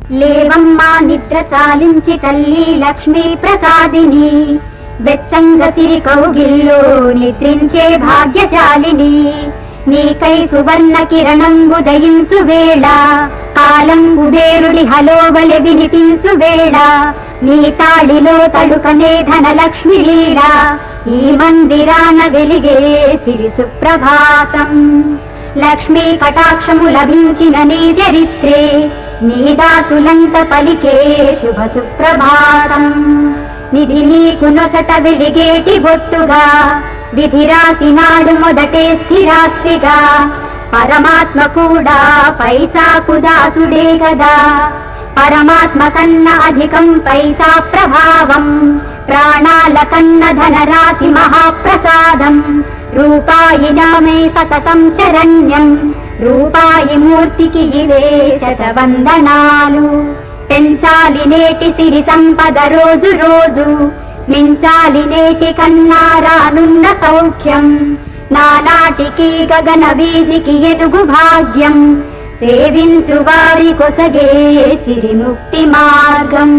లేవమ్మా నిద్ర చాలించి తల్లి లక్ష్మీ ప్రసాదిని బెచ్చంగతిరి కౌగిల్లో నిద్రించే భాగ్యశాలిని నీకై సువర్ణ కిరణంబు దయించు వేళ కాలంబు వేరుడి హలోబలి వినిపించు వేళ నీ తాడిలో తడుకనే ధనలక్ష్మి లీల ఈ మందిరాన వెలిగే సిరి సుప్రభాతం లక్ష్మీ కటాక్షము లభించిన నీ చరిత్రే నీ దాసులంత పలికే శుభ సుప్రభాతం నిధి నీకు నొసట వెలిగేటి బొట్టుగా విధి రాసినాడు మొదటే స్థిరాస్తిగా పరమాత్మ కూడా పైసాకు దాసుడే కదా పరమాత్మ కన్న అధికం పైసా ప్రభావం ప్రాణాల కన్న ధనరాశి మహాప్రసాదం రూపాయి నామే సతతం శరణ్యం రూపాయి మూర్తికి ఇవే శతవందనాలు పెంచాలి నేటి సిరి సంపద రోజు రోజు మించాలి నేటి కన్నా రానున్న సౌఖ్యం నానాటికి గగన వీధికి ఎదుగు భాగ్యం సేవించు వారి కొసగే సిరి ముక్తి మార్గం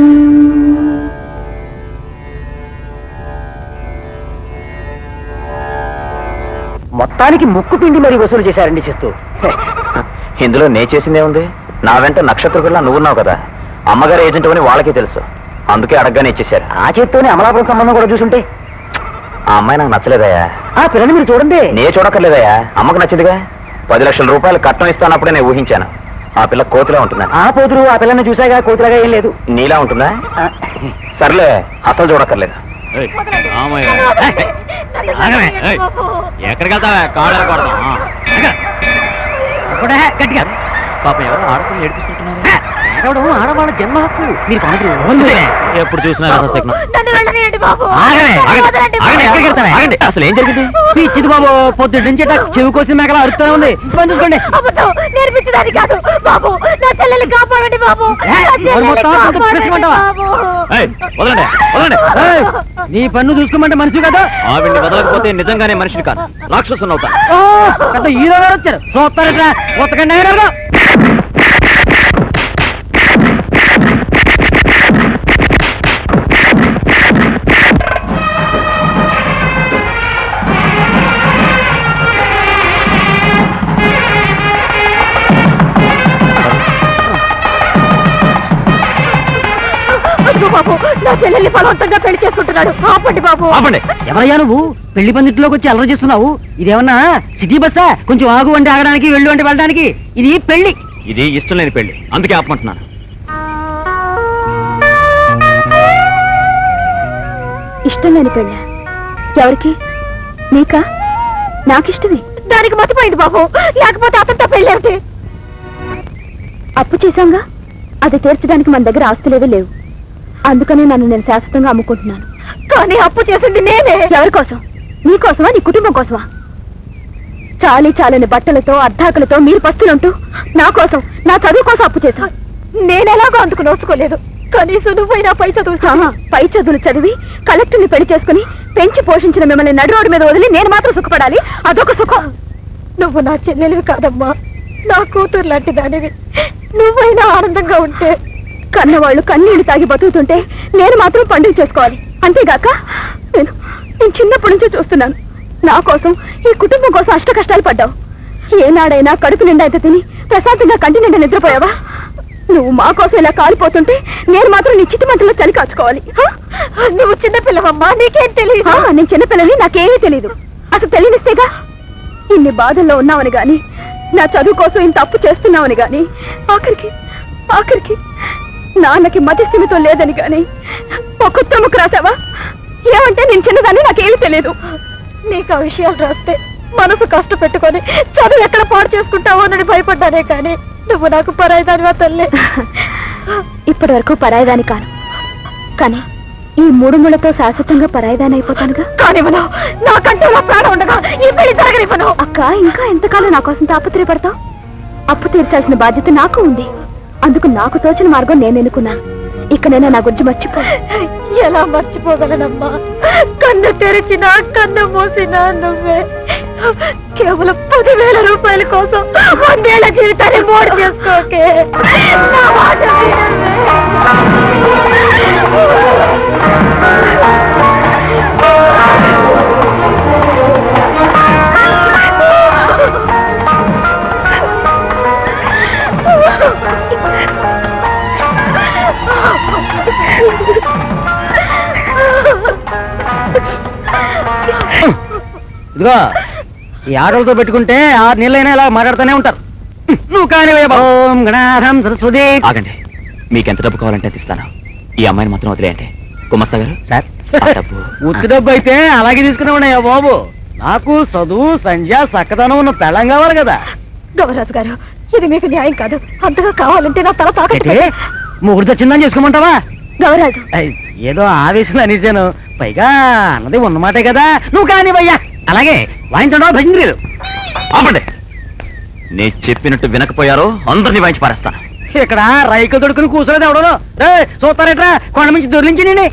మొత్తానికి ముక్కు పిండి మరి వసూలు చేశారండి చేస్తూ ఇందులో నే చేసిందే ఉంది నా వెంట నక్షత్రకుల్లా నువ్వున్నావు కదా అమ్మగారు ఏజెంట్ అని వాళ్ళకే తెలుసు అందుకే అడగగానే ఇచ్చేశారు ఆ చేత్తోనే అమలాపురం సంబంధం కూడా చూసుంటే ఆ అమ్మాయి నాకు నచ్చలేదయ్యా ఆ పిల్లని మీరు చూడండి నే చూడక్కర్లేదయ్యా అమ్మకు నచ్చిందిగా పది లక్షల రూపాయలు కట్నం ఇస్తానప్పుడే నేను ఊహించాను ఆ పిల్ల కోతిలా ఉంటుందా ఆ పోతురు ఆ పిల్లని చూసాగా కోతులాగా ఏం లేదు నీలా ఉంటుందా ఆ, సర్లే అసలు చూడక్కర్లేదు ఎక్కడికి వెళ్తావా కాళ్ళ కొడదాం అప్పుడే గట్టిగా పాపం ఎవరు ఆడపిల్లలు ఏడిపిస్తుంటున్నారు ఏడవడం ఆడవాళ్ళ జన్మ హక్కు మీరు కొనదు ఎప్పుడు చూసినా రసశకునం. నన్ను వెళ్ళనీయండి బాబు ఆగండి, ఆగండి, వదలండి బాబు. ఆగండి, ఎక్కడికి వెళ్తావే? ఆగండి అసలు ఏం జరిగింది పిచ్చిది బాబు పొద్దుటి నుంచి ఇట్లా చెవి కోసిన మేకలా అరుస్తూనే ఉంది పని చూసుకోండి అబద్ధం నేర్పించడానికి కాదు బాబు నా చెల్లెల్ని కాపాడండి బాబు ఏ, నా చెల్లెల్ని ఎవరు మొత్తం అంతా కాపాడండి పిలుచుకుంటావా? బాబు. ఏయ్, వదలండి వదలండి ఏయ్, నీ పన్ను చూసుకోమంటే మనిషి కదా ఆవిడ్ని వదలకపోతే నిజంగానే మనిషిని కాదు రాక్షసుని అవుతాను ఓ, పెద్ద హీరో గారు వచ్చారు చూస్తారట ఉతకండి ఆయన గారు. అదిగో బాబు నా చెల్లెల్ని బలవంతంగా పెళ్లి చేసుకుంటున్నాడు ఆపండి బాబు ఆపండి ఎవరయ్యా నువ్వు పెళ్లి పందిట్లోకి వచ్చి అలర చేస్తున్నావు ఇదేమన్నా సిటీ బస్సా కొంచెం ఆగు అంటే ఆగడానికి వెళ్ళు అంటే వెళ్ళడానికి ఇది పెళ్లి ఇది ఇష్టం లేని పెళ్లి అందుకే ఆపమంటున్నాను ఇష్టం లేని పెళ్ళ ఎవరికి నీకా నాకిష్టమే దానికి మతిపోయింది బాబు లేకపోతే అతనితో పెళ్ళేమిటి అప్పు చేశాంగా అది తీర్చడానికి మన దగ్గర ఆస్తులేవీ లేవు అందుకనే నన్ను నేను శాశ్వతంగా అమ్ముకుంటున్నాను కానీ అప్పు చేసింది నేనే ఎవరి కోసం నీ కోసమా నీ కుటుంబం కోసమా చాలి చాలని బట్టలతో అర్ధాకులతో మీరు పస్తులుంటూ నా కోసం నా చదువు కోసం అప్పు చేశా నేనెలాగో అందుకు నోచుకోలేదు కనీసం నువ్వైనా పై చదువు పై చదువులు చదివి కలెక్టర్ని పెళ్లి చేసుకుని పెంచి పోషించిన మిమ్మల్ని నడు రోడ్డు మీద వదిలి నేను మాత్రం సుఖపడాలి అదొక సుఖం నువ్వు నా చెల్లెలివి కాదమ్మా నా కూతురు లాంటి దానివి నువ్వైనా ఆనందంగా ఉంటే కన్నవాళ్ళు కన్నీళ్లు తాగి బతుకుతుంటే నేను మాత్రం పండుగ చేసుకోవాలి అంతేగాక నేను నేను చిన్నప్పటి నుంచే చూస్తున్నాను నా కోసం ఈ కుటుంబం కోసం అష్ట కష్టాలు పడ్డావు ఏనాడైనా కడుపు నిండా అయితే తిని ప్రశాంతంగా కంటి నిండా నిద్రపోయావా నువ్వు మా కోసం ఇలా కాలిపోతుంటే నేను మాత్రం నీ చిట్టి మంటలో చలి కాచుకోవాలి హ? నువ్వు చిన్నపిల్లవమ్మా నీకేం తెలియదు నేను చిన్నపిల్లని నాకేమీ తెలియదు అసలు తెలియనిస్తేగా ఇన్ని బాధల్లో ఉన్నావని గాని నా చదువు కోసం ఇంత అప్పు చేస్తున్నావని గాని ఆఖరికి ఆఖరికి నాన్నకి మతి స్థిమితం లేదని గాని ఒక ఉత్తమకు రాసావా ఏమంటే నేను చిన్నదాన్ని నాకేమీ తెలియదు నీకు ఆ విషయాలు రాస్తే మనసు కష్టపెట్టుకొని చదువు ఎక్కడ పాడు చేసుకుంటావో అని భయపడ్డానే కానీ నువ్వు నాకు పరాయిదానివా తల్లి ఇప్పటి వరకు పరాయిదాని కాను కానీ ఈ మూడు ముళ్ళతో శాశ్వతంగా పరాయిదాని అయిపోతానుగా కానివ్వను నాకంటూ నా ప్రాణం ఉండగా ఈ పెళ్లి జరగనివ్వను అక్క ఇంకా ఎంతకాలం నా కోసం తాపత్రయపడతావు అప్పు తీర్చాల్సిన బాధ్యత నాకు ఉంది అందుకు నాకు తోచిన మార్గం నేను ఎన్నుకున్నాను ఇక నేను నా గురించి మర్చిపో ఎలా మర్చిపోగలనమ్మా కన్ను తెరిచినా కన్ను మూసినా నువ్వే కేవలం పదివేల రూపాయల కోసం వందేళ్ల జీవితాన్ని మోడు చేసుకోకే నా మాట వినమ్మా. ఇదిగో ఈ ఆటలతో పెట్టుకుంటే ఆరు నెలలైనా ఇలా మాట్లాడుతూనే ఉంటారు నువ్వు కానీ ఓం గణాధం సరస్వతి ఆగండి మీకు ఎంత డబ్బు కావాలంటే అది ఇస్తాను ఈ అమ్మాయిని మాత్రం వదిలేయండి గుమస్తా గారు సార్ ఆ డబ్బు ఉత్తి డబ్బు అయితే అలాగే తీసుకునే ఉన్నాయా బాబు నాకు చదువు సంధ్య చక్కదనం ఉన్న పెళ్ళం కావాలి కదా గౌరాజు గారు ఇది మీకు న్యాయం కాదు అంతగా కావాలంటే నా తల తాకట్టు అయితే ముగ్గురితో చిన్న చేసుకోమంటావా గౌరాజు ఐ, ఏదో ఆవేశంలో అనేసాను పైగా అన్నది ఉన్నమాటే కదా నువ్వు కానీ భయ్యా అలాగే వాయించడం భజంత్రీలు ఆపండి నేను చెప్పినట్టు వినకపోయారో అందరినీ వాయించి పారేస్తాను ఇక్కడ రైకలు దొడుకుని కూర్చోలేదు ఎవడో రే చూస్తారేట్రా కొండ నుంచి దొరికించి నేను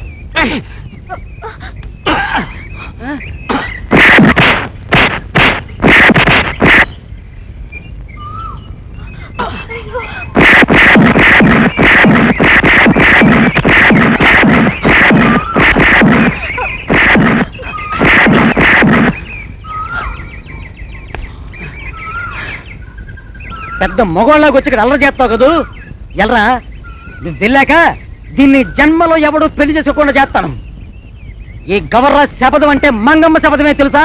పెద్ద మొగోళ్ళకి వచ్చి ఇక్కడ అల్లరి చేస్తావు కదూ ఎల్రా నువ్వు వెళ్ళాక దీన్ని జన్మలో ఎవడు పెళ్లి చేసుకోకుండా చేస్తాను ఈ గవర్ర శపథం అంటే మంగమ్మ శపథమే తెలుసా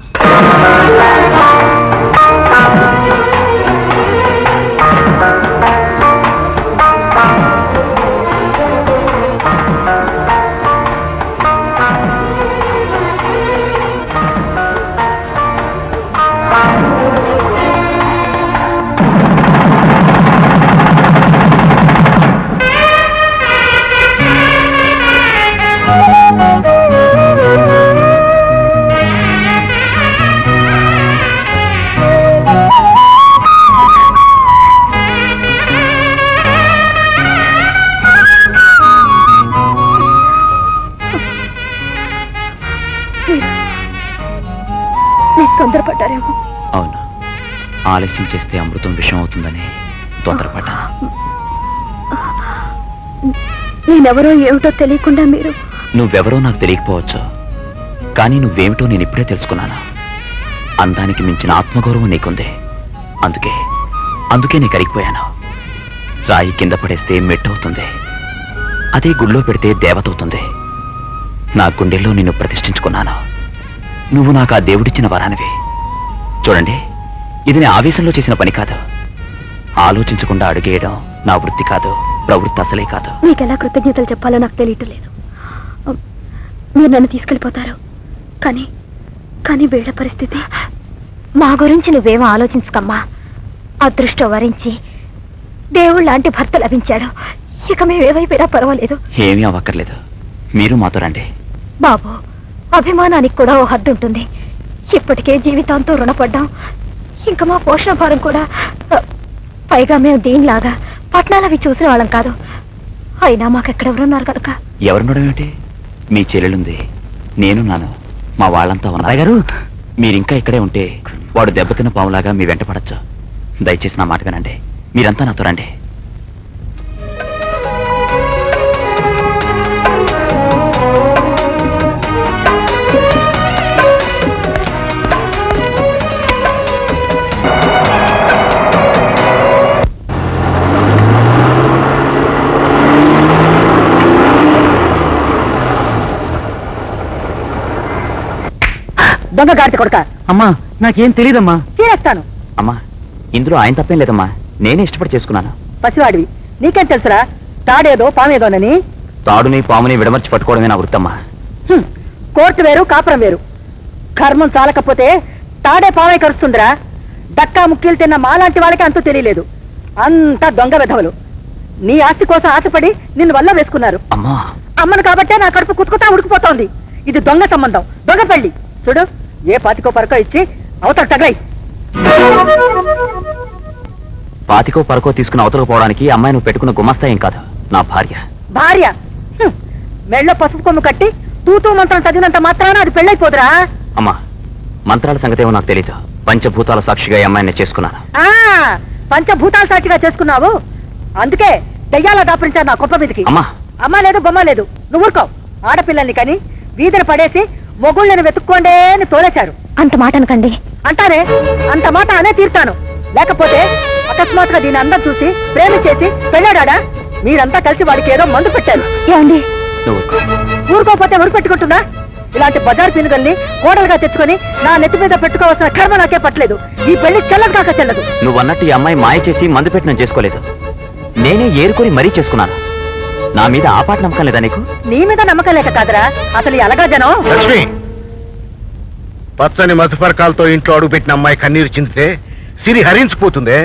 మీరు తొందరపడ్డారేమో అవును ఆలస్యం చేస్తే అమృతం విషం అవుతుందని తొందరపడ్డాను నేనెవరో ఏమిటో తెలియకుండా మీరు నువ్వెవరో నాకు తెలియకపోవచ్చు కానీ నువ్వేమిటో నేను ఇప్పుడే తెలుసుకున్నాను అందానికి మించిన ఆత్మగౌరవం నీకుంది అందుకే అందుకే నేను కరిగిపోయాను రాయి కింద పడేస్తే మెట్టవుతుంది అదే గుళ్ళో పెడితే దేవత అవుతుంది నా గుండెల్లో నిన్ను ప్రతిష్ఠించుకున్నాను నువ్వు నాకు ఆ దేవుడిచ్చిన వరానివి చూడండి ఇది నేను ఆవేశంలో చేసిన పని కాదు ఆలోచించకుండా అడుగేయడం నా వృత్తి కాదు ప్రవృత్తి అసలే కాదు మీకు ఎలా కృతజ్ఞతలు చెప్పాలో నాకు తెలియటం లేదు మీరు నన్ను తీసుకెళ్ళిపోతారు కానీ కానీ వీళ్ళ పరిస్థితి మా గురించి నువ్వేమో ఆలోచించకమ్మా అదృష్టం వరించి దేవుడు లాంటి భర్త లభించాడు ఇక మేమేవైపోయినా పర్వాలేదు ఏమీ అవ్వక్కర్లేదు మీరు మాతో రండి బాబు అభిమానానికి కూడా ఓ హద్దు ఉంటుంది ఇప్పటికే జీవితాంతో రుణపడ్డాం ఇంకా మా పోషణ భారం కూడా ఆ, పైగా మేము దీనిలాగా పట్నాలవి చూసిన వాళ్ళం కాదు అయినా మాకెక్కడెవరున్నారు కనుక ఎవరుండడం ఏమిటి మీ చెల్లెలుంది నేనున్నాను మా వాళ్ళంతా అబ్బాయి ఉన్నారు గారు మీరింకా ఇక్కడే ఉంటే వాడు దెబ్బతిన్న పాములాగా మీ వెంట పడచ్చు దయచేసి నా మాట వినండి మీరంతా నాతో రండి దొంగ గాడిత కొడక అమ్మా నాకేం తెలియదమ్మా తీరేస్తాను అమ్మా ఇందులో ఆయన తప్పేం లేదమ్మా నేనే ఇష్టపడి చేసుకున్నాను పసివాడివి నీకేం తెలుసురా తాడేదో పామేదోనని తాడుని పాముని విడమర్చి పట్టుకోవడమే నా వృత్తమ్మా హ్మ్. కోర్టు వేరు కాపురం వేరు కర్మం చాలకపోతే తాడే పావై కరుస్తుందిరా దక్కా ముక్కీలు తిన్న మాలాంటి వాళ్ళకి అంతూ తెలియలేదు అంతా దొంగ విధవలు నీ ఆస్తి కోసం ఆశపడి నిన్ను వల్ల వేసుకున్నారు అమ్మా అమ్మను కాబట్టే నా కడుపు కుతుకుతా ఉడికిపోతోంది ఇది దొంగ సంబంధం దొంగ పెళ్లి చూడు ఏ పాతికో పరకో ఇచ్చి అవతల తగలై పాతికో పరకో తీసుకుని అవతలకు పోవడానికి ఈ అమ్మాయి నువ్వు పెట్టుకున్న గుమస్తా ఏం కాదు నా భార్య భార్య హ్మ్. మెళ్ళో పసుపు కొమ్ము కట్టి తూతూ మంత్రం చదివినంత మాత్రాన అది పెళ్ళైపోదురా అమ్మా మంత్రాల సంగతేమో నాకు తెలీదు పంచభూతాల సాక్షిగా ఈ అమ్మాయిని చేసుకున్నాను ఆ పంచభూతాల సాక్షిగా చేసుకున్నావు అందుకే దెయ్యాల దాపరించారు నా కుప్ప మీదకి అమ్మా అమ్మ లేదు బొమ్మ లేదు నువ్వు ఊరుకో ఆడపిల్లల్ని కని వీధిని పడేసి మొగుళ్ళని వెతుక్కోండే అని తోలేశారు అంత మాట అనకండి అంటారే అంత మాట అనే తీర్తాను లేకపోతే అకస్మాత్తుగా దీని అందం చూసి ప్రేమించేసి పెళ్ళాడా మీరంతా కలిసి వాడికి ఏదో మందు పెట్టారు ఏమండి నువ్వు ఊరుకో. ఊరుకోపోతే ఉరి పెట్టుకుంటున్నా ఇలాంటి బజార్ పినుగల్ని కోడలుగా తెచ్చుకొని నా నెత్తి మీద పెట్టుకోవాల్సిన కర్మ నాకే పట్టలేదు ఈ పెళ్లి చెల్లదు కాక చెల్లదు నువ్వన్నట్టు ఈ అమ్మాయి మాయ చేసి మందు పెట్టిన చేసుకోలేదు నేనే ఏరుకొని మరీ చేసుకున్నాను నా మీద ఆపాట నమ్మకం లేదా నీకు నీ మీద నమ్మకం లేక కాదురా అసలు ఈ అలగా జనం లక్ష్మి పచ్చని మధుపరకాలతో ఇంట్లో అడుగుపెట్టిన అమ్మాయి కన్నీరు చిందితే సిరి హరించిపోతుందే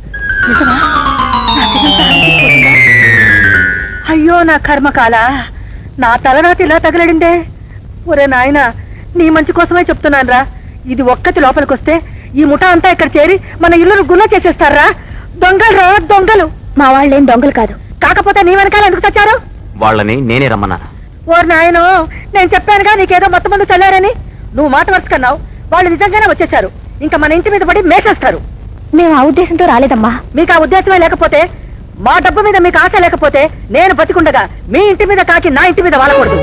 అయ్యో నా కర్మకాల నా తలరాతి ఇలా తగలడిందే ఒరే నాయన నీ మంచి కోసమే చెప్తున్నానురా ఇది ఒక్కటి లోపలికొస్తే ఈ ముఠా అంతా ఇక్కడ చేరి మన ఇల్లును గుల్ల చేసేస్తారా దొంగలు రా దొంగలు మా వాళ్ళేం దొంగలు కాదు కాకపోతే నీ వెనకాల ఎందుకు తెచ్చారు వాళ్ళని నేనే రమ్మన్నాను ఓరు నాయనో నేను చెప్పానుగా నీకేదో మొత్తం మంది చల్లారని నువ్వు మాట వరుసకన్నావు వాళ్ళు నిజంగానే వచ్చేసారు ఇంకా మన ఇంటి మీద పడి మేసేస్తారు మేము ఆ ఉద్దేశంతో రాలేదమ్మా మీకు ఆ ఉద్దేశమే లేకపోతే మా డబ్బు మీద మీకు ఆశ లేకపోతే నేను బతికుండగా మీ ఇంటి మీద కాకి నా ఇంటి మీద వాలకూడదు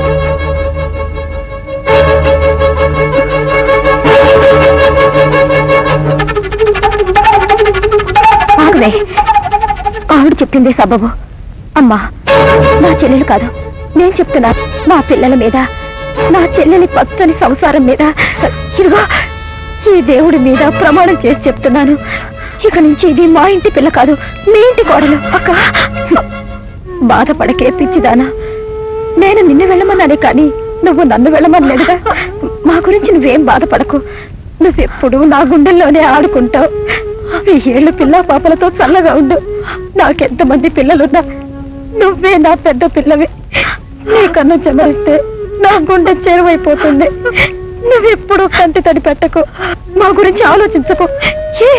ఆగవే ఆవిడ చెప్పింది సబబు అమ్మా నా చెల్లెలు కాదు నేను చెప్తున్నా నా పిల్లల మీద నా చెల్లెలి పచ్చని సంసారం మీద ఇదిగో ఈ దేవుడి మీద ప్రమాణం చేసి చెప్తున్నాను ఇక నుంచి ఇది మా ఇంటి పిల్ల కాదు మీ ఇంటి కోడలు అక్క బాధపడకే పిచ్చిదానా నేను నిన్ను వెళ్ళమన్నానే కానీ నువ్వు నన్ను వెళ్ళమనలేదుగా మా గురించి నువ్వేం బాధపడకు నువ్వెప్పుడు నా గుండెల్లోనే ఆడుకుంటావు ఈ ఏళ్ళు పిల్ల పాపలతో చల్లగా ఉండు నాకెంతమంది పిల్లలున్నా నువ్వే నా పెద్ద పిల్లవి నీ కన్ను చెమరిస్తే నా గుండె చేరువైపోతుంది నువ్వెప్పుడు కంటి తడి పెట్టకు మా గురించి ఆలోచించకు ఏ?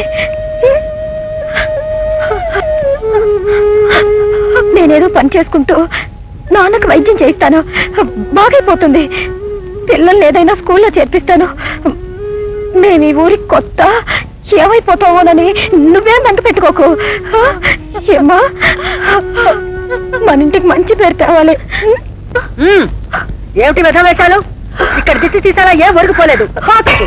నేనేదో పని చేసుకుంటూ నాన్నకు వైద్యం చేయిస్తాను బాగైపోతుంది పిల్లల్ని ఏదైనా స్కూల్లో చేర్పిస్తాను మేము ఈ ఊరికి కొత్త ఏమైపోతావోనని నువ్వేం దంట పెట్టుకోకు ఆ? ఏమ్మా మన ఇంటికి మంచి పేరు తేవాలి ఉమ్, ఏమిటి విధవేశాలు ఇక్కడ దిష్టి తీసారా ఏం ఒరిగిపోలేదు హాస్కి.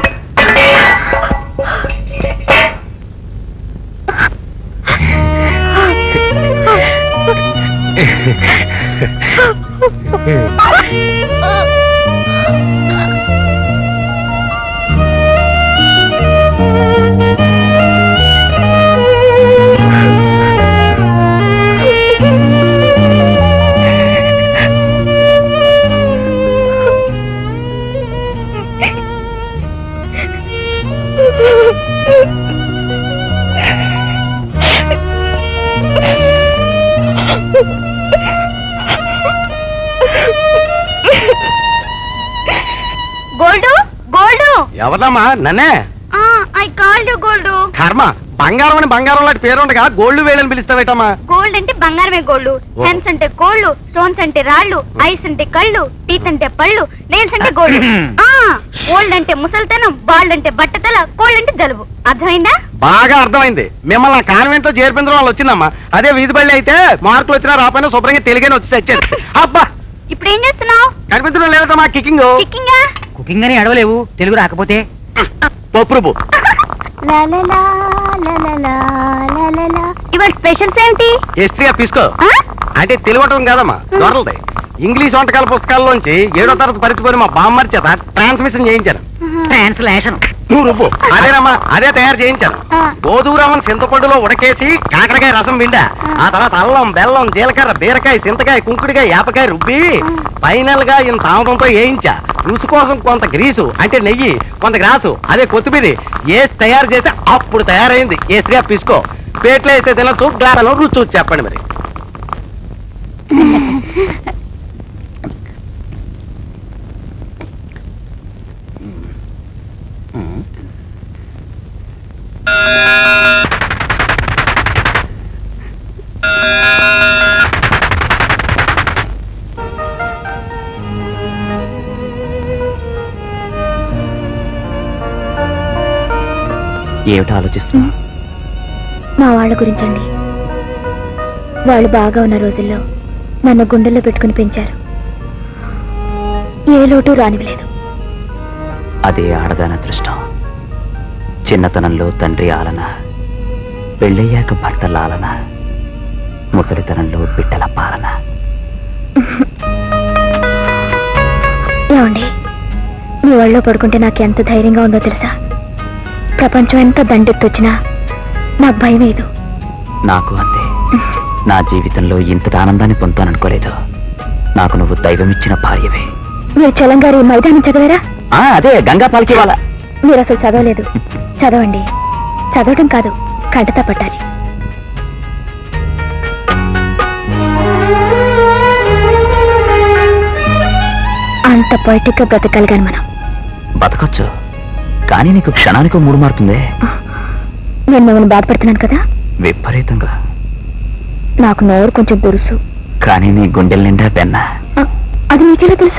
గోల్డు గోల్డు ఎవరమ్మా నన్నే ఐ కాల్డ్ గోల్డు కర్మ బంగారం అని బంగారం లాంటి పేరు ఉండగా గోల్డ్ వేలని పిలుస్తావేటమ్మా గోల్డ్ అంటే బంగారమే గోల్డ్ హెన్స్ అంటే కోళ్ళు స్టోన్స్ అంటే రాళ్ళు ఐస్ అంటే కళ్ళు టీత్ అంటే పళ్ళు నెయిల్స్ అంటే గోల్డ్ ఆ ఓల్డ్ అంటే ముసల్తనం బాల్డ్ అంటే బట్టతల కోల్డ్ అంటే జలుబు అర్థమైందా బాగా అర్థమైంది మిమ్మల్ని కాన్వెంట్ లో చేర్పించడం వాళ్ళు వచ్చిందమ్మా అదే వీధి బళ్ళి అయితే మార్కులు వచ్చినా రాపోయినా శుభ్రంగా తెలియని వచ్చి చచ్చేది అబ్బా ఇప్పుడు ఏం చేస్తున్నావు కనిపించడం లేదమ్మా కిక్కింగ్ కిక్కింగా కుకింగ్ అని అడవలేవు తెలుగు రాకపోతే పప్పు రుబ్బు ఇవాళ స్పెషల్స్ ఏంటి హిస్టరీ తీసుకో ఆ? అంటే తెలివటం కాదమ్మా దొరలది ఇంగ్లీష్ వంటకాల పుస్తకాల్లోంచి ఏడో తరగతి పరిచిపోయి మా బామ్మర్ చేత ట్రాన్స్మిషన్ చేయించాను ట్రాన్స్లేషన్ నువ్వు రుబ్బు అదేనమ్మా అదే తయారు చేయించాను ఆ. గోధుమరామన్ చింతపండులో ఉడకేసి కాకరకాయ రసం పిండా ఆ తర్వాత అల్లం బెల్లం జీలకర్ర బీరకాయ చింతకాయ కుంకుడికాయ యాపకాయ రుబ్బి ఫైనల్ గా ఇంత ఆముదంతో వేయించా రుచి కోసం కొంత గ్రీసు అంటే నెయ్యి కొంత గ్రాసు అదే కొత్తిమీరి ఏసి తయారు చేస్తే అప్పుడు తయారైంది ఏ స్త్రీ పిసుకో పేట్లో వేస్తే తినచ్చు గ్లాసులో రుచి చూసి చెప్పండి మరి ఏమిటో ఆలోచిస్తున్నా మా వాళ్ళ గురించండి వాళ్ళు బాగా ఉన్న రోజుల్లో నన్ను గుండెల్లో పెట్టుకుని పెంచారు ఏ లోటు రానివ్వలేదు అదే ఆడదాన అదృష్టం చిన్నతనంలో తండ్రి ఆలన పెళ్ళయ్యాక భర్త లాలన ముసలితనంలో బిడ్డల పాలన ఏమండి నీ ఒళ్ళో పడుకుంటే నాకు ఎంత ధైర్యంగా ఉందో తెలుసా ప్రపంచం ఎంత దండెత్తొచ్చినా నాకు భయం లేదు నాకు అంతే నా జీవితంలో ఇంతటి ఆనందాన్ని పొందుతాననుకోలేదు నాకు నువ్వు దైవం ఇచ్చిన భార్యవే మీరు చలంగారి మైదానం చదివారా ఆ, అదే గంగా పాలకి వాళ్ళ మీరు అసలు చదవలేదు చదవండి చదవటం కాదు కంటతా పట్టాలి అంత పొయిటిక్గా బ్రతకగలిగాను మనం బతకొచ్చు కానీ నీకు క్షణానికి మూడు మారుతుందే నేను మిమ్మల్ని బాధపడుతున్నాను కదా విపరీతంగా నాకు నోరు కొంచెం దురుసు కానీ నీ గుండెల నిండా పెన్నా ఆ, అది మీకెలా తెలుసు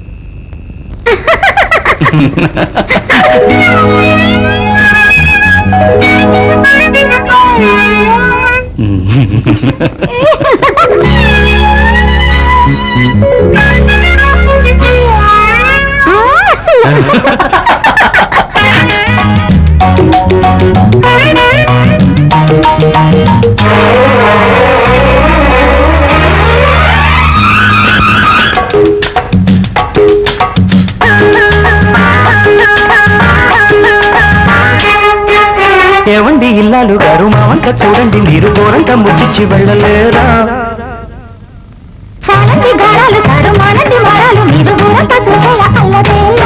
ఏవండి ఇల్లాలు గారు మా వంక చూడండి మీరు గోరంక ముచ్చిచ్చి వెళ్ళలేరా చాలండి గారాలు సారు మానండి మారాలు మీరు ఊరంతా చూసేలా అల్లదేలా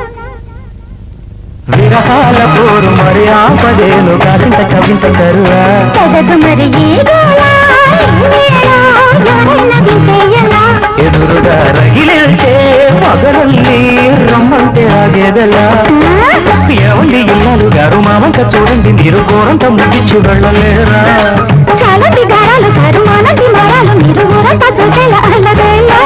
విరహాల పోరు మరి ఆపదేను కాసింత కవింత కరువా కదదు మరి ఈ గోళ, ఈ వేళ, ఎవరైనా వింటే ఎలా? ఎదురుగా రగిలితే పగలల్లి రమ్మంటే ఆగేదెలా ఏవండి ఇల్లాలు గారు మా వంక చూడండి మీరు గోరంక ముచ్చిచ్చి వెళ్ళలేరా చాలండి గారాలు సారు మానండి మారాలు మీరు ఊరంతా చూసేలా అల్లదేలా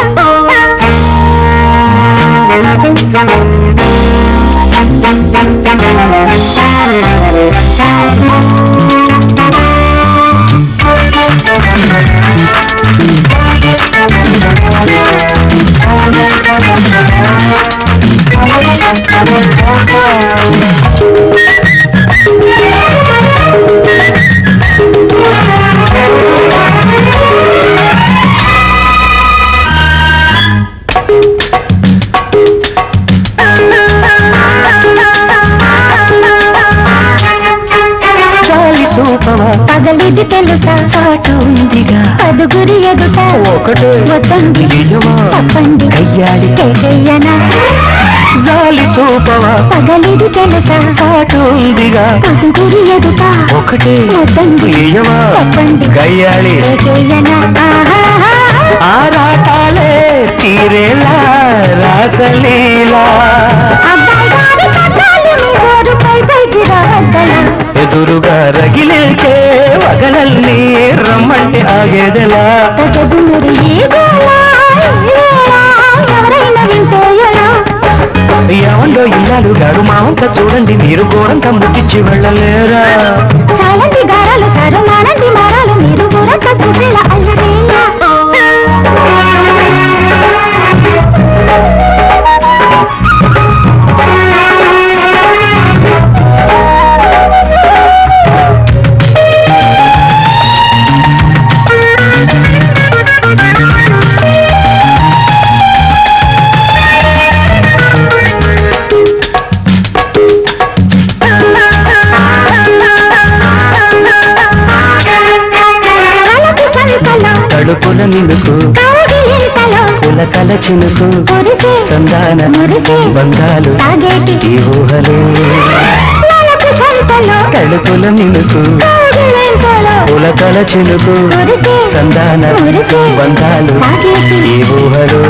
చాలి చూపవా పగలిది తెలుసా పాటు ఉందిగా పదుగురి ఎదుట ఒకటే వద్దండి నిజమా? తప్పండి కయ్యాడి కేకయ్యనా జాలి చూపవా పగలిది తెలుసా పాటు ఉందిగా పదుగురి ఎదుట ఒకటే వద్దండి నిజమా? తప్పండి గయ్యాళి కేకయ్యనా ఆహాహా. ఆరాటాలే తీరేలా రాసలీలా అబ్బాయి గారి పట్టాలు మీ గోరుపై పైకి రావద్దలా ఎదురుగా రగిలికే వగలల్ని రమ్మంటే ఆగేదెలా తగదు మరి ఈ గోళ, ఈ వేళ, ఎవరైనా వింటే ఎలా ఏమండో ఇల్లాలు గారు మా వంక చూడండి మీరు ఘోరంక ముట్టించి వెళ్ళలేరా చాలండి గారాలు సారు మానండి మారాలు మీరు ఊరంతా చూసేలా అల్లదేలా కలకి సంతలో తడుపుల నిలుకు కౌగిలింతలో పులకల చినుకు మురిసే సందాన మురిసే బంగాలు సాగేటి ఈ ఊహలు కలకి సంతలో తడుపుల నిలుకు కౌగిలింతలో పులకల చినుకు మురిసే సందాన మురిసే బంగాలు సాగేటి ఈ ఊహలు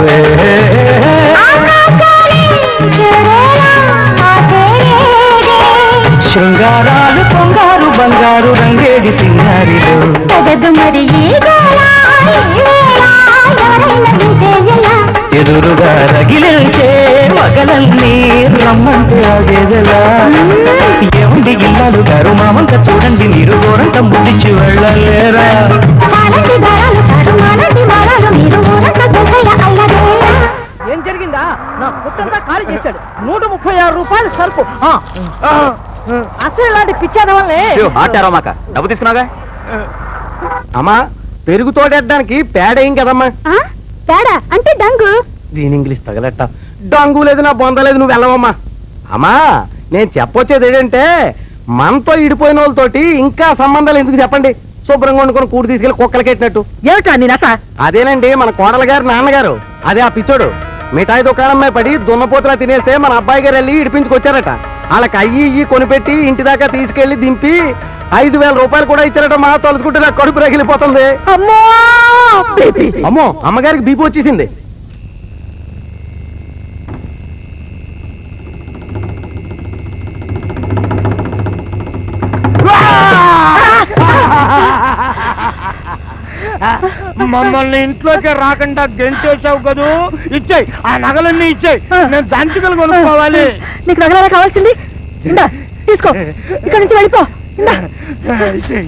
ఆకాశాలే చేరేలా ఆసేరేగే. శృంగారాలు పొంగారు బంగారు రంగేడి సింగారిలో తగదు మరి ఈ గోళ, ఈ వేళ, ఎవరైనా వింటే ఎలా ఎదురుగా రగిలించే మగలన్నీ రమ్మంటే ఆగేదెలా ఏముంది ఇల్లాలు గారు మా వంక చూడండి మీరు ఘోరంక ముద్దిచ్చి వెళ్ళలేరా చాలండి గారాలు సారు మానండి మారాలు మీరు ఊరంతా చూసేలా అల్లదేలా ఏం జరిగిందా నా పుట్టంతా ఖాళీ చేశాడు నూట ముప్పై ఆరు రూపాయలు సరుకు ఆ, ఆ, అసలు ఇలాంటి పిచ్చేద వల్లే ఆటారో మాక డబ్బు తీసుకున్నాగా అమ్మా పెరుగు తోడేయడానికి పేడ ఏం కదమ్మా ఆ? తేడా అంటే డంగు దీని ఇంగ్లీష్ తగలెట్ట డంగు లేదు నా బొంద లేదు నువ్వు వెళ్ళవమ్మా అమ్మా నేను చెప్పొచ్చేది ఏంటంటే మనతో ఇడిపోయిన వాళ్ళతోటి ఇంకా సంబంధాలు ఎందుకు చెప్పండి శుభ్రంగా వండుకొని కూడి తీసుకెళ్లి కుక్కలకెట్టినట్టు ఏమిటా నీ నస అదేనండి మన కోడల గారి నాన్నగారు అదే ఆ పిచ్చోడు మిఠాయి దుకాణం మీద పడి దున్నపోతులా తినేస్తే మన అబ్బాయి గారు వెళ్ళి ఇడిపించుకొచ్చారట వాళ్ళకి అయ్యి ఇయ్యి కొనిపెట్టి ఇంటి దాకా తీసుకెళ్లి దింపి ఐదు వేల రూపాయలు కూడా ఇచ్చారట మా తలుచుకుంటే నాకు కడుపు రగిలిపోతుంది అమ్మో బేబీ అమ్మో అమ్మగారికి బీపీ వచ్చేసింది మమ్మల్ని ఇంట్లోకి రాకుండా గెంటేసావు కదూ ఇచ్చేయి ఆ నగలన్నీ ఇచ్చేయి నేను దంచుకలు కొనుక్కోవాలి నీకు నగలారా కావాల్సింది ఇందా తీసుకో ఇక్కడ నుంచి వెళ్ళిపో ఇందా. ఇచ్చేయ్.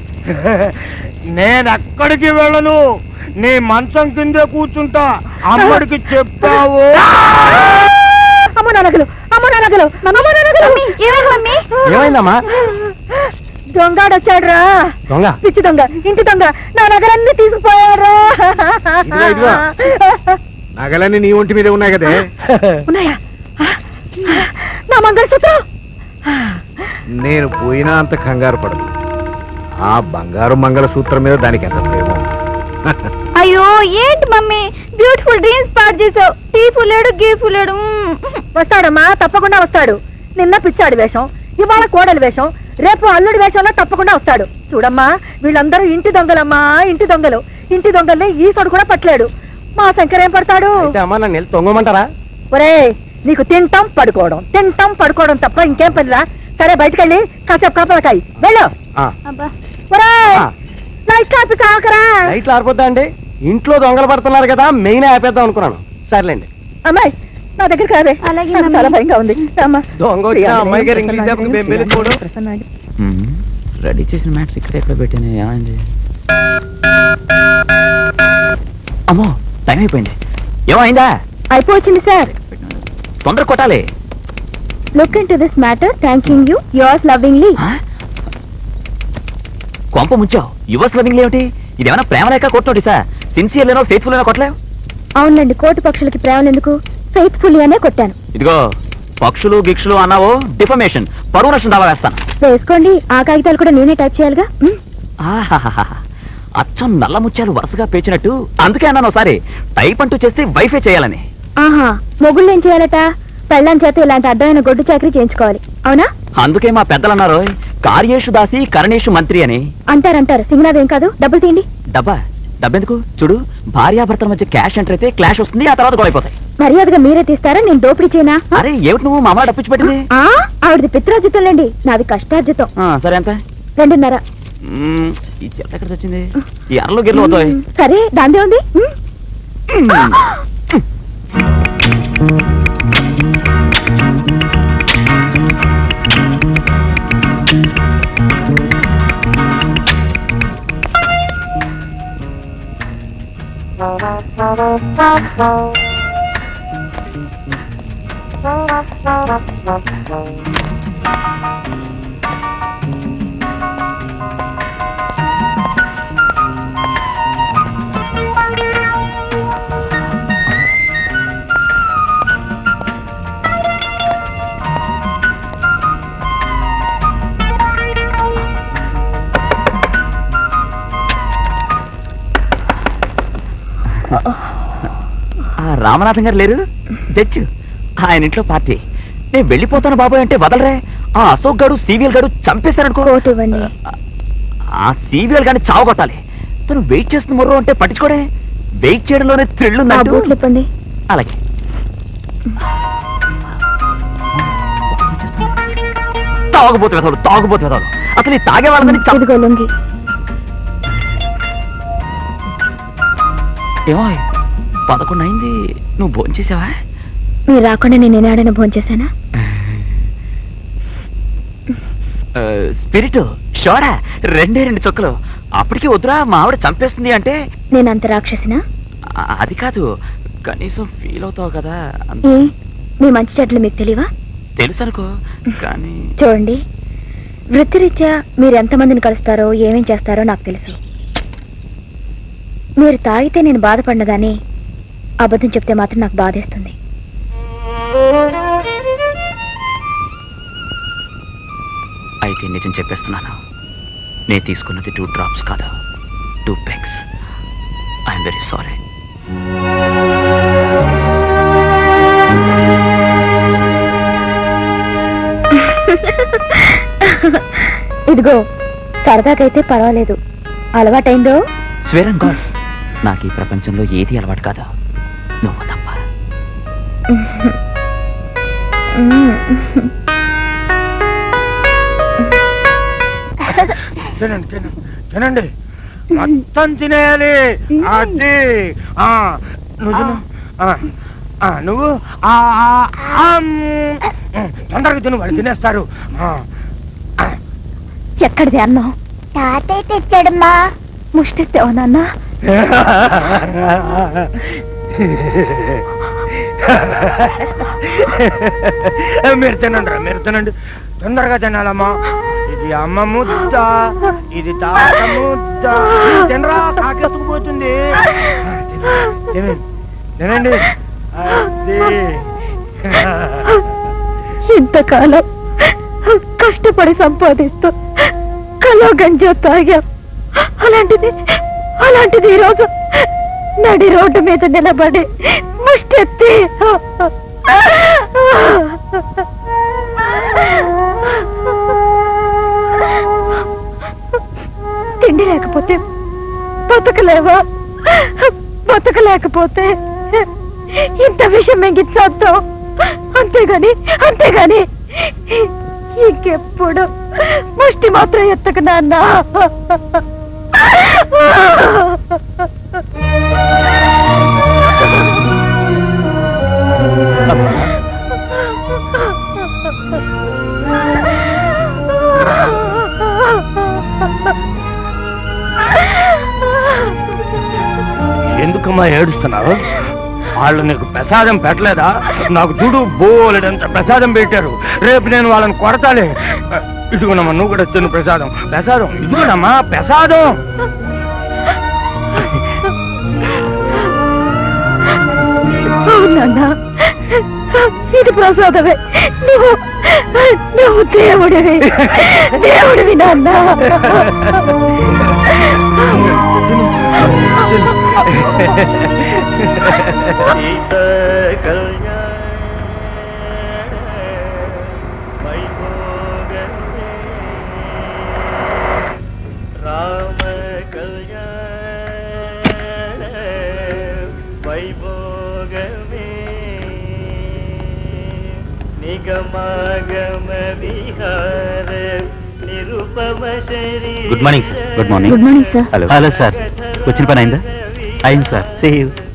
నేను ఎక్కడికి వెళ్ళను నీ మంచం కిందే కూర్చుంటా అమ్మడికి చెప్పావు అమ్మో నా నగలు అమ్మో నా నగలు అమ్మో నా నగలు ఏమైందమ్మా దొంగాడు వచ్చాడురా దొంగ పిచ్చి దొంగ ఇంటి దొంగ నా నగలన్నీ తీసుకుపోయారా ఇదిగో, ఇదిగో. నగలన్నీ నీ ఒంటి మీద ఉన్నాయి కదే ఉన్నాయా నా మంగళసూత్రం నేను పోయినా అంత కంగారు పడదు ఆ బంగారు మంగళసూత్రం మీద దానికి ఎంత ప్రేమ అయ్యో ఏంటి మమ్మీ బ్యూటిఫుల్ డ్రీమ్స్ పాడు చేసావు టీ ఫుల్లేడు గీ ఫుల్లేడు వస్తాడమ్మా తప్పకుండా వస్తాడు నిన్న పిచ్చాడి వేషం ఇవాళ కోడలి వేషం రేపు అల్లుడి వేషంలో తప్పకుండా వస్తాడు చూడమ్మా వీళ్ళందరూ ఇంటి దొంగలమ్మా ఇంటి దొంగలు ఇంటి దొంగల్ని ఈసోడు కూడా పట్టలేడు మా శంకర్ ఏం పడతాడు అయితే అమ్మా నన్ను వెళ్ళి తొంగమంటారా ఒరే నీకు తింటాం పడుకోవడం తింటాం పడుకోవడం తప్ప ఇంకేం పనిరా సరే బయటకెళ్ళి కాసేపు కాపలకాయి వెళ్ళు ఆ, ఒరే ఆ. నైట్ కాపీ కాకరా లైట్లు ఆరిపోద్దా అండి ఇంట్లో దొంగలు పడుతున్నారు కదా మెయిన్ ఆపేద్దాం అనుకున్నాను సర్లేండి అమ్మాయి నా దగ్గర కాదే అలాగే, నాకు మమ్మీ. చాలా భయంగా ఉంది అమ్మా దొంగ వచ్చిన అమ్మాయి గారు ఇంగ్లీష్ చెప్పక మేము వెళ్ళిపోవడం రెడీ చేసిన మ్యాటర్ ఇక్కడ ఎక్కడ పెట్టాను ఏమైంది అమ్మో టైం అయిపోయింది ఏమైందా అయిపోవచ్చింది సార్ తొందర కొట్టాలి look into this matter thanking you yours lovingly ఆ? కొంప ముంచావు యువర్స్ లవింగ్ ఏమిటి ఇదేమైనా ప్రేమ లేక కొట్టినోటి సార్ సిన్సియర్ లేనో ఫెయిత్ఫుల్ లేనో కొట్టలేవు అవునండి కోటి పక్షులకి ప్రేమలు ఎందుకు ఫెయిత్ఫుల్లీ అనే కొట్టాను ఇదిగో పక్షులు గిక్షులు అన్నావో డిఫమేషన్ పరువు నష్టం దావా వేస్తాను వేసుకోండి ఆ కాగితాలు కూడా నేనే టైప్ చేయాలిగా మ్? ఆహాహాహా. అచ్చం నల్ల ముత్యాలు వరుసగా పేర్చినట్టు అందుకే అన్నాను ఒకసారి టైప్ అంటూ చేస్తే వైఫై చేయాలని ఆహా మొగుళ్ళు ఏం చేయాలట పెళ్ళాం చేత ఇలాంటి అడ్డమైన గొడ్డు చాకరీ చేయించుకోవాలి అవునా అందుకే మా పెద్దలు అన్నారు కార్యేషు దాసి కరణేషు మంత్రి అని అంటారంటారు సింగనాథ్ ఏం కాదు డబ్బులు తీయండి డబ్బా డబ్బెందుకు చూడు భార్యాభర్తల మధ్య క్యాష్ ఎంటర్ అయితే క్లాష్ వస్తుంది ఆ తర్వాత గొడవ అయిపోతాయి మర్యాదగా మీరే తీస్తారా నేను దోపిడీ చేయనా అరే ఏమిటి నువ్వు మా అమ్మ డబ్బు పెట్టింది ఆ ఆవిడది పిత్రార్జితంలేండి నాది కష్టార్జితం సరే ఎంత రెండున్నర మ్మ్, ఈ చెత్త ఎక్కడ వచ్చింది ఈ అరలో గిర్లు వద్దాయి మ్, సరే దాందే ఉంది మ్? ఆ రామనాథం గారు లేరు జడ్జి ఆయన ఇంట్లో పార్టీ నేను వెళ్ళిపోతాను బాబాయ్ అంటే వదలరే ఆ అశోక్ గారు సివిఎల్ గారు చంపేశారనుకో కోటు ఇవ్వండి ఆ సివిఎల్ గారిని చావగొట్టాలి తను వెయిట్ చేస్తున్న మొర్రో అంటే పట్టించుకోడే వెయిట్ చేయడంలోనే థ్రిల్ ఆ ఉందంటూ బూట్లు ఇప్పండి అలాగే తాగుబోతు వెతలు తాగుబోతు వెతలు అసలు ఈ తాగే వాళ్ళని చంప ఇదిగో లొంగి ఏమో పదకొండు అయింది నువ్వు భోంచేసావా మీరు రాకుండా నేను ఏనాడైనా భోంచేశానా స్పిరిట్ షోరా రెండే రెండు చుక్కలు అప్పటికి వద్దురా మా ఆవిడ చంపేస్తుంది అంటే నేను అంత రాక్షసినా ఆ- అది కాదు కనీసం ఫీల్ అవుతావు కదా అంత ఏ మీ మంచి చెట్లు మీకు తెలియవా తెలుసు అనుకో కానీ చూడండి వృత్తిరీత్యా మీరు ఎంతమందిని కలుస్తారో ఏమేం చేస్తారో నాకు తెలుసు మీరు తాగితే నేను బాధపడిన గానీ అబద్ధం చెప్తే మాత్రం నాకు బాధేస్తుంది అయితే నిజం చెప్పేస్తున్నాను నేను తీసుకున్నది టూ డ్రాప్స్ కాదు two pegs I'm very sorry ఇదిగో సరదాకైతే పర్వాలేదు అలవాటైందో స్వేరం గాడ్ నాకు ఈ ప్రపంచంలో ఏది అలవాటు కాదు నువ్వు తప్ప తినండి తినండి తినండి మొత్తం తినేయాలి అది ఆ, నువ్వు తిను. ఆ, ఆ, నువ్వు ఆ, ఆ, ఆ, మ్, తొందరగా తిను వాళ్ళు తినేస్తారు ఆ, ఆ. ఎక్కడిది అన్నం తాతయ్య తెచ్చాడమ్మా ముష్టెత్తావు నాన్న మీరు తినండి రా, మీరు తినండి తొందరగా తినాలమ్మా ఇది అమ్మ ముద్ద ఇది తాత ముద్ద తినరా కాకెత్తుకుపోతుంది తినండి తినండి అది. ఇంతకాలం కష్టపడి సంపాదిస్తూ కలో గంజో తాగాం అలాంటిది అలాంటిది ఈరోజు నడి రోడ్డు మీద నిలబడి ముష్టెత్తి తిండి లేకపోతే బతకలేవా బతకలేకపోతే ఇంత విషయం మింగిచ్చేద్దాం అంతేగాని అంతేగాని ఇంకెప్పుడు ముష్టి మాత్రం ఎత్తకు నాన్న ఎందుకమ్మా ఏడుస్తున్నావు వాళ్ళు నీకు ప్రసాదం పెట్టలేదా నాకు చూడు బోలెడంత ప్రసాదం పెట్టారు రేపు నేను వాళ్ళని కొడతాలే ఇదిగోనమ్మా నువ్వు కూడా తిను ప్రసాదం ప్రసాదం ఇదిగోనమ్మా ప్రసాదం అవునన్నా ఇది ప్రసాదమే నువ్వు నువ్వు దేవుడివి దేవుడివి నాన్న రామ కళ్యాణ వైభోగమే నిగమాగమ విహార నిరుపమ శరీర good morning sir good morning good morning sir hello hello sir వచ్చిన పని అయిందా అయింది sir say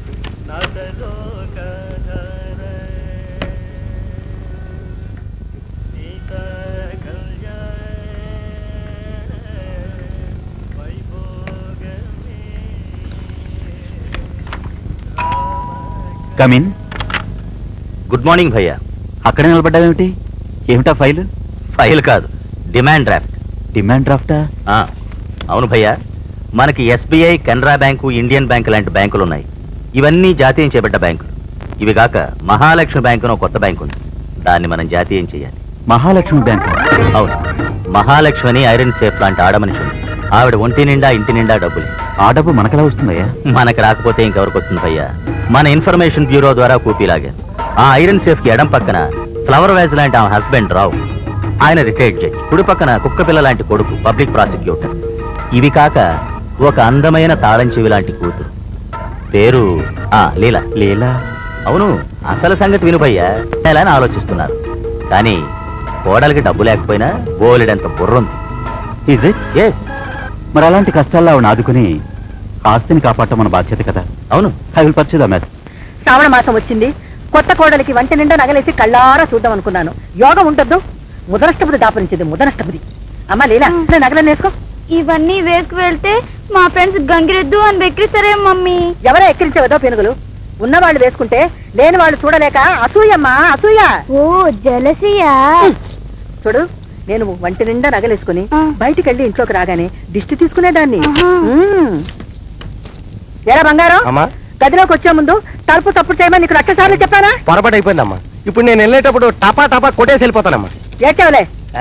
come in good morning భయ్యా అక్కడే నిలబడ్డావేమిటి ఏమిటా ఫైల్ ఫైల్ కాదు డిమాండ్ డ్రాఫ్ట్ డిమాండ్ డ్రాఫ్టా ఆ, అవును భయ్యా మనకి SBI Canara bank Indian Bank లాంటి బ్యాంకులు ఉన్నాయి ఇవన్నీ జాతీయం చేపట్ట బ్యాంకులు ఇవి కాక మహాలక్ష్మి బ్యాంకు అని ఒక కొత్త బ్యాంకు ఉంది దాన్ని మనం జాతీయం చేయాలి మహాలక్ష్మి బ్యాంక్ అవును మహాలక్ష్మి అని ఐరన్ సేఫ్ లాంటి ఆడమనిషి ఉంది ఆవిడ ఒంటి నిండా ఇంటి నిండా డబ్బులు ఆ డబ్బు మనకెలా వస్తుందయ్యా మనకు రాకపోతే ఇంకెవరికి వస్తుంది భయ్యా మన ఇన్ఫర్మేషన్ బ్యూరో ద్వారా కూపీ లాగాను ఆ ఐరన్ సేఫ్ కి ఎడం పక్కన ఫ్లవర్ వేజ్ లాంటి ఆమె హస్బెండ్ రావు ఆయన రిటైర్డ్ జడ్జి కుడి పక్కన కుక్క పిల్ల లాంటి కొడుకు పబ్లిక్ ప్రాసిక్యూటర్ ఇవి కాక ఒక అందమైన తాళం చెవి లాంటి కూతురు పేరు ఆ లీల లీలా అవును అసలు సంగతి వినుభయ్యా ఎలా అని ఆలోచిస్తున్నారు కానీ కోడలికి డబ్బు లేకపోయినా బోలెడంత బుర్రుంది ఇజ్ ఇట్ ఎస్ మరి అలాంటి కష్టాల్లో ఆవిడ ఆదుకుని ఆస్తిని కాపాడటం మన బాధ్యత కదా అవును I will pursue the math శ్రావణ మాసం వచ్చింది కొత్త కోడలికి వంట నిండా నగలేసి కళ్ళారా చూద్దాం అనుకున్నాను యోగం ఉంటుందో ముదనష్టపతి దాపరించింది ముదనష్టపతి అమ్మా లీలా నా నగలను వేసుకో ఇవన్నీ వేసుకు వెళ్తే మా ఫ్రెండ్స్ గంగిరెద్దు అని వెక్కిరిస్తారే మమ్మీ ఎవరో ఎక్కిరించేవదో పెనుగులు ఉన్నవాళ్ళు వేసుకుంటే లేని వాళ్ళు చూడలేక అసూయమ్మా అసూయ ఓ జలసియా చూడు నేను వంటి నిండా నగలేసుకుని ఆ. బయటికి వెళ్ళి ఇంట్లోకి రాగానే దిష్టి తీసుకునేదాన్ని ఆహా. మ్మ్. ఏరా బంగారం అమ్మా గదిలోకి వచ్చే ముందు తలుపు తప్పుడు చేయమని నీకు లక్ష సార్లు చెప్పానా పొరపాటు అయిపోయిందమ్మా ఇప్పుడు నేను వెళ్ళేటప్పుడు టపా టపా కొట్టేసి వెళ్ళిపోతానమ్మా ఏడ్చావులే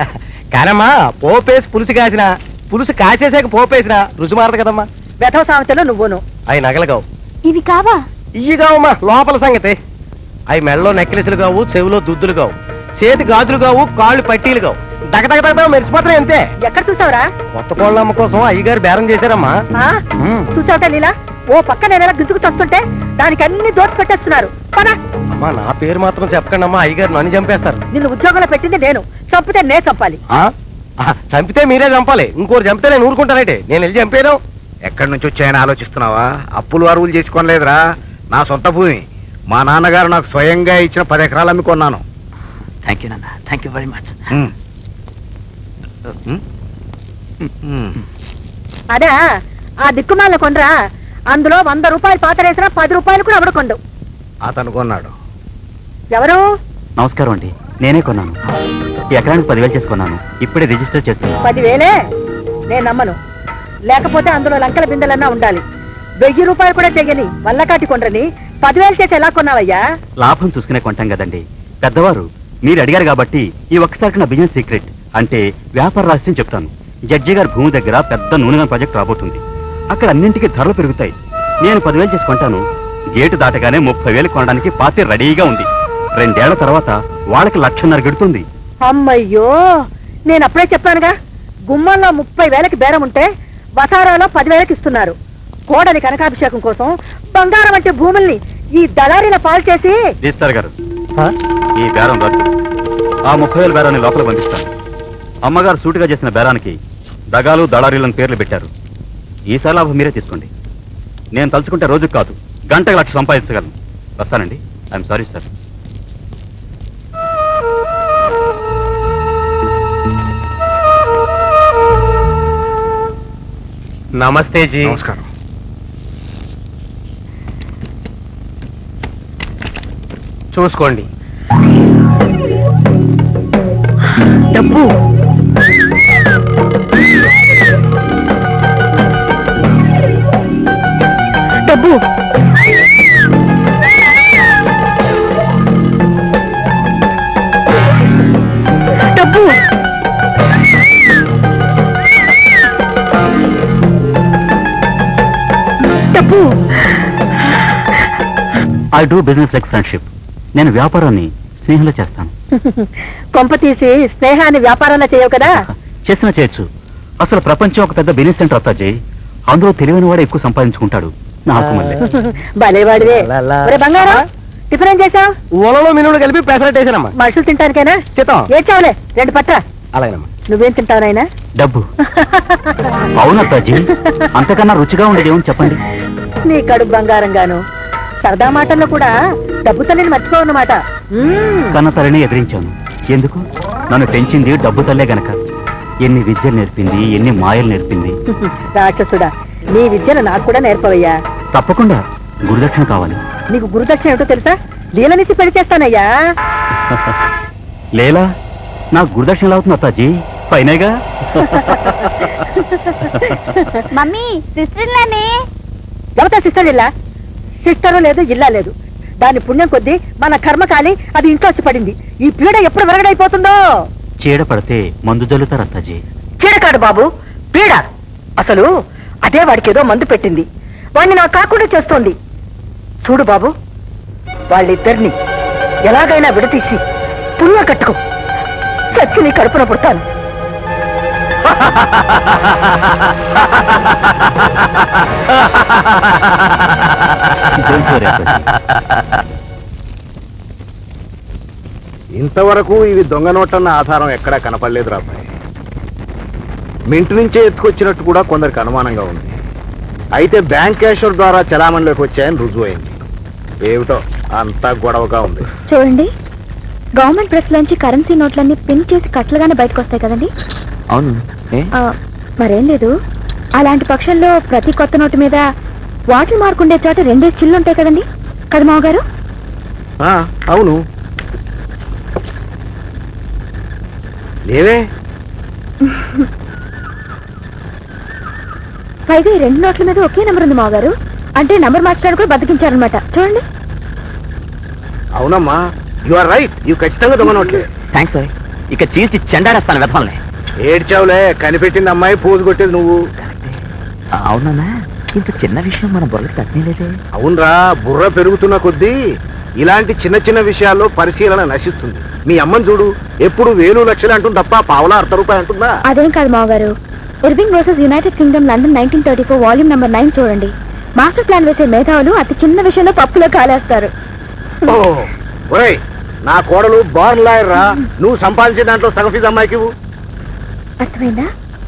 కానమ్మా పోపేసి పులుసు కాసిన పులుసు కాసేసాక పోపేసిన రుచి మారదు కదమ్మా వెధవ సామెతలో నువ్వును అవి నగలగావు ఇవి కావా ఇయ్యి కావమ్మా లోపల సంగతి అవి మెడలో నెక్లెస్లు కావు చెవిలో దుద్దులు కావు చేతి గాజులు కావు కాళ్ళు పట్టీలు కావు దగదగ దగ మెరిసిపోతాయి అంతే ఎక్కడ చూసావురా కొత్త కోళ్ళమ్మ కోసం అయ్యగారు బేరం చేశారమ్మా ఆ? చూసావుట లీలా ఓ పక్క నేను ఎలా గుంజుకు తస్తుంటే దానికి అన్ని దోచి పెట్టేస్తున్నారు పదా అమ్మా నా పేరు మాత్రం చెప్పకండి అమ్మా అయ్యగారు నన్ను చంపేస్తారు నిన్ను ఉద్యోగంలో పెట్టింది నేను చంపితే నే చంపాలి ఆ? ఆ, చంపితే మీరే చంపాలి ఇంకోరు చంపితే నేను ఊరుకుంటానంటే నేను వెళ్ళి చంపేను ఎక్కడి నుంచి వచ్చాయని ఆలోచిస్తున్నావా అప్పులు అరువులు చేసుకోలేదురా నా సొంత భూమి మా నాన్నగారు నాకు స్వయంగా ఇచ్చిన పది ఎకరాలు అమ్ముకున్నాను థ్యాంక్ యూ నాన్న thank you very much um. Um. Um. అదే ఆ దిక్కుమాల కొండ్రా అందులో వంద రూపాయలు పాతరేసినా పది రూపాయలు కూడా అవడకొండు అతను కొన్నాడు ఎవరు నమస్కారం అండి నేనే కొన్నాను ఈ ఎకరానికి పదివేలు చేసుకున్నాను ఇప్పుడే రిజిస్టర్ చేస్తున్నాను పదివేలే నేను నమ్మను లేకపోతే అందులో లంకల బిందెలన్నా ఉండాలి వెయ్యి రూపాయలు కూడా చెయ్యని వల్లకాటి కొండ్రని పదివేలు చేసి ఎలా కొన్నావయ్యా లాభం చూసుకునే కొంటాం కదండి పెద్దవారు మీరు అడిగారు కాబట్టి ఈ ఒక్కసారికి నా బిజినెస్ సీక్రెట్ అంటే వ్యాపార రహస్యం చెప్తాను జడ్జి గారి భూమి దగ్గర పెద్ద నూనె ప్రాజెక్ట్ రాబోతుంది అక్కడ అన్నింటికి ధరలు పెరుగుతాయి నేను పదివేలు చేసి కొంటాను గేటు దాటగానే ముప్పై వేలు కొనడానికి పార్టీ రెడీగా ఉంది రెండేళ్ల తర్వాత వాళ్ళకి లక్షన్నర గెడుతుంది అమ్మయ్యో నేను అప్పుడే చెప్పానుగా గుమ్మంలో ముప్పై వేలకి బేరం ఉంటే వసారాలో పదివేలకి ఇస్తున్నారు కోడలి కనకాభిషేకం కోసం బంగారం వంటి భూముల్ని ఈ దళారీల పాలు చేసి రిజిస్టర్ గారు ఈ బేరం రద్దు ఆ ముప్పై వేల బేరాన్ని లోపల పంపిస్తాను అమ్మగారు సూటిగా చేసిన బేరానికి దగాలు దళారీలను పేర్లు పెట్టారు ఈసారి లాభం మీరే తీసుకోండి నేను తలుచుకుంటే రోజు కాదు గంటకు లక్ష సంపాదించగలను వస్తానండి ఐఎమ్ సారీ సార్ నమస్తే జీ నమస్కారం చూసుకోండి డబ్బు డబ్బు డబ్బు డబ్బు I do business like friendship నేను వ్యాపారాన్ని స్నేహంలో చేస్తాను కొంప తీసి స్నేహాన్ని వ్యాపారంలో చేయవు కదా చేసినా చేయొచ్చు అసలు ప్రపంచం ఒక పెద్ద బిజినెస్ సెంటర్ అత్తాజీ అందులో తెలివైన వాడే ఎక్కువ సంపాదించుకుంటాడు నాకు మళ్ళీ భలేవాడివే లలా. ఒరే బంగారం టిఫిన్ ఏం చేసావు ఊలలో మినుడు కలిపి పెసరట్ వేసానమ్మా మనుషులు తింటానికైనా చిత్తం ఏం చావులే రెండు పట్ట అలాగేనమ్మా నువ్వేం తింటావు నాయనా డబ్బు అవును అత్తాజీ అంతకన్నా రుచిగా ఉండేది ఏమని చెప్పండి నీ కడుపు బంగారం గాను సరదా మాటల్లో కూడా డబ్బు తల్లిని మర్చిపోవన్నమాట మ్మ్. కన్న తల్లిని ఎదిరించాను ఎందుకు నన్ను పెంచింది డబ్బు తల్లే గనక ఎన్ని విద్యలు నేర్పింది ఎన్ని మాయలు నేర్పింది రాక్షసుడా నీ విద్యను నాకు కూడా నేర్పవయ్యా తప్పకుండా గురుదక్షిణ కావాలి నీకు గురుదక్షిణ ఏమిటో తెలుసా లీలనిసి పెళ్లి చేస్తానయ్యా లేలా నాకు గురుదక్షిణ ఎలా అవుతుంది అత్తాజీ పైనేగా మమ్మీ సిస్టర్లానే ఎవతా సిస్టర్ ఇల్లా సిస్టరు లేదు ఇల్లా లేదు దాని పుణ్యం కొద్దీ మన కర్మ కాలి అది ఇంట్లో వచ్చి పడింది ఈ పీడ ఎప్పుడు వెరగడైపోతుందో చీడ పడితే మందు జల్లుతారు అత్తాజీ చీడకాడు బాబు పీడ అసలు అదే వాడికి ఏదో మందు పెట్టింది వాడిని నాకు కాకుండా చేస్తోంది చూడు బాబు వాళ్ళిద్దరిని ఎలాగైనా విడతీసి పుణ్యం కట్టుకో చచ్చి నీ కడుపున పుడతాను Don't worry, అత్తాజీ. ఇంతవరకు ఇవి దొంగ నోట్లన్న ఆధారం ఎక్కడా కనపడలేదు రాబాయ్ మింటి నుంచే ఎత్తుకొచ్చినట్టు కూడా కొందరికి అనుమానంగా ఉంది అయితే బ్యాంక్ క్యాషర్ ద్వారా చలామణిలోకి వచ్చాయని రుజువు అయింది ఏమిటో అంతా గొడవగా ఉంది చూడండి గవర్నమెంట్ ప్రెస్ లోంచి కరెన్సీ నోట్లన్నీ పిన్ చేసి కట్లుగానే బయటకు వస్తాయి కదండి అవును ఏ? ఆ, మరేం లేదు అలాంటి పక్షంలో ప్రతి కొత్త నోటు మీద వాటర్ మార్క్ ఉండే చోట రెండే చిల్లు ఉంటాయి కదండి కదా మావగారు ఆ, అవును లేవే పైగా ఈ రెండు నోట్ల మీద ఒకే నెంబర్ ఉంది మావగారు అంటే నంబర్ మార్చడానికి కూడా బతికించారనమాట చూడండి అవునమ్మా యు ఆర్ రైట్ ఇవి ఖచ్చితంగా దొంగ నోట్లే థ్యాంక్స్ సార్ ఇక చీల్చి చెండాడేస్తాను వెతల్ని ఏడ్చావులే కనిపెట్టింది అమ్మాయి పోజు కొట్టేది నువ్వు అవునా ఇంత చిన్న విషయం మన బుర్రకి తట్టలేదే అవునరా బుర్ర పెరుగుతున్న కొద్దీ ఇలాంటి చిన్న చిన్న విషయాల్లో పరిశీలన నశిస్తుంది మీ అమ్మని చూడు ఎప్పుడు వేలు లక్షలు అంటుంది తప్ప పావులా అర్ధ రూపాయి అంటుందా అదేం కాదు మావగారు Irving versus United Kingdom London nineteen thirty four volume number nine చూడండి మాస్టర్ ప్లాన్ వేసే మేధావులు అతి చిన్న విషయంలో పప్పులో కాలేస్తారు ఓ, ఒరేయ్ నా కోడలు బార్న్ లాయర్ రా నువ్వు సంపాదించే దాంట్లో సగం ఫీజు అమ్మాయికి ఇవ్వు. అర్థమైందా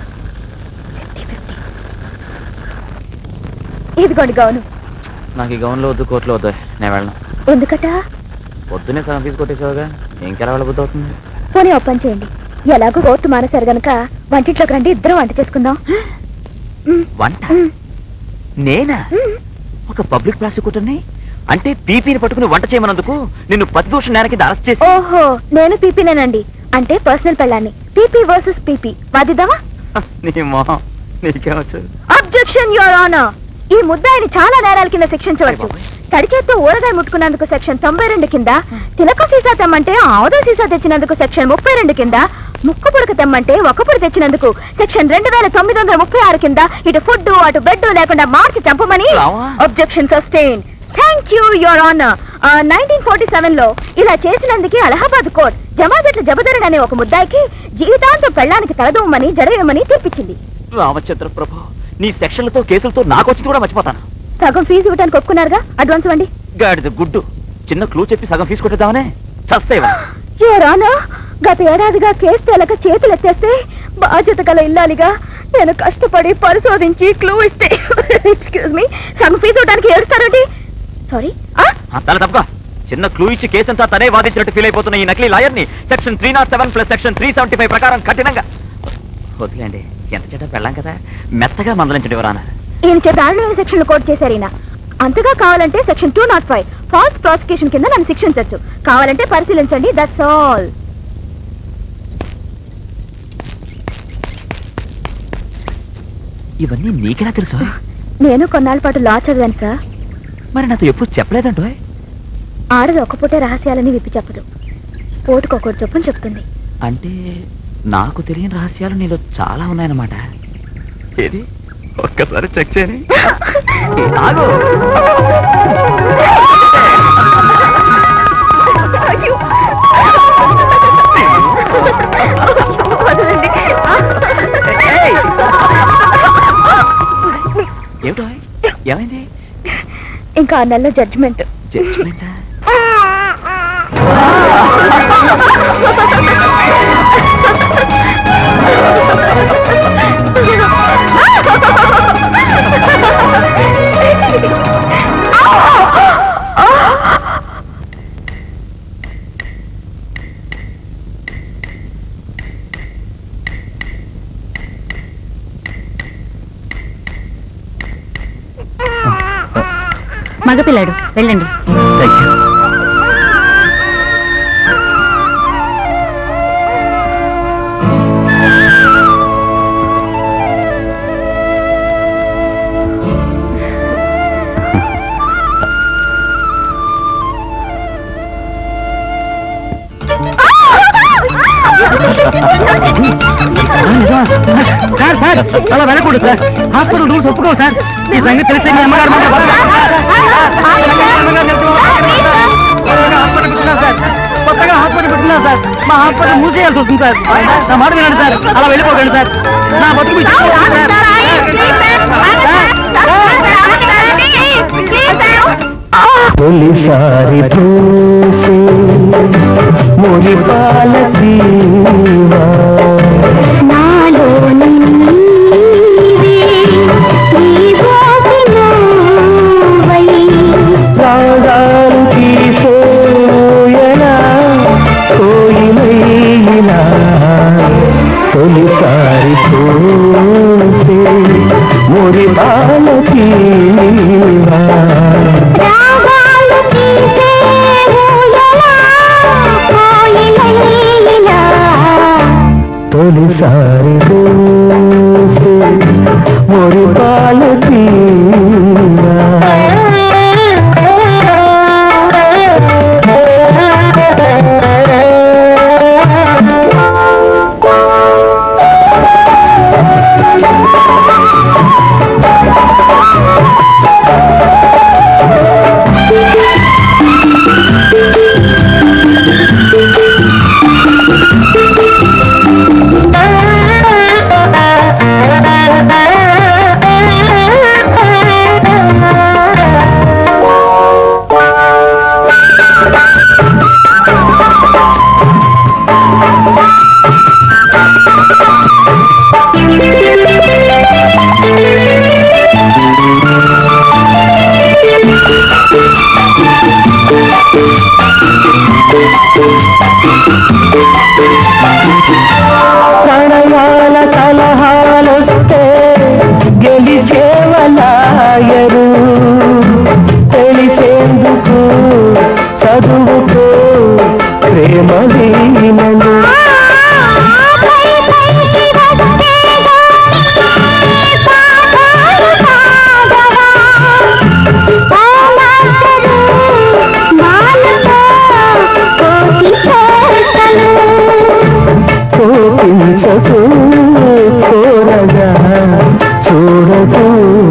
ఇదిగోండి గౌను నాకు ఈ గౌన్లో వద్దు కోట్లో వద్దు నేను వెళ్ళను ఎందుకట పొద్దునే సగం ఫీజు కొట్టేసావుగా ఇంకెలా వాళ్ళ బుద్ధి అవుతుంది పోనీ ఓ పని చేయండి ఎలాగో కోర్టు మానేశారు గనక వంటింట్లోకి రండి ఇద్దరం వంట చేసుకుందాం మ్, వంట మ్, నేనా మ్. ఒక పబ్లిక్ ప్రాసిక్యూటర్ని అంటే పీపీని పట్టుకుని వంట చేయమన్నందుకు నిన్ను ప్రతిదోష నేర కింద అరెస్ట్ చేసి ఓహో నేను పీపీనేనండి అంటే పర్సనల్ పెళ్ళాన్ని పీపీ వర్సెస్ పీపీ వాదిద్దామా నీ మొహం నీకేమొచ్చు అబ్జెక్షన్ యువర్ ఆనర్ ఈ ముద్దాయిని చాలా నేరాల కింద శిక్షించవచ్చు అయ్ బాబోయ్. తడి చేత్తో ఊరగాయ ముట్టుకున్నందుకు సెక్షన్ తొంభై రెండు కింద తిలక సీసా తెమ్మంటే ఆవుద సీసా తెచ్చినందుకు సెక్షన్ ముప్పై రెండు కింద ముక్కు పుడక తెమ్మంటే ఒక పొడి తెచ్చినందుకు సెక్షన్ రెండు వేల తొమ్మిది వందల ముప్పై ఆరు కింద ఇటు ఫుడ్ అటు బెడ్ లేకుండా మార్చి చంపమని రావా? Objection sustain thank you your honour nineteen forty seven లో ఇలా చేసినందుకే అలహాబాద్ కోర్ట్ జమాజట్ల జబదరుడు అనే ఒక ముద్దాయికి జీవితాంతం పెళ్ళానికి తలదూమని జడవేయమని తీర్పిచ్చింది రామచంద్ర ప్రభు నీ సెక్షన్లతో కేసులతో నాకు వచ్చింది కూడా మర్చిపోతాను సగం ఫీజు ఇవ్వడానికి ఒప్పుకున్నారుగా అడ్వాన్స్ ఇవ్వండి గాడిద గుడ్డు చిన్న క్లూ చెప్పి సగం ఫీజు కొట్టేద్దామనే చస్తేవా రానా గత ఏడాదిగా కేసు తేలక చేతులు ఎత్తేస్తే బాధ్యత గల ఇల్లాలిగా నేను కష్టపడి పరిశోధించి క్లూ ఇస్తే ఎక్స్క్యూజ్ మీ సగం ఫీజు ఇవ్వడానికి ఏడుస్తారండి సారీ తల తప్పగా చిన్న క్లూ ఇచ్చి కేసంతా తనే వాదించినట్టు ఫీల్ అయిపోతున్న ఈ నకిలీ లాయర్ని section three nought seven plus section three seventy five ప్రకారం కఠినంగా వదిలేండి ఎంత చెడ్డ పెళ్ళాం కదా మెత్తగా మందలించండి ఎవరానా ఈయన చేత దారుణమైన సెక్షన్ కోట్ చేశారు ఈయన అంతగా కావాలంటే section two nought five false prosecution కింద నన్ను శిక్షించవచ్చు కావాలంటే పరిశీలించండి దట్స్ ఆల్ ఇవన్నీ నీకెలా తెలుసు నేను కొన్నాళ్ళ పాటు లా చదివాను సార్ మరి నాతో ఎప్పుడు చెప్పలేదంటో ఆడది ఒక్క పూటే రహస్యాలని విప్పి చెప్పదు ఓటుకొకటి చొప్పున చెప్తుంది అంటే నాకు తెలియని రహస్యాలు నీలో చాలా ఉన్నాయన్నమాట ఏది ఒక్కసారి చెక్ చేయని ఆగు. ఏయ్! ఏమిటో ఏమైంది ఇంకా ఆ నెలలో జడ్జిమెంట్ జడ్జిమెంటా మగపిల్లాడు వెళ్ళండి థ్యాంక్ యూ సార్ సార్ అలా వెళ్ళకూడదు సార్ హాస్పిటల్ రూల్స్ ఒప్పుకోవు సార్ ఈ సంగతి తెలిస్తే మీ అమ్మగారు మాట హాస్పిటల్ పెట్టుకున్నాం సార్ కొత్తగా హాస్పిటల్ పెట్టుకున్నాం సార్ మా హాస్పిటల్ మూసేయాల్సి వస్తుంది సార్ నా మాట వినండి సార్ అలా వెళ్ళిపోకండి సార్ నా బతుకు మీకు ఇష్టం లేదు సార్. తొలిసారి చూసి మురిపాల తీవా రాగాలు తీసేయనా కోయిలైనా తొలిసారి చూసి మురిపాల తీవా రాగాలు తీసే ఊయలా, కోయిలైనా ప్రణయాల కలహాలొస్తే గెలిచేవలాయరు తెలిసేందుకు చదువుకో ప్రేమ వీణలు కోపించకు కోరగా చూడకు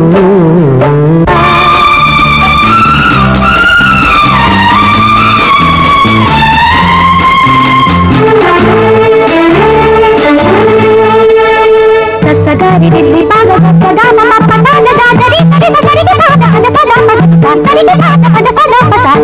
సగరి దిల్లి బాగ సదా మమ పదాన దాదరి సరి సరికి బాగ అద పద పద సరికి బాగ అద పద పద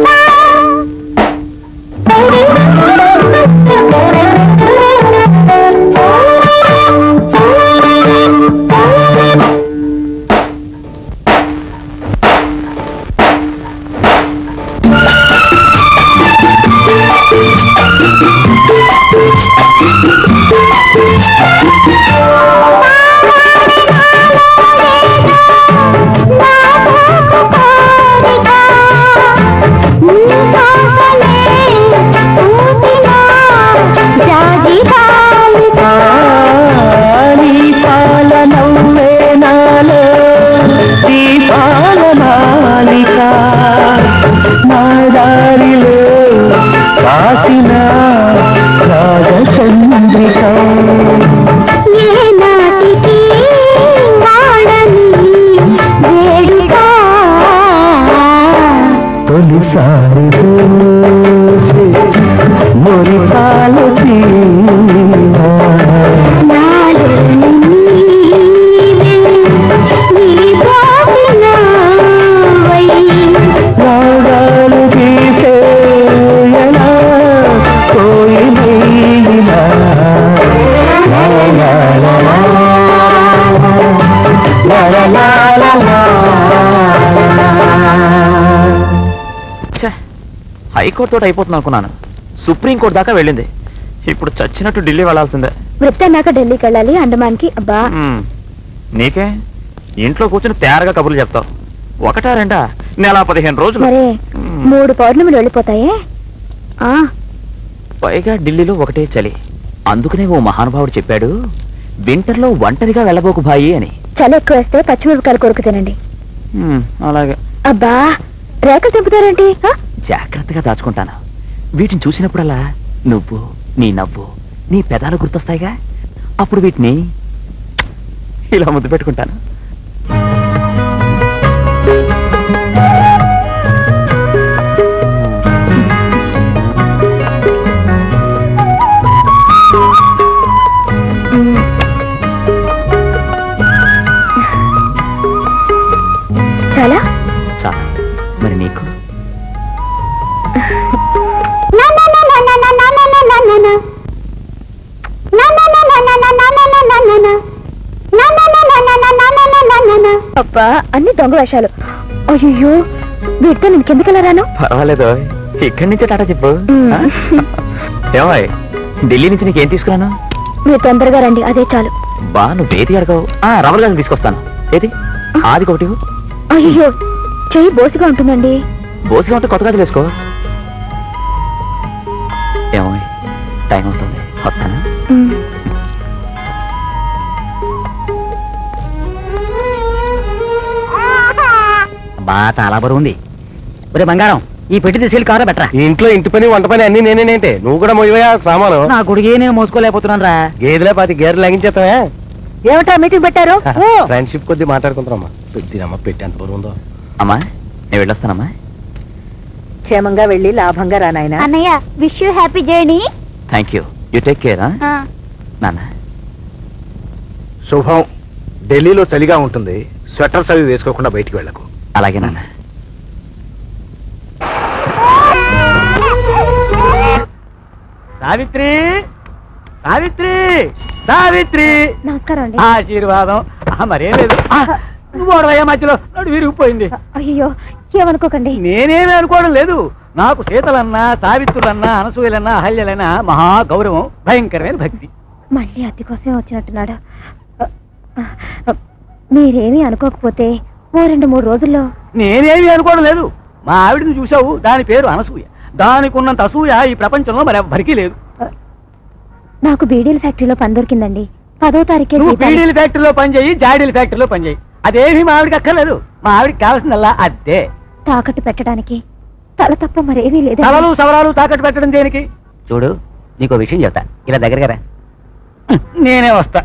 నీ పాలనవ్వే నాలో ఈ పాలనాలిక నా దారిలో కాసిన రాగచంద్రిక తొలిసారి దోసి మురిపాలు తీరా రాగాలు తీసేయనా కోయిలీలా లా లా లా లా. లా లా లా లా లా. ఛే, హైకోర్టు తోటి అయిపోతుంది అనుకున్నాను సుప్రీంకోర్టు దాకా వెళ్ళింది ఇప్పుడు చచ్చినట్టు ఢిల్లీ వెళ్ళాల్సిందే వృత్తన్నాక ఢిల్లీకి వెళ్ళాలి అండమాన్కి అబ్బా మ్మ్. నీకే ఇంట్లో కూర్చుని తయారుగా కబుర్లు చెప్తావు ఒకటా రెండా నెల పదిహేను రోజులు మరే మ్మ్. మూడు పౌర్ణములు వెళ్ళిపోతాయే ఆ పైగా ఢిల్లీలో ఒకటే చలి అందుకనే ఓ మహానుభావుడు చెప్పాడు వింటర్లో ఒంటరిగా వెళ్ళబోకు భాయి అని చలి ఎక్కువ వేస్తే పచ్చిమిరపకాయలు కొరకు తినండి మ్మ్, అలాగే అబ్బా రేఖలు తెంపుతారేంటి ఆ? జాగ్రత్తగా దాచుకుంటాను వీటిని చూసినప్పుడల్లా నువ్వు నీ నవ్వు నీ పెదాలు గుర్తొస్తాయిగా అప్పుడు వీటిని ఇలా ముద్దు పెట్టుకుంటాను చాలా చాలా మరి నీకు అబ్బా అన్ని దొంగ వేషాలు అయ్యో వీటితో నేను కిందకి రాను పర్వాలేదు ఇక్కడి నుంచే టాటా చెప్పు మ్మ్. ఆ? ఏమాయ్ ఢిల్లీ నుంచి నీకేం తీసుకురాను మీరు తొందరగా రండి అదే చాలు బా నువ్వు ఏది అడగవు ఆ రబ్బర్ గాజులు తీసుకొస్తాను ఏది ఆది ఒకటి ఇవ్వు. అయ్యో చెయ్యి బోసిగా ఉంటుందండి బోసిగా ఉంటే కొత్త గాజులు వేసుకో ఏమో టైం అవుతుంది వస్తాను ఉమ్. బా చాలా బరువు ఉంది ఒరే బంగారం ఈ పెట్టి తీసుకెళ్ళి కారా బెటరా ఈ ఇంట్లో ఇంటి పని వంట పని అన్ని నేనేనేంటే నువ్వు కూడా మొయ్యవయా సామాను నా గుడికి నేను మోసుకోలేకపోతున్నాను రా గేదెలే పాతి గేర్లు లాగించేస్తావే ఏమిటా మీటింగ్ పెట్టారు ఫ్రెండ్షిప్ కొద్ది మాట్లాడుకుంటారమ్మా పెద్దినమ్మ పెట్టి ఎంత బరువు ఉందో అమ్మా నేను వెళ్ళొస్తానమ్మా క్షేమంగా వెళ్ళి లాభంగా రా నాయనా అన్నయ్య wish you happy journey thank you you take care నాన్న శుభం ఢిల్లీలో చలిగా ఉంటుంది స్వెటర్స్ అవి వేసుకోకుండా బయటికి వెళ్ళకు అలాగే నాన్న సావిత్రి సావిత్రి సావిత్రి నమస్కారం అండి ఆశీర్వాదం ఆ, మరేం లేదు ఆ, నువ్వు ఓడవయ్యా మధ్యలో నడు విరిగిపోయింది అయ్యో ఏమనుకోకండి నేనేమి అనుకోవడం లేదు నాకు సీతలన్నా సావిత్రులన్నా అనసూయలన్నా అహల్యలన్నా మహా గౌరవం భయంకరమైన భక్తి మళ్ళీ అతి కోసమే వచ్చినట్టున్నాడు మీరేమీ అనుకోకపోతే ఓ రెండు మూడు రోజుల్లో నేనేమి అనుకోవడం లేదు మా ఆవిడని చూసావు దాని పేరు అనసూయ దానికి ఉన్నంత అసూయ ఈ ప్రపంచంలో మరి ఎవ్వరికీ లేదు నాకు బీడీల ఫ్యాక్టరీలో పని దొరికిందండి పదో తారీఖే నువ్వు జీతాలు. బీడీల ఫ్యాక్టరీలో పనిచేయి జాడీల ఫ్యాక్టరీలో పనిచేయి అదేమి మా ఆవిడకి అక్కర్లేదు మా ఆవిడకి కావాల్సిందల్లా అదే తాకట్టు పెట్టడానికి తల తప్ప మరేమీ లేదు తలలు సవరాలు తాకట్టు పెట్టడం దేనికి చూడు నీకు విషయం చెప్తా ఇలా దగ్గరగా రా నేనే వస్తా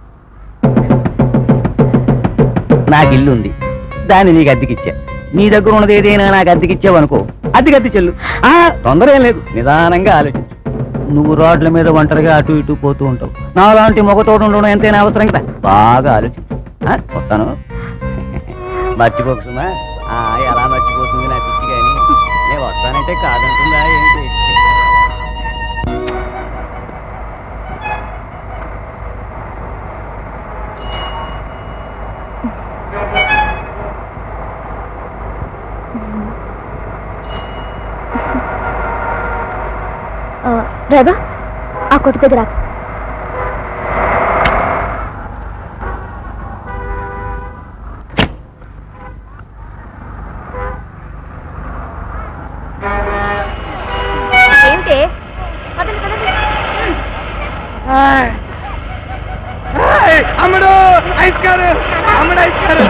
నాకు ఇల్లు ఉంది దాన్ని నీకు అద్దెకిచ్చా నీ దగ్గర ఉన్నది ఏదైనా నాకు అద్దెకిచ్చావు అనుకో అద్దెకి అద్దె చెల్లు ఆ, తొందర ఏం లేదు నిదానంగా ఆలోచించు నువ్వు రోడ్ల మీద ఒంటరిగా అటు ఇటు పోతూ ఉంటావు నాలాంటి మొగతోడు ఉండడం ఎంతైనా అవసరం కదా బాగా ఆలోచించు ఆ, వస్తాను మర్చిపోకు సుమా ఆ, ఎలా మర్చిపోతుంది నా పిచ్చి కానీ నేను వస్తానంటే కాదంటుందా ఏంటి ఆ, రేవా ఆ కొట్టు దగ్గర ఆపు. ఏంటి పదండి, పదండి. అమ్మడు ఐస్ కారు అమ్మడు ఐస్ కారు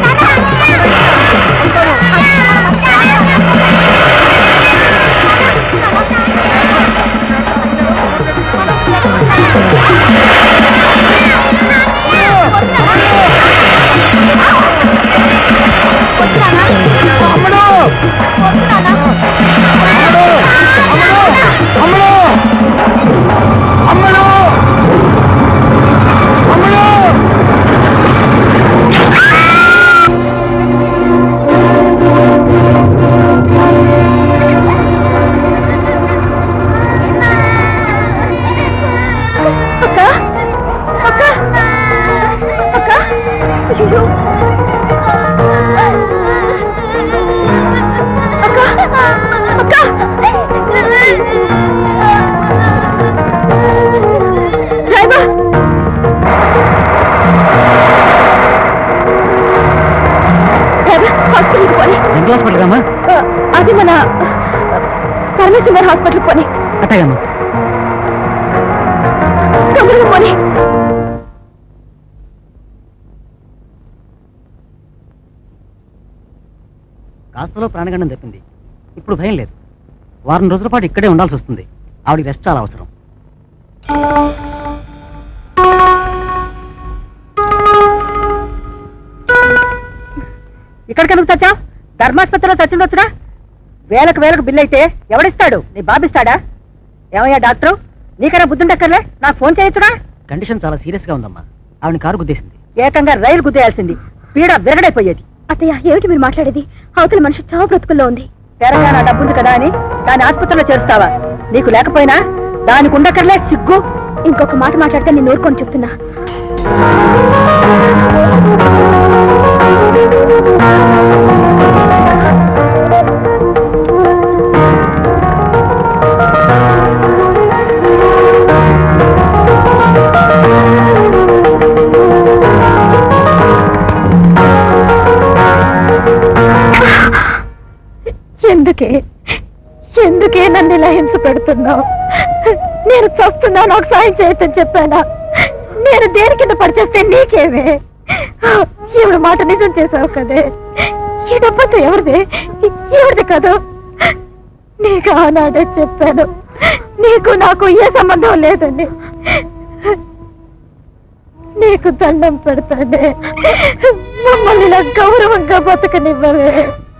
అమ్మడు అమ్మడు అమ్మడు అమ్మడు అమ్మడు అక్క అక్క అక్క అయ్యో అక్క అక్క డ్రైవర్ డ్రైవర్ హాస్పిటల్కి పోనీ ఎంత హాస్పిటల్ అమ్మా ఆ, అది మన పరమేశ్వర్ హాస్పిటల్కి పోనీ అట్టగమ్మా తొందరగా పోనీ కాస్తలో ప్రాణగండం తప్పింది ఇప్పుడు భయం లేదు వారం రోజుల పాటు ఇక్కడే ఉండాల్సి వస్తుంది ఆవిడకి రెస్ట్ చాలా అవసరం ఇక్కడికి ఎందుకు చచ్చావు ధర్మాస్పత్రిలో చచ్చిందొచ్చురా వేలకు వేలకు బిల్లు అయితే ఎవడిస్తాడు నీ బాబిస్తాడా ఏమయ్యా డాక్టర్ నీకైనా బుద్ధుండక్కర్లే నాకు ఫోన్ చేయొచ్చురా కండిషన్ చాలా సీరియస్ గా ఉందమ్మా ఆవిడ కారు గుద్దేసింది ఏకంగా రైలు గుద్దేయాల్సింది పీడ విరగడైపోయేది అత్తయ్య ఏమిటి మీరు మాట్లాడేది అవతల మనిషి చావు బ్రతుకుల్లో ఉంది తెలంగాణ డబ్బుంది కదా అని దాని ఆసుపత్రిలో చేరుస్తావా నీకు లేకపోయినా దానికి ఉండక్కర్లే సిగ్గు ఇంకొక మాట మాట్లాడితే నేను ఊరుకొని చెప్తున్నా ఎందుకే ఎందుకే నన్ను ఇలా హింస పెడుతున్నావు నేను చస్తున్నా నాకు సాయం చేయొచ్చని చెప్పానా నేను దేని కింద పడిచేస్తే నీకేమే ఈవిడ మాట నిజం చేసావు కదే ఈ డబ్బంతా ఎవరిది ఎవరిది కాదు నీకు ఆనాడే చెప్పాను నీకు నాకు ఏ సంబంధం లేదని నీకు దండం పెడతానే మమ్మల్ని ఇలా గౌరవంగా బతకనివ్వవే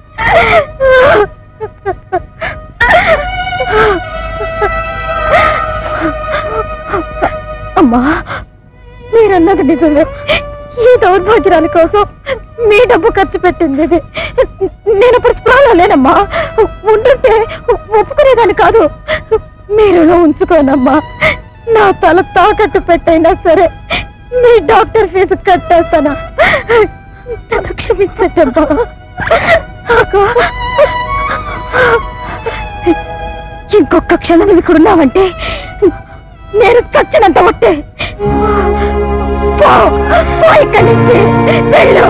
అమ్మా మీరన్నది నిజమే ఈ దౌర్భాగ్యాల కోసం మీ డబ్బు ఖర్చు పెట్టింది ఇది నేను ఇప్పుడు స్పృహలో లేనమ్మా ఉంటుంటే ఒప్పుకునేదాన్ని కాదు మీరు ఉంచుకోనమ్మా నా తల తాకట్టు పెట్టైనా సరే మీ డాక్టర్ ఫీజు కట్టేస్తానా నన్ను క్షమించండి అమ్మా ఇంకొక క్షణం నువ్వు ఇక్కడున్నావంటే నేను చచ్చినంత ఒట్టే పో పో ఇక్కడి నుంచి వెళ్ళు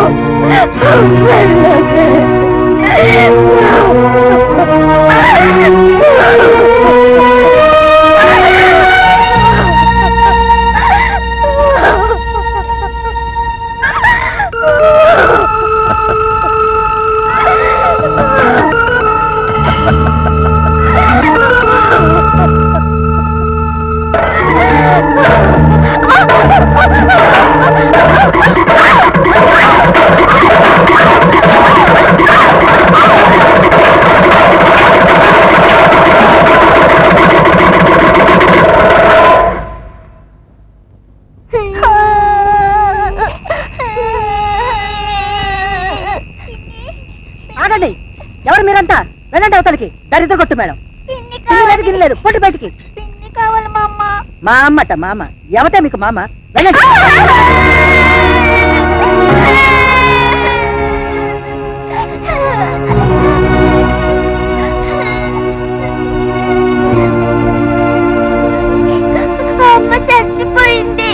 ఆగండి ఎవరు మీరంతా వెళ్ళండి అవతలికి దరిద్ర కొట్టు మేడం తినలేదు తినలేదు పొట్టు బయటికి కావాలి మా అమ్మ మా అమ్మట మా అమ్మ ఎవతే మీకు మామ వెళ్ళండి అమ్మ చచ్చిపోయింది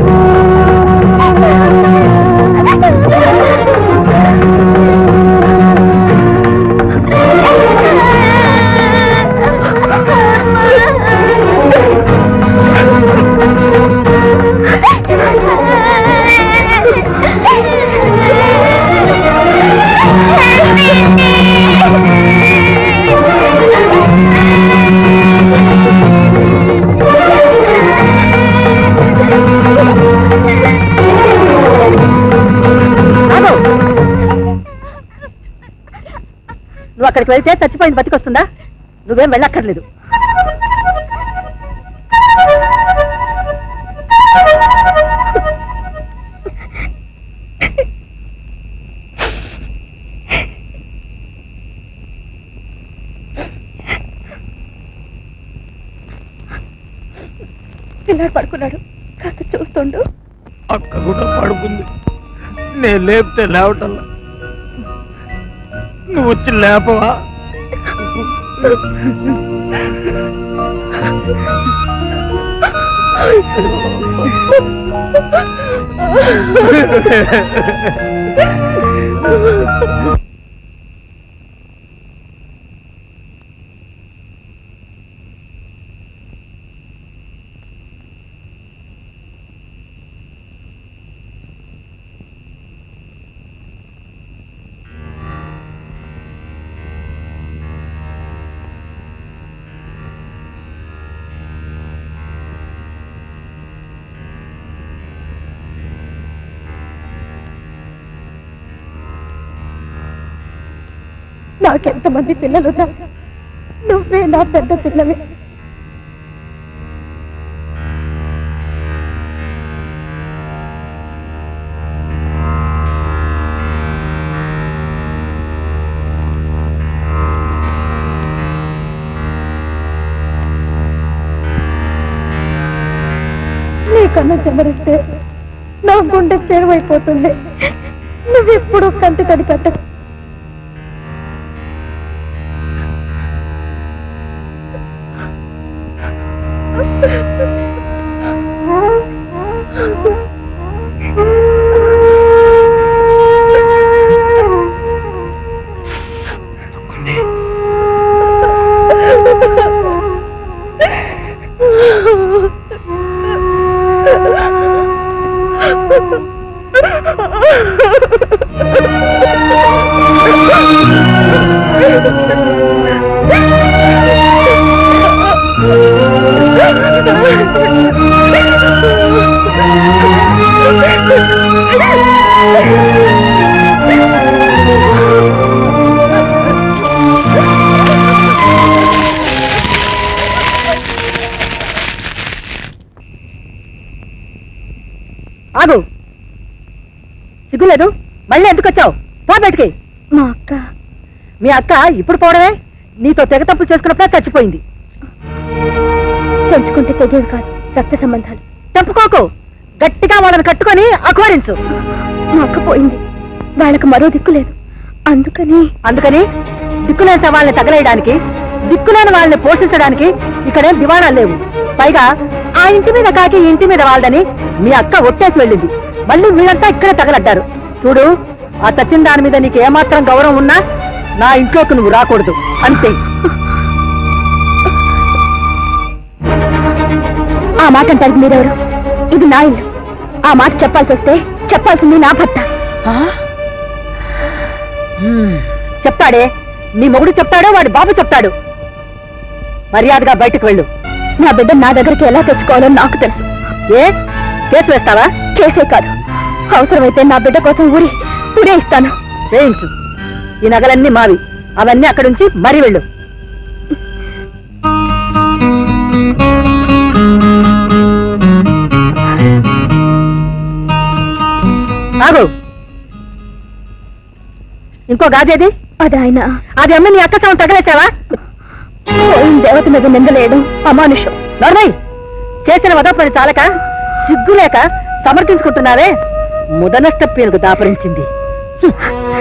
ఆగు. నువ్వు అక్కడికి వెళ్తే చచ్చిపోయింది బతికొస్తుందా నువ్వేం వెళ్ళక్కర్లేదు పిల్లాడు పడుకున్నాడు కాస్త చూస్తుండు అక్క కూడా పడుకుంది నేను లేపితే లేవటల్లా నువ్వు వచ్చి లేపవా నాకెంతమంది పిల్లలున్నా నువ్వే నా పెద్ద పిల్లవే నీకన్నా చెమరిస్తే నా గుండె చేరువైపోతుంది నువ్వెప్పుడు కంటి తడి పెట్టకు ఆగు సిగ్గులేదు మళ్ళీ ఎందుకు వచ్చావు పో బయటికి మా అక్క మీ అక్క ఇప్పుడు పోవడమే నీతో తెగ తప్పులు చేసుకున్నప్పుడే చచ్చిపోయింది పెంచుకుంటే తెగేవి కాదు రక్త సంబంధాలు చంపుకోకు గట్టిగా వాళ్ళని కట్టుకొని అఘోరించు మా అక్క పోయింది వాళ్ళకి మరో దిక్కు లేదు అందుకని అందుకని దిక్కులేని సవాళ్ళని తగలేయడానికి దిక్కులేని వాళ్ళని పోషించడానికి ఇక్కడేం దివాణాలు లేవు పైగా ఆ ఇంటి మీద కాకి ఈ ఇంటి మీద వాళ్ళని మీ అక్క ఒట్టేసి వెళ్ళింది మళ్ళీ వీళ్ళంతా ఇక్కడే తగలడ్డారు చూడు ఆ చచ్చిన దాని మీద నీకు ఏమాత్రం గౌరవం ఉన్నా నా ఇంట్లోకి నువ్వు రాకూడదు అంతే ఆ మాట అంటానికి మీరెవరు ఇది నా ఇల్లు ఆ మాట చెప్పాల్సి వస్తే చెప్పాల్సింది నా భర్త చెప్తాడే నీ మొగుడు చెప్తాడో వాడి బాబు చెప్తాడు మర్యాదగా బయటకు వెళ్ళు నా బిడ్డ నా దగ్గరికి ఎలా తెచ్చుకోవాలో నాకు తెలుసు ఏ కేసు వేస్తావా కేసే కాదు అవసరమైతే నా బిడ్డ కోసం ఊరి ఊరే ఇస్తాను వేయించు ఈ నగలన్నీ మావి అవన్నీ అక్కడుంచి మరీ వెళ్ళు ఆగు ఇంకో గాజేది అది ఆయన అది అమ్మ నీ అక్క సౌండ్ తగలేసావా పోయిన దేవత మీద నిందలేయడం అమానుషం నోర్మై చేసిన వదపని చాలక సిగ్గులేక సమర్థించుకుంటున్నావే ముదనష్ట పేరుకు దాపరించింది హ్మ్.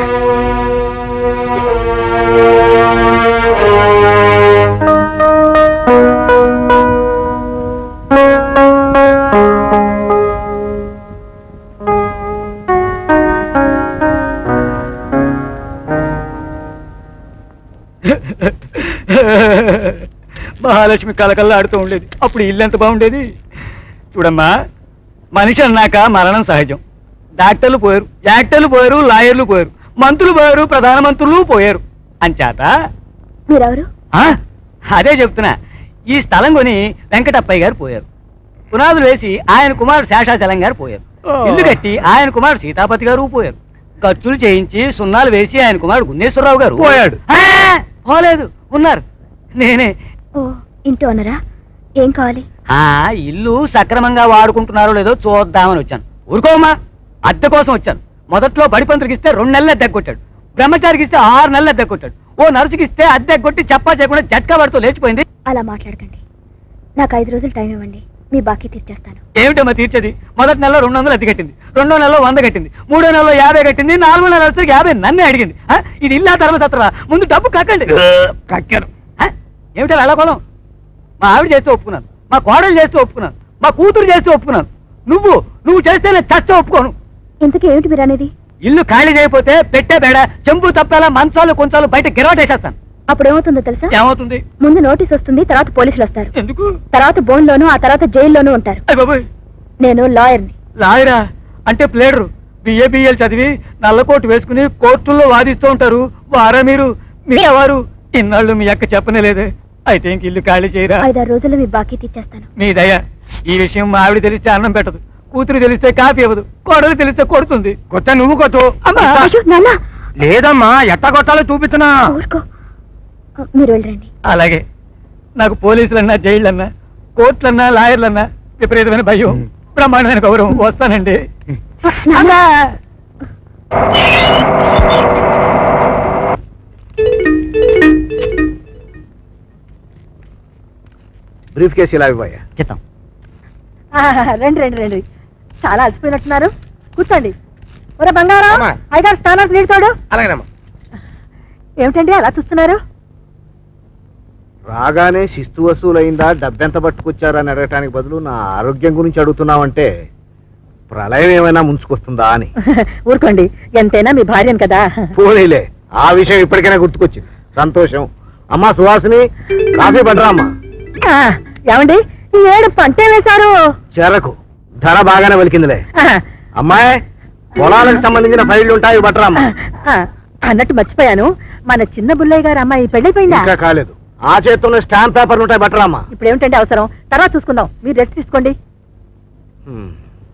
మహాలక్ష్మి కలకల్లా ఆడుతూ ఉండేది అప్పుడు ఇల్లు ఎంత బాగుండేది చూడమ్మా మనిషి అన్నాక మరణం సహజం డాక్టర్లు పోయారు యాక్టర్లు పోయారు లాయర్లు పోయారు మంత్రులు పోయారు ప్రధానమంత్రులు పోయారు అంచేత మీరెవరు ఆ, అదే చెప్తున్నా ఈ స్థలం కొని వెంకటప్పయ్య గారు పోయారు పునాదులు వేసి ఆయన కుమారుడు శేషాచలం గారు పోయారు ఇల్లు కట్టి ఆయన కుమారుడు సీతాపతి గారు పోయారు ఖర్చులు చేయించి సున్నాలు వేసి ఆయన కుమారుడు గున్నేశ్వరరావు గారు పోయాడు. ఆ, పోలేదు ఉన్నారు నేనే ఓ ఇంటి ఓనరా ఏం కావాలి ఆ ఇల్లు సక్రమంగా వాడుకుంటున్నారో లేదో చూద్దామని వచ్చాను ఊరుకోమా అద్దె కోసం వచ్చాను మొదట్లో బడిపంతుడికి ఇస్తే రెండు నెలలు అద్దె కొట్టాడు బ్రహ్మచారికి ఇస్తే ఆరు నెలలు అద్దె కొట్టాడు ఓ నర్సుకి ఇస్తే అద్దె కొట్టి చెప్పా చేయకుండా జట్కా పడుతూ లేచిపోయింది అలా మాట్లాడకండి నాకు ఐదు రోజులు టైం ఇవ్వండి మీ బాకీ తీర్చేస్తాను ఏమిటమ్మా తీర్చేది మొదటి నెలలో రెండు వందలు అద్దె కట్టింది రెండో నెలలో వంద కట్టింది మూడో నెలలో యాభై కట్టింది నాలుగో నెల వచ్చి యాభై నన్నే అడిగింది ఆ, ఇది ఇల్లా ధర్మసత్రవా ముందు డబ్బు కక్కండి కక్కారు ఆ, ఏమిటో వెళ్ళకోలం మా ఆవిడ చేస్తే ఒప్పుకున్నాను మా కోడలు చేస్తే ఒప్పుకున్నాను మా కూతురు చేస్తే ఒప్పుకున్నాను నువ్వు నువ్వు చేస్తే నేను చస్తే ఒప్పుకోను ఇంతకీ ఏమిటి మీరు అనేది ఇల్లు ఖాళీ చేయకపోతే పెట్టే బేడ చెంబు తప్పేలా మంచాలు కొంచాలు బయట గిరవటేసేస్తాను అప్పుడు ఏమవుతుందో తెలుసా ఏమవుతుంది ముందు నోటీస్ వస్తుంది తర్వాత పోలీసులు వస్తారు ఎందుకు తర్వాత బోన్లోను ఆ తర్వాత జైల్లోనూ ఉంటారు అయ్య బాబోయ్ నేను లాయర్ని లాయరా అంటే ప్లేడరు బిఏ బిఎల్ చదివి నల్లకోటు వేసుకుని కోర్టుల్లో వాదిస్తూ ఉంటారు వారా మీరు మీరెవరు ఇన్నాళ్ళు మీ అక్క చెప్పనే లేదే అయితే ఇంక ఇల్లు ఖాళీ చేయరా ఐదారు రోజుల్లో మీ బాకీ తీర్చేస్తాను మీ దయ ఈ విషయం మా ఆవిడ తెలిస్తే అన్నం పెట్టదు కూతురు తెలిస్తే కాఫీ ఇవ్వదు కోడలు తెలిస్తే కొడుతుంది కొత్త నువ్వు కొట్టు అమ్మా అయ్యో నాన్న లేదమ్మా ఎట్ట కొట్టాలో చూపిస్తున్నా ఊరుకో మీరు వెళ్ళండి అలాగే నాకు పోలీసులన్నా జైళ్ళన్నా కోర్టులన్నా లాయర్లన్నా విపరీతమైన భయం బ్రహ్మాండమైన గౌరవం వస్తానండి నాన్న బ్రీఫ్ కేసు ఇలా ఇవ్వయ్యా చిత్తం ఆ, రండి రండి రండి చాలా అలసిపోయినట్టున్నారు కూర్చోండి ఒరే బంగారం అమ్మా. అయ్యగారు స్నానానికి నీళ్ళు తోడు అలాగేనమ్మా ఏమిటండి అలా చూస్తున్నారు రాగానే శిస్తు వసూలైందా డబ్బెంత పట్టుకొచ్చారని అడగటానికి బదులు నా ఆరోగ్యం గురించి అడుగుతున్నావంటే ప్రళయం ఏమైనా ముంచుకొస్తుందా అని ఊరుకోండి ఎంతైనా మీ భార్యను కదా పోనీలే ఆ విషయం ఇప్పటికైనా గుర్తుకొచ్చింది సంతోషం అమ్మా సుహాసిని కాఫీ పడరా అమ్మా ఆ, ఏమండి ఈ ఏడు పంటే వేశారు చెరకు ధర బాగానే వలికిందిలే ఆ, అమ్మాయి పొలాలకు సంబంధించిన ఫైళ్లు ఉంటాయి బట్రా అమ్మా ఆ, అన్నట్టు మర్చిపోయాను మన చిన్న బుల్లయ్య గారు అమ్మాయి పెళ్ళైపోయిందా ఇంకా కాలేదు ఆ చేతిలో స్టాంప్ పేపర్లు ఉంటాయి బట్రా అమ్మా ఇప్పుడు ఏమిటండి అవసరం తర్వాత చూసుకుందాం మీరు రెస్ట్ తీసుకోండి హ్మ్.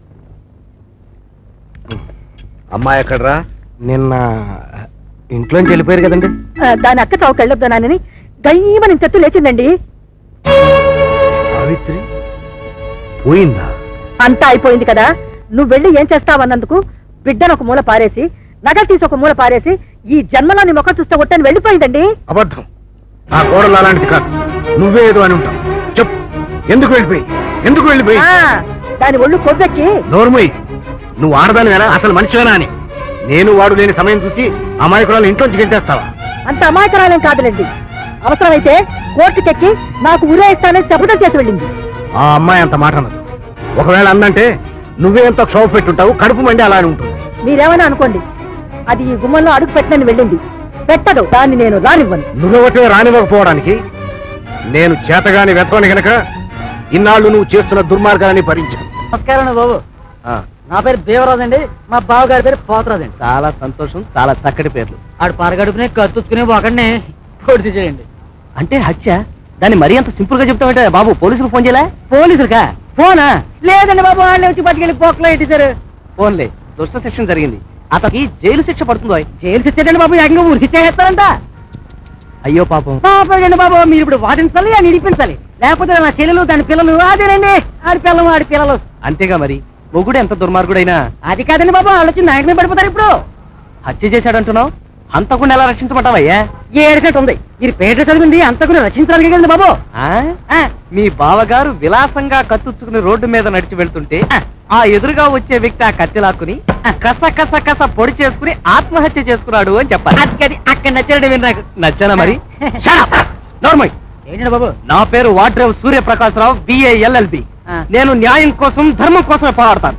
అమ్మాయి ఎక్కడ్రా నిన్న ఇంట్లోంచి వెళ్ళిపోయారు కదండి ఆ, దాని అక్క చావుకు వెళ్ళొద్దానని దయ్యమని చెట్టు లేచిందండి సావిత్రి పోయిందా అంతా అయిపోయింది కదా నువ్వు వెళ్ళి ఏం చేస్తావన్నందుకు బిడ్డను ఒక మూల పారేసి నగలు తీసి ఒక మూల పారేసి ఈ జన్మలో నీ ముఖం చూస్తే కొట్టని వెళ్ళిపోయిందండి అబద్ధం నా కోడలు అలాంటిది కాదు నువ్వే ఏదో అని ఉంటావు చెప్పు ఎందుకు వెళ్ళిపోయి ఎందుకు వెళ్ళిపోయి ఆ, దాని ఒళ్ళు కొవ్వెక్కి నోర్ముయ్ నువ్వు ఆడదానివేనా అసలు మనిషివేనా అని నేను వాడు లేని సమయం చూసి అమాయకురాలు ఇంట్లోంచి గెంటేస్తావా అంత అమాయకరాలేం కాదులేండి అవసరమైతే కోర్టుకెక్కి నాకు ఉరేస్తానని చెప్పడం చేసి వెళ్ళింది ఆ అమ్మాయి అంత మాట అన్నది ఒకవేళ అందంటే నువ్వే ఎంత క్షోభ పెట్టుంటావు కడుపు మండి అలానే ఉంటుంది మీరేమని అనుకోండి అది ఈ గుమ్మంలో అడుగు పెట్టనని వెళ్ళింది పెట్టదు దాన్ని నేను రానివ్వను నువ్వొకటే రానివ్వకపోవడానికి నేను చేతగాని వెతవని గనక ఇన్నాళ్ళు నువ్వు చేస్తున్న దుర్మార్గాన్ని భరించాను నమస్కారం బాబు ఆ, నా పేరు దేవరాజు అండి మా బావగారి పేరు పోతరాజు అండి చాలా సంతోషం చాలా చక్కటి పేర్లు ఆడు పరగడుపునే కత్తుకునే ఒకడిని పొడిచి చేయండి అంటే హత్య దాన్ని మరీ అంత సింపుల్ గా చెప్తామంటే బాబు పోలీసులు ఫోన్ చేయలే పోలీసులకా ఫోనా లేదండి బాబు వాళ్ళే వచ్చి పట్టుకెళ్ళి పోకలో ఇట్టేశారు ఫోన్లే దుష్ట శిక్షణ జరిగింది అతనికి జైలు శిక్ష పడుతుందో జైలు తెచ్చాడండి బాబు ఏకంగా ఉరికి చేస్తారంట అయ్యో పాపం పాపండి బాబు మీరు ఇప్పుడు వాదించాలి అని నిడిపించాలి లేకపోతే నా చెల్లెలు దాని పిల్లలు అదేనండి ఆడి పిల్లలు ఆడి పిల్లలు అంతేగా మరి మొగుడు ఎంత దుర్మార్గుడైనా అది కాదండి బాబు వాళ్ళు వచ్చి నాయకమే పడిపోతారు ఇప్పుడు హత్య చేశాడంటున్నావు హంతకుండా ఎలా రక్షించమంటావయ్యా ఏడుకట్టు ఉంది మీరు పేట చదివింది అంతకుని రచించడానికి కదండి బాబు ఆ? మీ బావగారు విలాసంగా కత్తుచ్చుకుని రోడ్డు మీద నడిచి వెళ్తుంటే ఆ ఎదురుగా వచ్చే వ్యక్తి ఆ కత్తి లాక్కుని కస కస కస పొడి చేసుకుని ఆత్మహత్య చేసుకున్నాడు అని చెప్పాలి అది అక్కడ నచ్చాడు మీరు నాకు నచ్చానా మరి నార్మల్ ఏంటండి బాబు నా పేరు వాడ్రేవ్ సూర్యప్రకాశరావు బిఏఎల్ఎల్బి ఆ. నేను న్యాయం కోసం ధర్మం కోసమే పోరాడతాను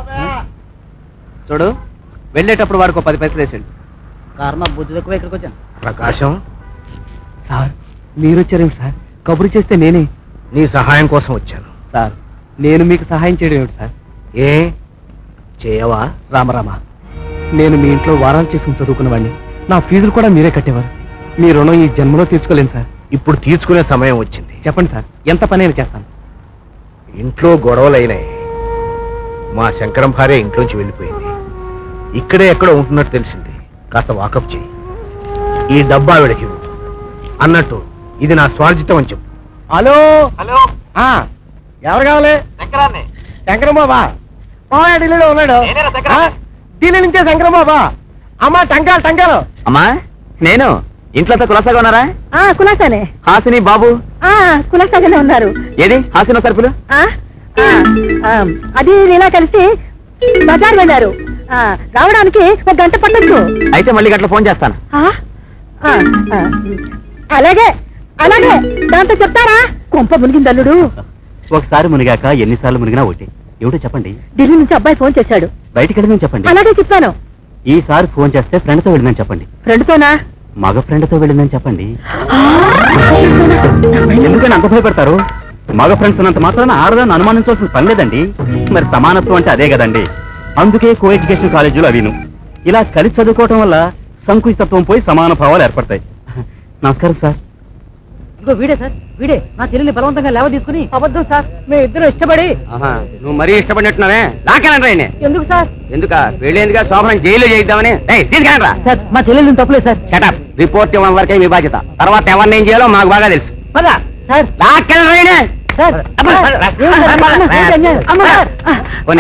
చూడు వెళ్ళేటప్పుడు వాడికి ఒక పది పైసలు వేసండి కర్మ బుద్ధి ఎక్కువ ఇక్కడికి వచ్చాను ప్రకాశం సార్ మీరు వచ్చారేమిటి సార్ కబురు చేస్తే నేనే నీ సహాయం కోసం వచ్చాను సార్ నేను మీకు సహాయం చేయడం ఏమిటి సార్ ఏ చేయవా రామరామ నేను మీ ఇంట్లో వారాలు చేసుకుని చదువుకున్నవాడిని నా ఫీజులు కూడా మీరే కట్టేవారు మీ రుణం ఈ జన్మలో తీర్చుకోలేను సార్ ఇప్పుడు తీర్చుకునే సమయం వచ్చింది చెప్పండి సార్ ఎంత పనైనా చేస్తాను ఇంట్లో గొడవలైనాయి మా శంకరం భార్య ఇంట్లోంచి వెళ్ళిపోయింది ఇక్కడే ఎక్కడో ఉంటున్నట్టు తెలిసింది కాస్త వాకప్ చేయి ఈ డబ్బా ఆవిడకి ఇవ్వు. అన్నట్టు ఇది నా స్వార్జితం అని చెప్పు హలో హలో ఎవరు కావాలి శంకరం బాబా మామయ్య ఢిల్లీలో ఉన్నాడు ఆ? ఢిల్లీ నుంచే శంకరం బాబా అమ్మా టంకాలు టంకాలు అమ్మా నేను ఇంట్లో కులసాగా ఉన్నారా ఆ కులాసానే హాసిని బాబు ఆ కులాసాగానే ఉన్నారు ఏది హాసిని సరుకులు ఆ ఆ, ఆ, అది ఇలా కలిసి బజార్ వెళ్ళారు ఆ, రావడానికి ఒక గంట పట్టొచ్చు అయితే మళ్ళీ గట్ల ఫోన్ చేస్తాను ఆ, ఆ, ఆ, అలాగే అలాగే దాంతో చెప్తారా కొంప మునిగింది అల్లుడు ఒకసారి మునిగాక ఎన్నిసార్లు మునిగినా ఒకటి ఏమిటో చెప్పండి ఢిల్లీ నుంచి అబ్బాయి ఫోన్ చేశాడు బయటికి వెళ్ళమని చెప్పండి అలాగే చెప్తాను ఈసారి ఫోన్ చేస్తే ఫ్రెండ్తో వెళ్ళమని చెప్పండి ఫ్రెండ్తోనా మగ ఫ్రెండ్తో వెళ్ళిందని చెప్పండి ఎందుకని అంత భయపడతారు మగ ఫ్రెండ్స్ ఉన్నంత మాత్రాన ఆడదాన్ని అనుమానించాల్సిన పని లేదండి మరి సమానత్వం అంటే అదే కదండి అందుకే కో ఎడ్యుకేషన్ కాలేజీలు అవిను ఇలా కలిసి చదువుకోవటం వల్ల సంకుచితత్వం పోయి సమాన భావాలు ఏర్పడతాయి నమస్కారం సార్ ఇదిగో వీడే సార్ వీడే నా చెల్లెల్ని బలవంతంగా లేవ తీసుకుని అబద్ధం సార్ మేము ఇద్దరు ఇష్టపడి నువ్వు మరీ ఇష్టపడినట్టున్నావే లాకెళ్ళండి రాయనే ఎందుకు సార్ ఎందుక వెళ్ళేందుగా శోభనం జైలు చేద్దామని తీసుకెళ్ళరా సార్ మా చెల్లెల్ని తప్పలేదు సార్ షటప్ రిపోర్ట్ ఇవ్వడం వరకే మీ బాధ్యత తర్వాత ఎవరిని ఏం చేయాలో మాకు బాగా తెలుసు పదా సార్ లాకెళ్ళండి రాయనే సార్ అబ్బా, సార్, రా, ఏం సార్, రా, రా, ఏం అన్యాయం? అమ్మ, సార్. పోనీ.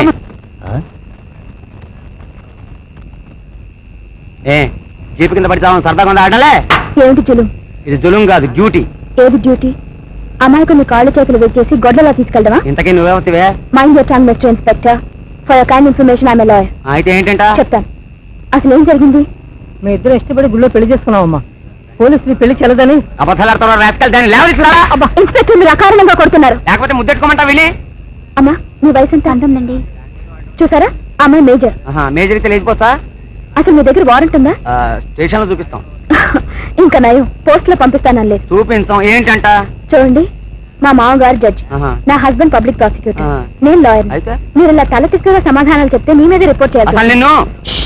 ఏ జీపు కింద పడితే సరదాగా ఉందా ఆడలే ఏమిటి జులుం ఇది జులుం కాదు డ్యూటీ ఏది డ్యూటీ అమాయకుని కాళ్ళు చేతులు వెచ్చేసి గొడ్డలా తీసుకెళ్దామా ఇంతకీ నువ్వేమవుతావే mind your tongue mister inspector for your kind information I'm lawyer అయితే ఏంటంట చెప్తాను అసలు ఏం జరిగింది మీ ఇద్దరు ఇష్టపడి గుళ్ళో పెళ్లి చేసుకున్నావమ్మా పోలీసులు పెళ్లి చెల్లదని అబద్ధాలు ఆడతారు రాసుకెళ్ళి దాన్ని లేవదీసుకురా అబ్బా ఇన్స్పెక్టర్ మీరు అకారణంగా కొడుతున్నారు లేకపోతే ముద్దెట్టుకోమంటా విని అమ్మా మీ వయసు ఎంత అంటుందండి చూసారా అమ్మాయి మేజర్ మేజర్ అయితే లేచిపోతా అసలు మీ దగ్గర వారెంట్ ఉందా స్టేషన్ లో చూపిస్తాం ఇంకా నయం పోస్ట్ లో పంపిస్తానలేదు చూపించాం ఏంటంట చూడండి మా మామగారు జడ్జ్ ఆహా. నా హస్బెండ్ పబ్లిక్ ప్రాసిక్యూటర్ ఆ. నేను లాయర్ అయితే? మీరు ఇలా తల తిక్కగా సమాధానాలు చెప్తే మీ మీద రిపోర్ట్ అసలు చేయాలి నిన్ను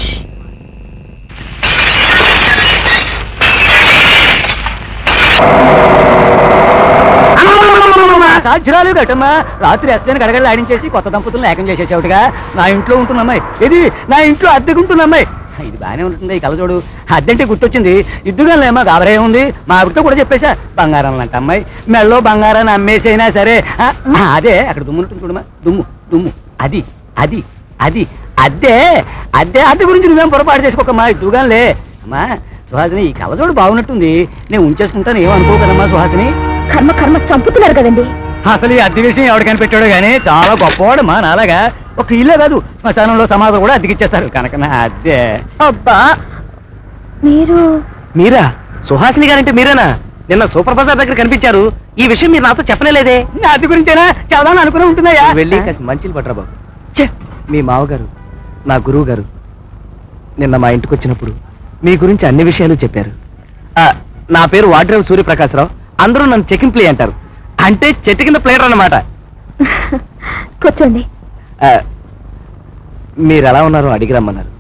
సాధ్యురాలు గట్టమ్మా రాత్రి ఎస్ఐని గడగడలు ఆడించేసి కొత్త దంపతులను ఏకం చేసేసావుగా నా ఇంట్లో ఉంటున్నమ్మాయి ఇది నా ఇంట్లో అద్దెకు ఉంటున్నమ్మాయి ఇది బాగానే ఉంటుంది ఈ కలజోడు అద్దెంటే గుర్తొచ్చింది ఇద్దుగానేమో గాబరే ఉంది మా ఆవిడతో కూడా చెప్పేశా బంగారం లాంటి అమ్మాయి మెళ్ళో బంగారాన్ని అమ్మేసైనా సరే ఆ, ఆ, అదే అక్కడ దుమ్ము ఉంటుంది చూడమ్మా దుమ్ము దుమ్ము అది అది అది అద్దె అద్దె అద్దె గురించి నువ్వేం పొరపాటు చేసుకోకమ్మా ఇద్దుగానిలే అమ్మా సుహాసిని ఈ కలజోడు బాగున్నట్టుంది నేను ఉంచేసుకుంటాను ఏమనుకోకదమ్మా సుహాసిని కర్మ కర్మ చంపుతున్నారు కదండి అసలు ఈ అద్దె విషయం ఎవరికైనా పెట్టాడో గానీ చాలా గొప్పవాడు మా నాలాగా ఒక ఇల్లే కాదు శ్మశానంలో సమాధులు కూడా అద్దెకిచ్చేస్తారు కనుక నా అద్దె అబ్బా మీరు మీరా సుహాసిని గారంటే మీరేనా నిన్న సూపర్ బజార్ దగ్గర కనిపించారు ఈ విషయం మీరు నాతో చెప్పలేదే నా అద్దె గురించేనా చదవాలని అనుకుని ఉంటున్నాయా వెళ్ళి కాస్త మంచిలు పట్టరా బాబు ఛే, మీ మావగారు నా గురువు గారు నిన్న మా ఇంటికి వచ్చినప్పుడు మీ గురించి అన్ని విషయాలు చెప్పారు ఆ, నా పేరు వాడ్రేవ్ సూర్యప్రకాశ్రావు అందరూ నన్ను చెకింగ్ ప్లే అంటారు అంటే చెట్టు కింద ప్లేయర్ అన్నమాట కూర్చోండి ఆ, మీరు ఎలా ఉన్నారో అడిగి రమ్మన్నారు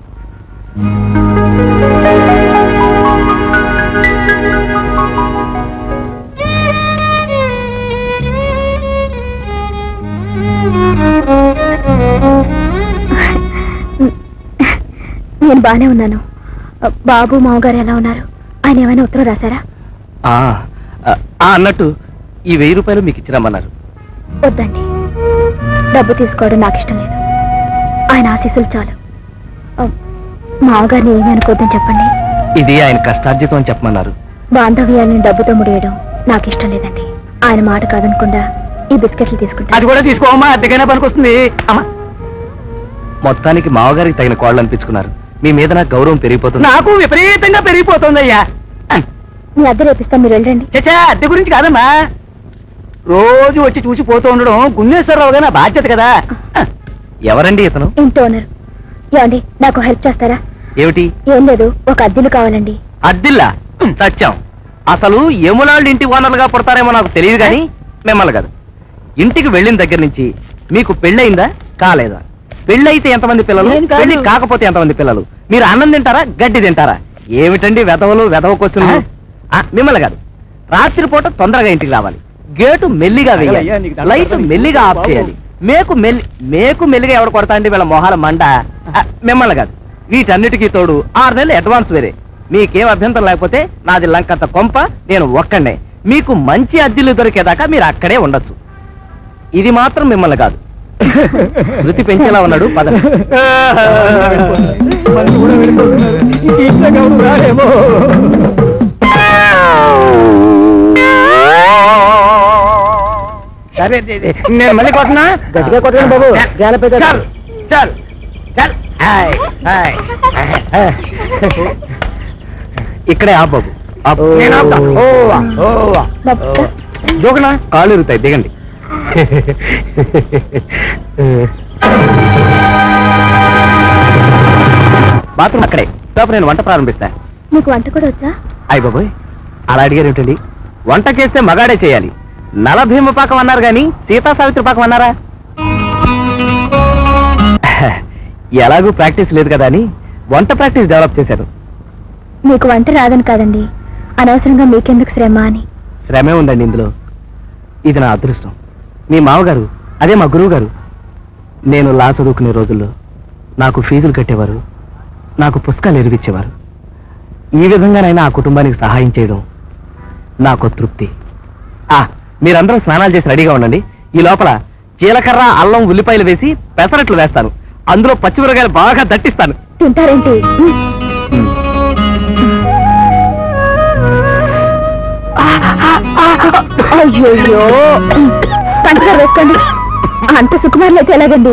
నేను బానే ఉన్నాను బాబు మామగారు ఎలా ఉన్నారు ఆయన ఏమైనా ఉత్తరం రాశారా ఆ, ఆ, ఆ, అన్నట్టు ఈ వెయ్యి రూపాయలు మీకు ఇచ్చి రమ్మన్నారు వద్దండి డబ్బు తీసుకోవడం నాకు ఇష్టం లేదు ఆయన ఆశీస్సులు చాలు ఆ, మామగారిని ఏమీ అనుకోద్దని చెప్పండి ఇది ఆయన కష్టార్జితం అని చెప్పమన్నారు బాంధవ్యాలను డబ్బుతో ముడియడం నాకు ఇష్టం లేదండి ఆయన మాట కాదనకుండా ఈ బిస్కెట్లు తీసుకుంటా అది కూడా తీసుకోమ్మా అద్దెకైనా పనికొస్తుంది అమ్మా మొత్తానికి మావగారికి తగిన కోళ్ళు అనిపించుకున్నారు మీ మీద నాకు గౌరవం పెరిగిపోతుంది నాకు విపరీతంగా పెరిగిపోతుందయ్యా మీ అద్దె రేపిస్తాను మీరు వెళ్ళండి చచ్చా అద్దె గురించి కాదమ్మా రోజు వచ్చి చూసి పోతూ ఉండడం గున్నేశ్వరరావు గారి నా బాధ్యత కదా ఎవరండి ఇతను ఇంటి ఓనర్ ఏమండి నాకు హెల్ప్ చేస్తారా ఏమిటి ఏం లేదు ఒక అద్దెలు కావాలండి అద్దిల్లా సత్యం అసలు యమునాళ్ళు ఇంటి ఓనర్లుగా పుడతారేమో నాకు తెలియదు కానీ మిమ్మల్ని కాదు ఇంటికి వెళ్ళిన దగ్గర నుంచి మీకు పెళ్ళయిందా కాలేదా పెళ్ళైతే ఎంతమంది పిల్లలు నేను కాదు. పెళ్లి కాకపోతే ఎంతమంది పిల్లలు మీరు అన్నం తింటారా గడ్డి తింటారా ఏమిటండి వెధవలు వెధవ కొచ్చులు మిమ్మల్ని కాదు రాత్రిపూట తొందరగా ఇంటికి రావాలి గేటు మెల్లిగా అయ్యా, వేయాలి నీకు దండం లైట్ పెడతాను. మెల్లిగా ఆఫ్ బాబు. చేయాలి మేకు మెల్లి మేకు మెల్లిగా ఎవరు కొడతా అండి వీళ్ళ మొహాల మండ ఆ, మిమ్మల్ని కాదు వీటన్నిటికీ తోడు ఆరు నెలలు అడ్వాన్స్ వేరే మీకేం అభ్యంతరం లేకపోతే నాది లంకంత కొంప నేను ఒక్కడే మీకు మంచి అద్దెలు దొరికేదాకా మీరు అక్కడే ఉండొచ్చు ఇది మాత్రం మిమ్మల్ని కాదు శృతి పెంచేలా ఉన్నాడు పద మనసు కూడా వెళ్ళిపోతున్నారు. ఇంక ఇంట్లో ఎవరు రారేమో. సరే దే- దే. నేను మళ్ళీ కొట్టనా గట్టిగా కొట్టండి బాబు జాలపేట చల్ చల్ చల్ హాయ్ హాయ్ హాయ్. ఇక్కడే ఆ బాబు ఆపు. నేను ఆపుతా. ఓ వా, ఓ వా. బాబు, దూకనా కాళ్ళు ఇరుగుతాయి దిగండి బాత్రూమ్ అక్కడే లోపల నేను వంట ప్రారంభిస్తా మీకు వంట కూడా వచ్చా అయ్య బాబోయ్ అలా అడిగారు ఏమిటండి వంట చేస్తే మగాడే చేయాలి నలభీమ పాకం అన్నారు కానీ సీతా సావిత్రి పాకం అన్నారా ఎలాగూ ప్రాక్టీస్ లేదు కదా అని వంట ప్రాక్టీస్ డెవలప్ చేశారు మీకు వంట రాదని కాదండి అనవసరంగా మీకెందుకు శ్రమ అని శ్రమే ఉందండి ఇందులో ఇది నా అదృష్టం మీ మామగారు అదే మా గురువు గారు నేను లా చదువుకునే రోజుల్లో నాకు ఫీజులు కట్టేవారు నాకు పుస్తకాలు ఎరిగిచ్చేవారు ఈ విధంగానైనా ఆ కుటుంబానికి సహాయం చేయడం నాకు తృప్తి ఆ మీరందరూ స్నానాలు చేసి రెడీగా ఉండండి ఈ లోపల జీలకర్ర అల్లం ఉల్లిపాయలు వేసి పెసరట్లు వేస్తాను అందులో పచ్చిమిరకాయలు బాగా దట్టిస్తాను తింటారేంటి ఉమ్. అయ్యో పంచదార వేసుకోండి అంత సుకుమారులు అయితే ఎలాగండి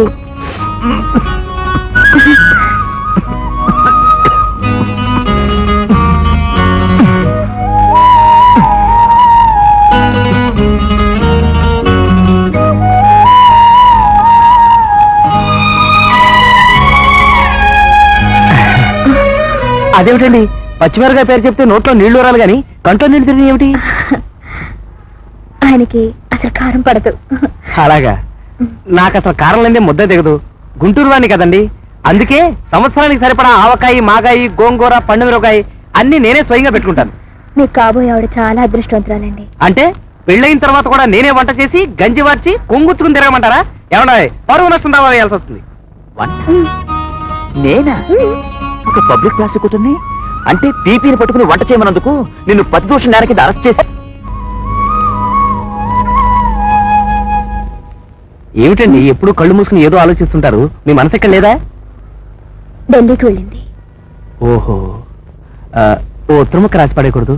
అదేమిటండి పచ్చిమిరకాయ పేరు చెప్తే నోట్లో నీళ్లు ఊరాలి కానీ కంట్లో నీళ్లు తిరిగి ఏమిటి ఆయనకి అసలు కారం పడదు అలాగా నాకు అసలు కారం లేదే ముద్ద దిగదు గుంటూరు వాణ్ణి కదండి అందుకే సంవత్సరానికి సరిపడా ఆవకాయ మాగాయి గోంగూర పండుమిరకాయ అన్ని నేనే స్వయంగా పెట్టుకుంటాను మీకు కాబోయే ఆవిడ చాలా అదృష్టవంతురాలండి అంటే పెళ్ళయిన తర్వాత కూడా నేనే వంట చేసి గంజి వార్చి కొంగుచ్చుకుని తిరగమంటారా ఏమన్నా పరువు నష్టం దావా వేయాల్సి వస్తుంది నేనా ఒక పబ్లిక్ ప్రాసిక్యూటర్ని అంటే పీపీని పట్టుకుని వంట చేయమన్నందుకు నిన్ను ప్రతిదోషం నేర కింద అరెస్ట్ చేసి ఏమిటండి ఎప్పుడు కళ్ళు మూసుకుని ఏదో ఆలోచిస్తుంటారు మీ మనసు ఎక్కడ లేదా ఢిల్లీకి వెళ్ళింది ఓహో ఆ, ఓ ఉత్తరముక్క రాసి పడేయకూడదు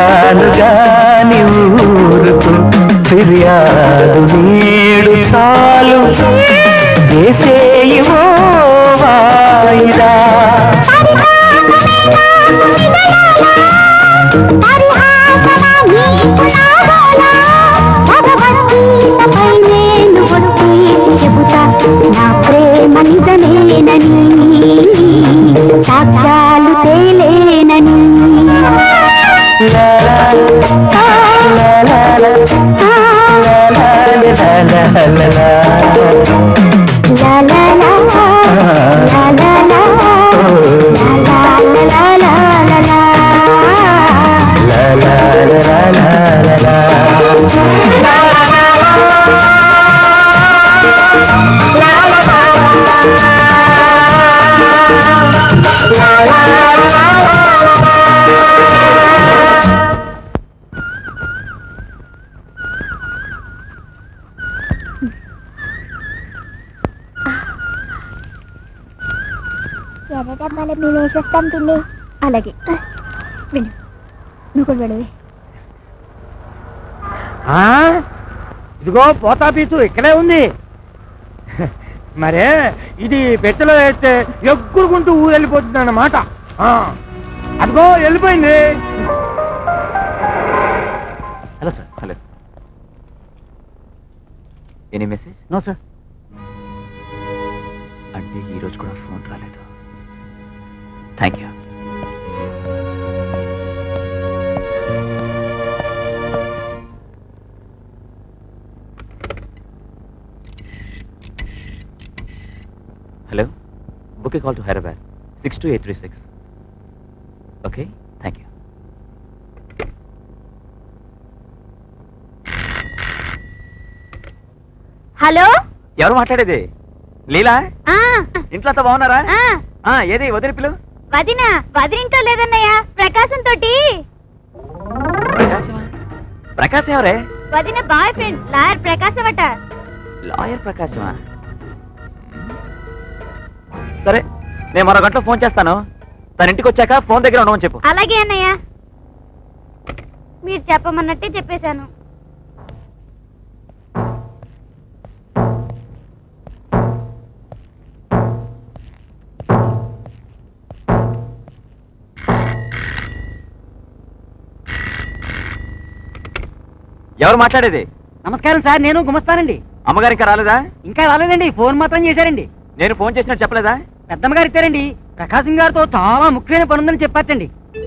చెప్పాను గాని ఊరుకు ఫిర్యాదు నీడు చాలు వేసేయి ఓ వాయిదా నా ప్రేమ నిజమేనని సాక్ష్యాలు తేలేనని లా లా లా లా లా లా లా లా లా లా లా. La la la la la la la la la la la la La la la la la la ఎర్ర డబ్బాలో మేము వేసేస్తాం పిన్ని అలాగే విను నువ్వు కూడా వెళ్ళవే ఆ? ఇదిగో పోతా పీచు ఇక్కడే ఉంది మరే ఇది పెట్టెలో వేస్తే ఎగ్గురుకుంటూ ఊరు వెళ్ళిపోతుంది అన్నమాట అదిగో వెళ్ళిపోయింది hello sir hello any message no sir అంటే ఈ రోజు కూడా ఫోన్ రాలేదు thank you hello book call to Hyderabad six two eight three six okay thank you hello ఎవరు మాట్లాడేది లీలా ఆ ఇంట్లో అంతా బాగున్నారా ఆ ఆ, ఏది వదిలి పిలు వదిన వదినింటో లేదన్నయ్య ప్రకాశం తోటి ప్రకాశమా ప్రకాశం ఎవరే వదిన బాయ్ ఫ్రెండ్ లాయర్ ప్రకాశం అట లాయర్ ప్రకాశమా సరే నేను మరో గంటలో ఫోన్ చేస్తాను తన ఇంటికి వచ్చాక ఫోన్ దగ్గర ఉండమని చెప్పు అలాగే అన్నయ్య మీరు చెప్పమన్నట్టే చెప్పేశాను ఎవరు మాట్లాడేది నమస్కారం సార్ నేను గుమస్తానండి అమ్మగారు ఇంకా రాలేదా ఇంకా రాలేదండి ఫోన్ మాత్రం చేశారండి నేను ఫోన్ చేసినట్టు చెప్పలేదా పెద్దమ్మ గారు ఇచ్చారండి ప్రకాశం గారితో చాలా ముఖ్యమైన పని ఉందని చెప్పారటండి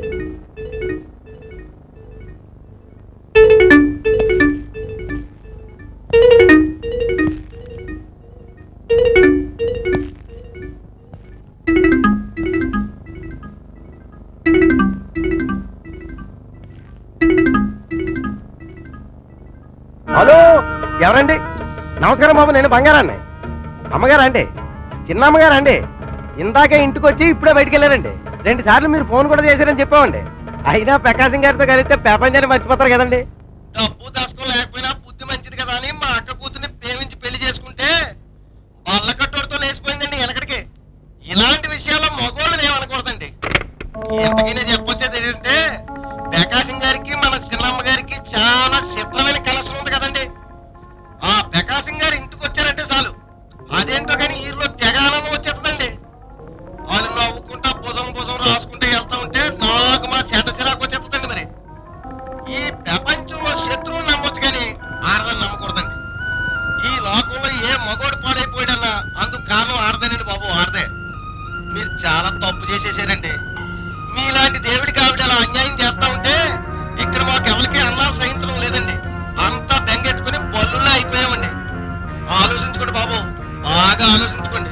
హలో ఎవరండి నమస్కారం బాబు నేను బంగారాన్ని అమ్మగారా అండి చిన్న అమ్మగారా అండి ఇందాకే ఇంటికి వచ్చి ఇప్పుడే బయటికి వెళ్ళారండి రెండు సార్లు మీరు ఫోన్ కూడా చేశారని చెప్పామండి అయినా ప్రకాశం గారితో కలిస్తే ప్రపంచాన్ని మర్చిపోతారు కదండి డబ్బు దశకం లేకపోయినా బుద్ధి మంచిది కదా అని మా అక్క కూతుర్ని ప్రేమించి పెళ్లి చేసుకుంటే బల్ల కట్టోడితో లేచిపోయిందండి వెనకడికి ఇలాంటి విషయాల్లో మగోళ్ళని ఏమనకూడదండి ఎందుకనే చెప్పొచ్చేది ఏంటంటే ప్రకాశం గారికి మన చిన్నమ్మ గారికి చాలా చిత్రమైన కనెక్షన్ ఉంది కదండి ఆ ప్రకాశం గారు ఇంటికి వచ్చారంటే చాలు అదేంటో కానీ ఈరోజు తెగ ఆనందం వచ్చేస్తుందండి వాళ్ళు నవ్వుకుంటా భుజం భుజం రాసుకుంటే వెళ్తా ఉంటే నాకు మా చెడ్డ చిరాకు వచ్చేస్తుందండి మరి ఈ ప్రపంచంలో శత్రువుని నమ్మొచ్చు కానీ ఆడదని నమ్మకూడదండి ఈ లోకంలో ఏ మగోడు పాడైపోయాడన్నా అందుకు కారణం ఆడదేనండి బాబు ఆడదే మీరు చాలా తప్పు చేసేసారండి మీలాంటి దేవుడికి ఆవిడ అలా అన్యాయం చేస్తా ఉంటే ఇక్కడ మాకు ఎవరికి అన్నా సహించడం లేదండి అంతా బెంగెట్టుకుని బల్లులా అయిపోయామండి ఆలోచించుకోండి బాబు బాగా ఆలోచించుకోండి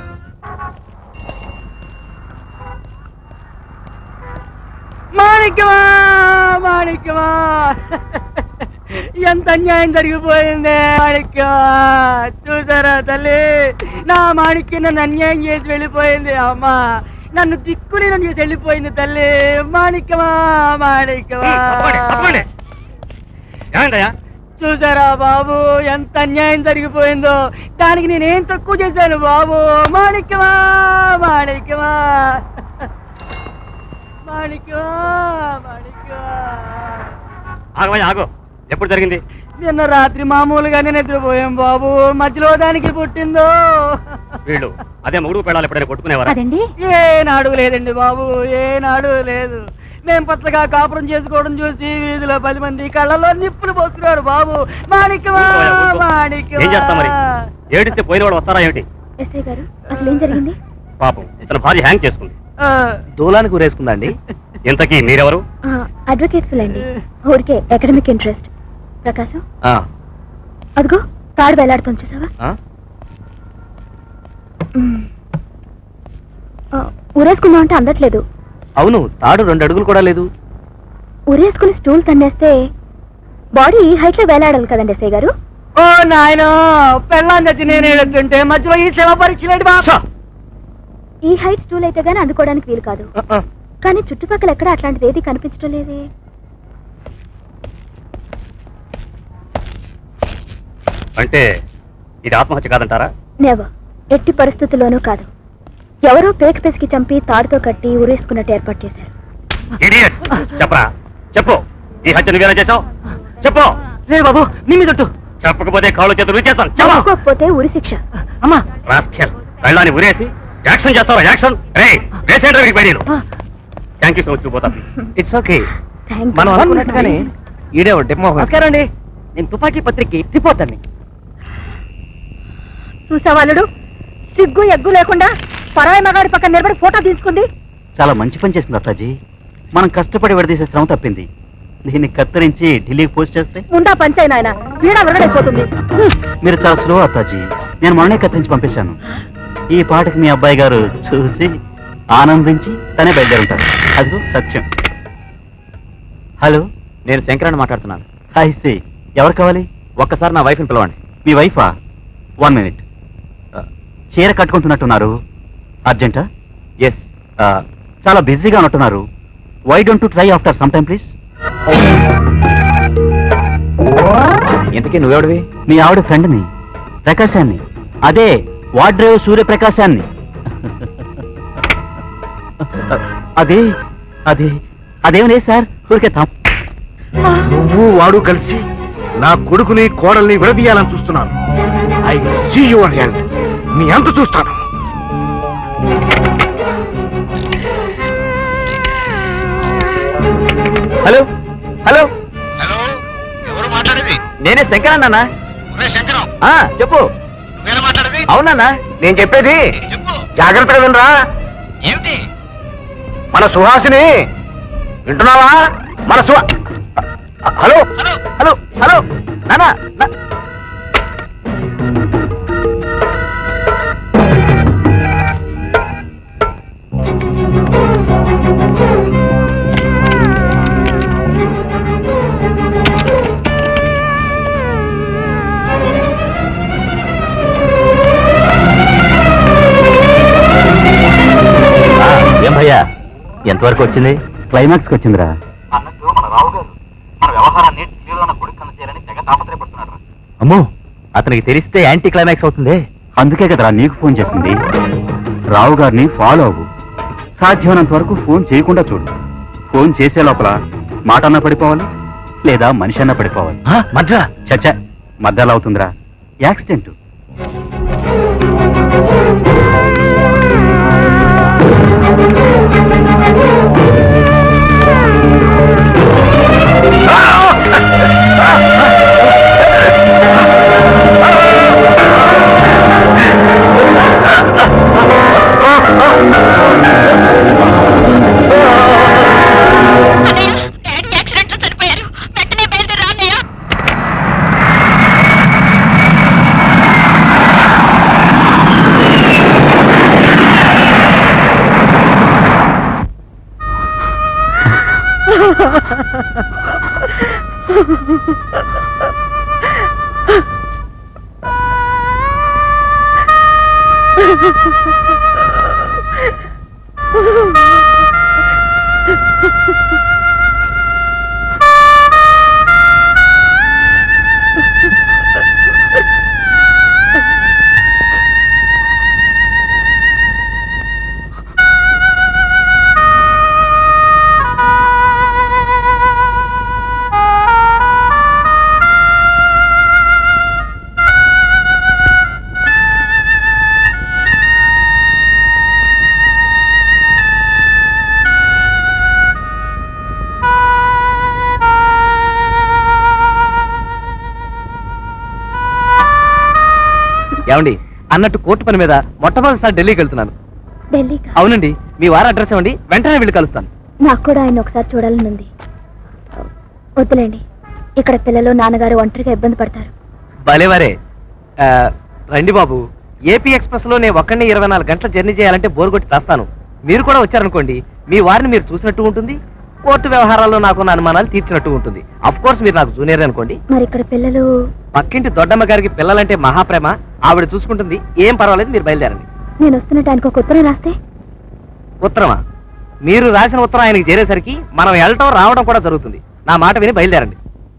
మాణిక్యమా మాణిక్యమా ఎంత అన్యాయం జరిగిపోయింది మాణిక్యమా చూసారా తల్లి నా మాణిక్యం నన్ను అన్యాయం చేసి వెళ్ళిపోయింది అమ్మా నన్ను దిక్కుని నన్ను చేసి వెళ్ళిపోయింది తల్లి మాణిక్యమా మాణిక్యమా చూసారా బాబు ఎంత అన్యాయం జరిగిపోయిందో దానికి నేనేం తక్కువ చేశాను బాబు మాణిక్యమా మాణిక్యమా మాణిక్యం మాణిక్యం ఆగమయ్య ఆగో ఎప్పుడు జరిగింది నిన్న రాత్రి మామూలుగానే నిద్రపోయాం బాబు మధ్యలో దానికి పుట్టిందో వీళ్ళు అదే మూడు పెళ్ళాలు ఎప్పుడైనా కొట్టుకునేవారా అదండి ఏనాడు లేదండి బాబు ఏనాడు లేదు మేం పచ్చగా కాపురం చేసుకోవడం చూసి వీధిలో పది మంది కళ్ళలో నిప్పులు పోసుకున్నాడు బాబు మాణిక్యమా ఊరుకోయా, ఊరుకో. మాణిక్యమా ఏం చేస్తాం మరి ఏడిస్తే పోయిన వాడు వస్తారా ఏమిటి ఎస్ఐ గారు అసలు ఏం జరిగింది పాపం ఇతను భార్య హ్యాంగ్ చేసుకుంది ఆ, దూలానికి ఊరేసుకుందా అండి ఇంతకీ మీరెవరు అడ్వకేట్స్ లేండి ఊరికే అకాడమిక్ ఇంట్రెస్ట్ ప్రకాశం ఆ, అదిగో తాడు వేలాడుతుంది చూసావా ఆ? మ్మ్. ఆ, ఊరేసుకుందాం అంటే అందట్లేదు అవును తాడు రెండు అడుగులు కూడా లేదు ఊరేసుకుని స్టూల్ తన్నేస్తే బాడీ ఈ హైట్ లో వేలాడాలి కదండి ఎస్ఐ గారు ఓ నాయన పెళ్ళాన్ని తెచ్చి నేను ఏడుతుంటే మధ్యలో ఈ శివ పరీక్షలేండి బాబు ఈ హైట్ స్టూల్ అయితే గానీ అందుకోవడానికి వీలు కాదు కానీ చుట్టుపక్కల ఎక్కడ అట్లాంటిది ఏది కనిపించడం లేదే అంటే ఇది ఆత్మహత్య కాదంటారా నెవర్ ఎట్టి పరిస్థితుల్లోనూ కాదు ఎవరో పేక పెసికి చంపి తాడుతో కట్టి ఊరేసుకున్నట్టు ఏర్పాటు చేశారు ఇడియట్ చెప్పరా చెప్పు ఈ హత్య నువ్వేనా చేసావు చెప్పు లేదు బాబు నీ మీద ఒట్టు. చెప్పకపోతే కాళ్ళు చేతులు చేస్తాను చెప్పు ఒప్పుకోకపోతే ఉరి శిక్ష అమ్మా రాస్కెల్ వెళ్ళాని ఉరేసి యాక్షన్ చేస్తావా యాక్షన్ రే రేసేంటర్ బయలు థ్యాంక్ యూ సో మచ్ పోతా ఇట్స్ ఓకే థ్యాంక్ మనం అనుకున్నట్టుగానే ఈడే డెమో నమస్కారం అండి నేను తుపాకీ పత్రిక రిపోర్టర్ని చూసావాళ్ళుడు సిగ్గు ఎగ్గు లేకుండా పరాయి మగాడి పక్కన నిలబడి ఫోటో తీసుకుంది చాలా మంచి పని చేసింది అత్తాజీ మనం కష్టపడి విడదీసే శ్రమ తప్పింది దీన్ని కత్తిరించి ఢిల్లీకి పోస్ట్ చేస్తే ముందా పంచైన ఆయన వీడ విరడైపోతుంది మీరు చాలా స్లో అత్తాజీ నేను మొన్నే కత్తిరించి పంపించాను ఈ పాటకి మీ అబ్బాయి గారు చూసి ఆనందించి తనే బయలుదేరుంటారు అది సత్యం హలో నేను శంకరాన్ని మాట్లాడుతున్నాను హాయ్ సి ఎవరు కావాలి ఒక్కసారి నా వైఫ్ని పిలవండి మీ వైఫా వన్ మినిట్ చీర కట్టుకుంటున్నట్టున్నారు అర్జెంటా ఎస్ చాలా బిజీగా ఉన్నట్టున్నారు why don't to try after some time please ఇంతకీ నువ్వెవడివి మీ ఆవిడ ఫ్రెండ్ని ప్రకాశాన్ని అదే వాడ్రేవ్ సూర్యప్రకాశాన్ని అదే అదే అదేం లేదు సార్ ఊరికే తా నువ్వు వాడు కలిసి నా కొడుకుని కోడల్ని విడదీయాలని చూస్తున్నాను ఐ సీ యువర్ హ్యాండ్ నీ అంత చూస్తాను హలో హలో హలో ఎవరు మాట్లాడేది నేనే శంకరన్ అన్నా శంకరం ఆ, చెప్పు మీరు మాట్లాడేది అవునన్నా నేను చెప్పేది చెప్పు జాగ్రత్తగా వినరా ఏమిటి మన సుహాసిని వింటున్నావా మన Suha hello hello hello hello నానా నా- ఆ, ఏం భయ్యా ఎంతవరకు వచ్చింది క్లైమాక్స్కి వచ్చిందిరా అన్నట్టు మన రావు గారు మన వ్యవహారాన్ని ఢిల్లీలో ఉన్న కొడుకు కన్న చేయాలని తెగ తాపత్రయపడుతున్నారు అమ్మో అతనికి తెలిస్తే యాంటీ క్లైమాక్స్ అవుతుంది అందుకే కదరా నీకు ఫోన్ చేసింది రావు గారిని ఫాలో అవ్వు సాధ్యమైనంత వరకు ఫోన్ చేయకుండా చూడు ఫోన్ చేసే లోపల మాట అన్నా పడిపోవాలి లేదా మనిషి అన్నా పడిపోవాలి మధ్య చచ్చ మధ్యలో అవుతుందిరా యాక్సిడెంట్ డాడీ యాక్సిడెంట్ లో చనిపోయారు వెంటనే బయలుదేరా అన్నయ్య ఏమండి అన్నట్టు కోర్టు పని మీద మొట్టమొదటిసారి ఢిల్లీకి వెళ్తున్నాను ఢిల్లీకా అవునండి మీ వారి అడ్రస్ ఇవ్వండి వెంటనే వెళ్ళి కలుస్తాను నాకు కూడా ఆయన ఒకసారి చూడాలని ఉంది వద్దులేండి ఇక్కడ పిల్లలు నాన్నగారు ఒంటరిగా ఇబ్బంది పడతారు భలేవరే ఆ, రండి బాబు ఏపీ ఎక్స్ప్రెస్ లో నేను ఒక్కడిని ఇరవై నాలుగు గంటల జర్నీ చేయాలంటే బోర్ కొట్టి చేస్తాను మీరు కూడా వచ్చారనుకోండి మీ వారిని మీరు చూసినట్టు ఉంటుంది కోర్టు వ్యవహారాల్లో నాకున్న అనుమానాలు తీర్చినట్టు ఉంటుంది అఫ్ కోర్స్ మీరు నాకు జూనియర్ అనుకోండి మరి ఇక్కడ పిల్లలు పక్కింటి దొడ్డమ్మ గారికి పిల్లలంటే మహాప్రేమ ఆవిడ చూసుకుంటుంది ఏం పర్వాలేదు మీరు బయలుదేరండి నేను వస్తున్నట్టు ఆయనకు ఒక ఉత్తరం రాస్తే ఉత్తరమా మీరు రాసిన ఉత్తరం ఆయనకి చేరేసరికి మనం వెళ్ళటం రావడం కూడా జరుగుతుంది నా మాట విని బయలుదేరండి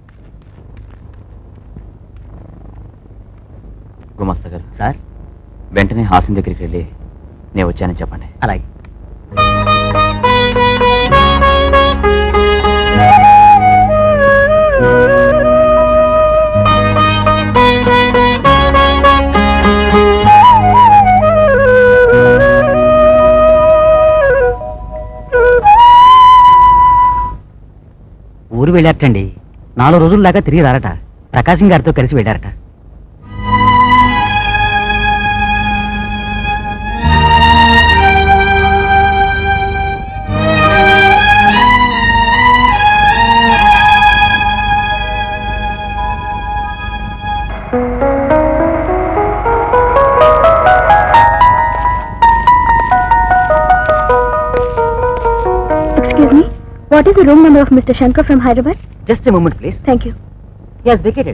గుమస్తా గారు సార్ వెంటనే హాసన్ దగ్గరికి వెళ్ళి నేను వచ్చానని చెప్పండి అలాగే ఊరు వెళ్ళారటండి నాలుగు రోజుల దాకా తిరిగి రారట ప్రకాశం గారితో కలిసి వెళ్ళారట excuse me what is the room number of mister Shankar from Hyderabad just moment please thank you yes vacated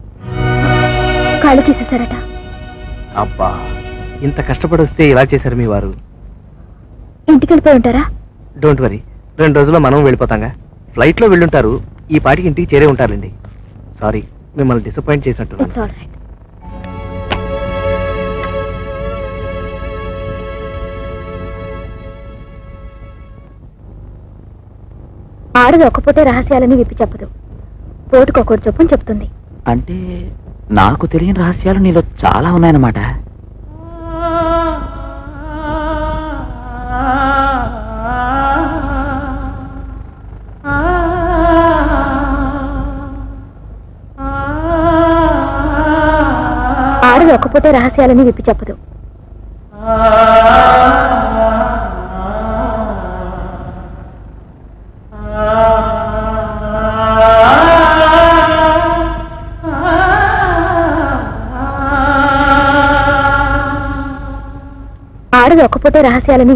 ఖాళీ చేసేసారట అబ్బా ఇంత కష్టపడి వస్తే ఇలా చేశారు మీ వారు ఇంటికి వెళ్ళిపోయి ఉంటారా డోంట్ వరీ రెండు రోజుల్లో మనం వెళ్ళిపోతాంగా ఫ్లైట్ లో వెళ్ళుంటారు ఈ పాటికి ఇంటికి చేరే ఉంటారండి సారీ మిమ్మల్ని డిసప్పాయింట్ చేసినట్టు ఇట్స్ ఆల్ రైట్ ఆడది ఒక్కపోతే రహస్యాలని విప్పి చెప్పదు పోటుకొకటి చొప్పుని చెప్తుంది అంటే నాకు తెలియని రహస్యాలు నీలో చాలా ఉన్నాయన్నమాట ఆడది ఒక్కపోతే రహస్యాలని విప్పి చెప్పదు ఆడది ఒక్కపోతే రహస్యాలని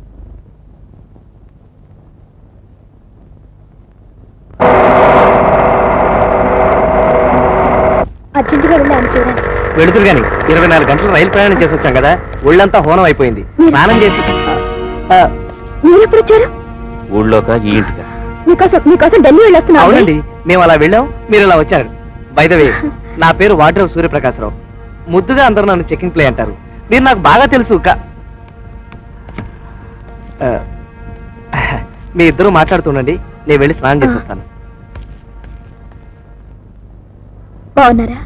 అర్జెంటుగా వెళ్ళి ఆయన చూడండి వెళుతురు గాని ఇరవై నాలుగు గంటలు రైలు ప్రయాణం చేసి వచ్చాం కదా ఒళ్ళంతా హోనం అయిపోయింది స్నానం చేసి ఆ, మీరు ఎప్పుడు వచ్చారు ఊళ్ళోక ఈ ఇంటికా మీకోసం మీకోసం ఢిల్లీ వెళ్ళొస్తున్నాను అవునండి మేము అలా వెళ్ళాం మీరు ఇలా వచ్చారు బైదవే నా పేరు వాడ్రవ్ సూర్యప్రకాశరావు ముద్దుగా అందరూ నన్ను చెకింగ్ ప్లే అంటారు మీరు నాకు బాగా తెలుసు క- ఆ, మీ ఇద్దరు మాట్లాడుతుండండి నేను వెళ్ళి స్నానం చేసి వస్తాను బాగున్నారా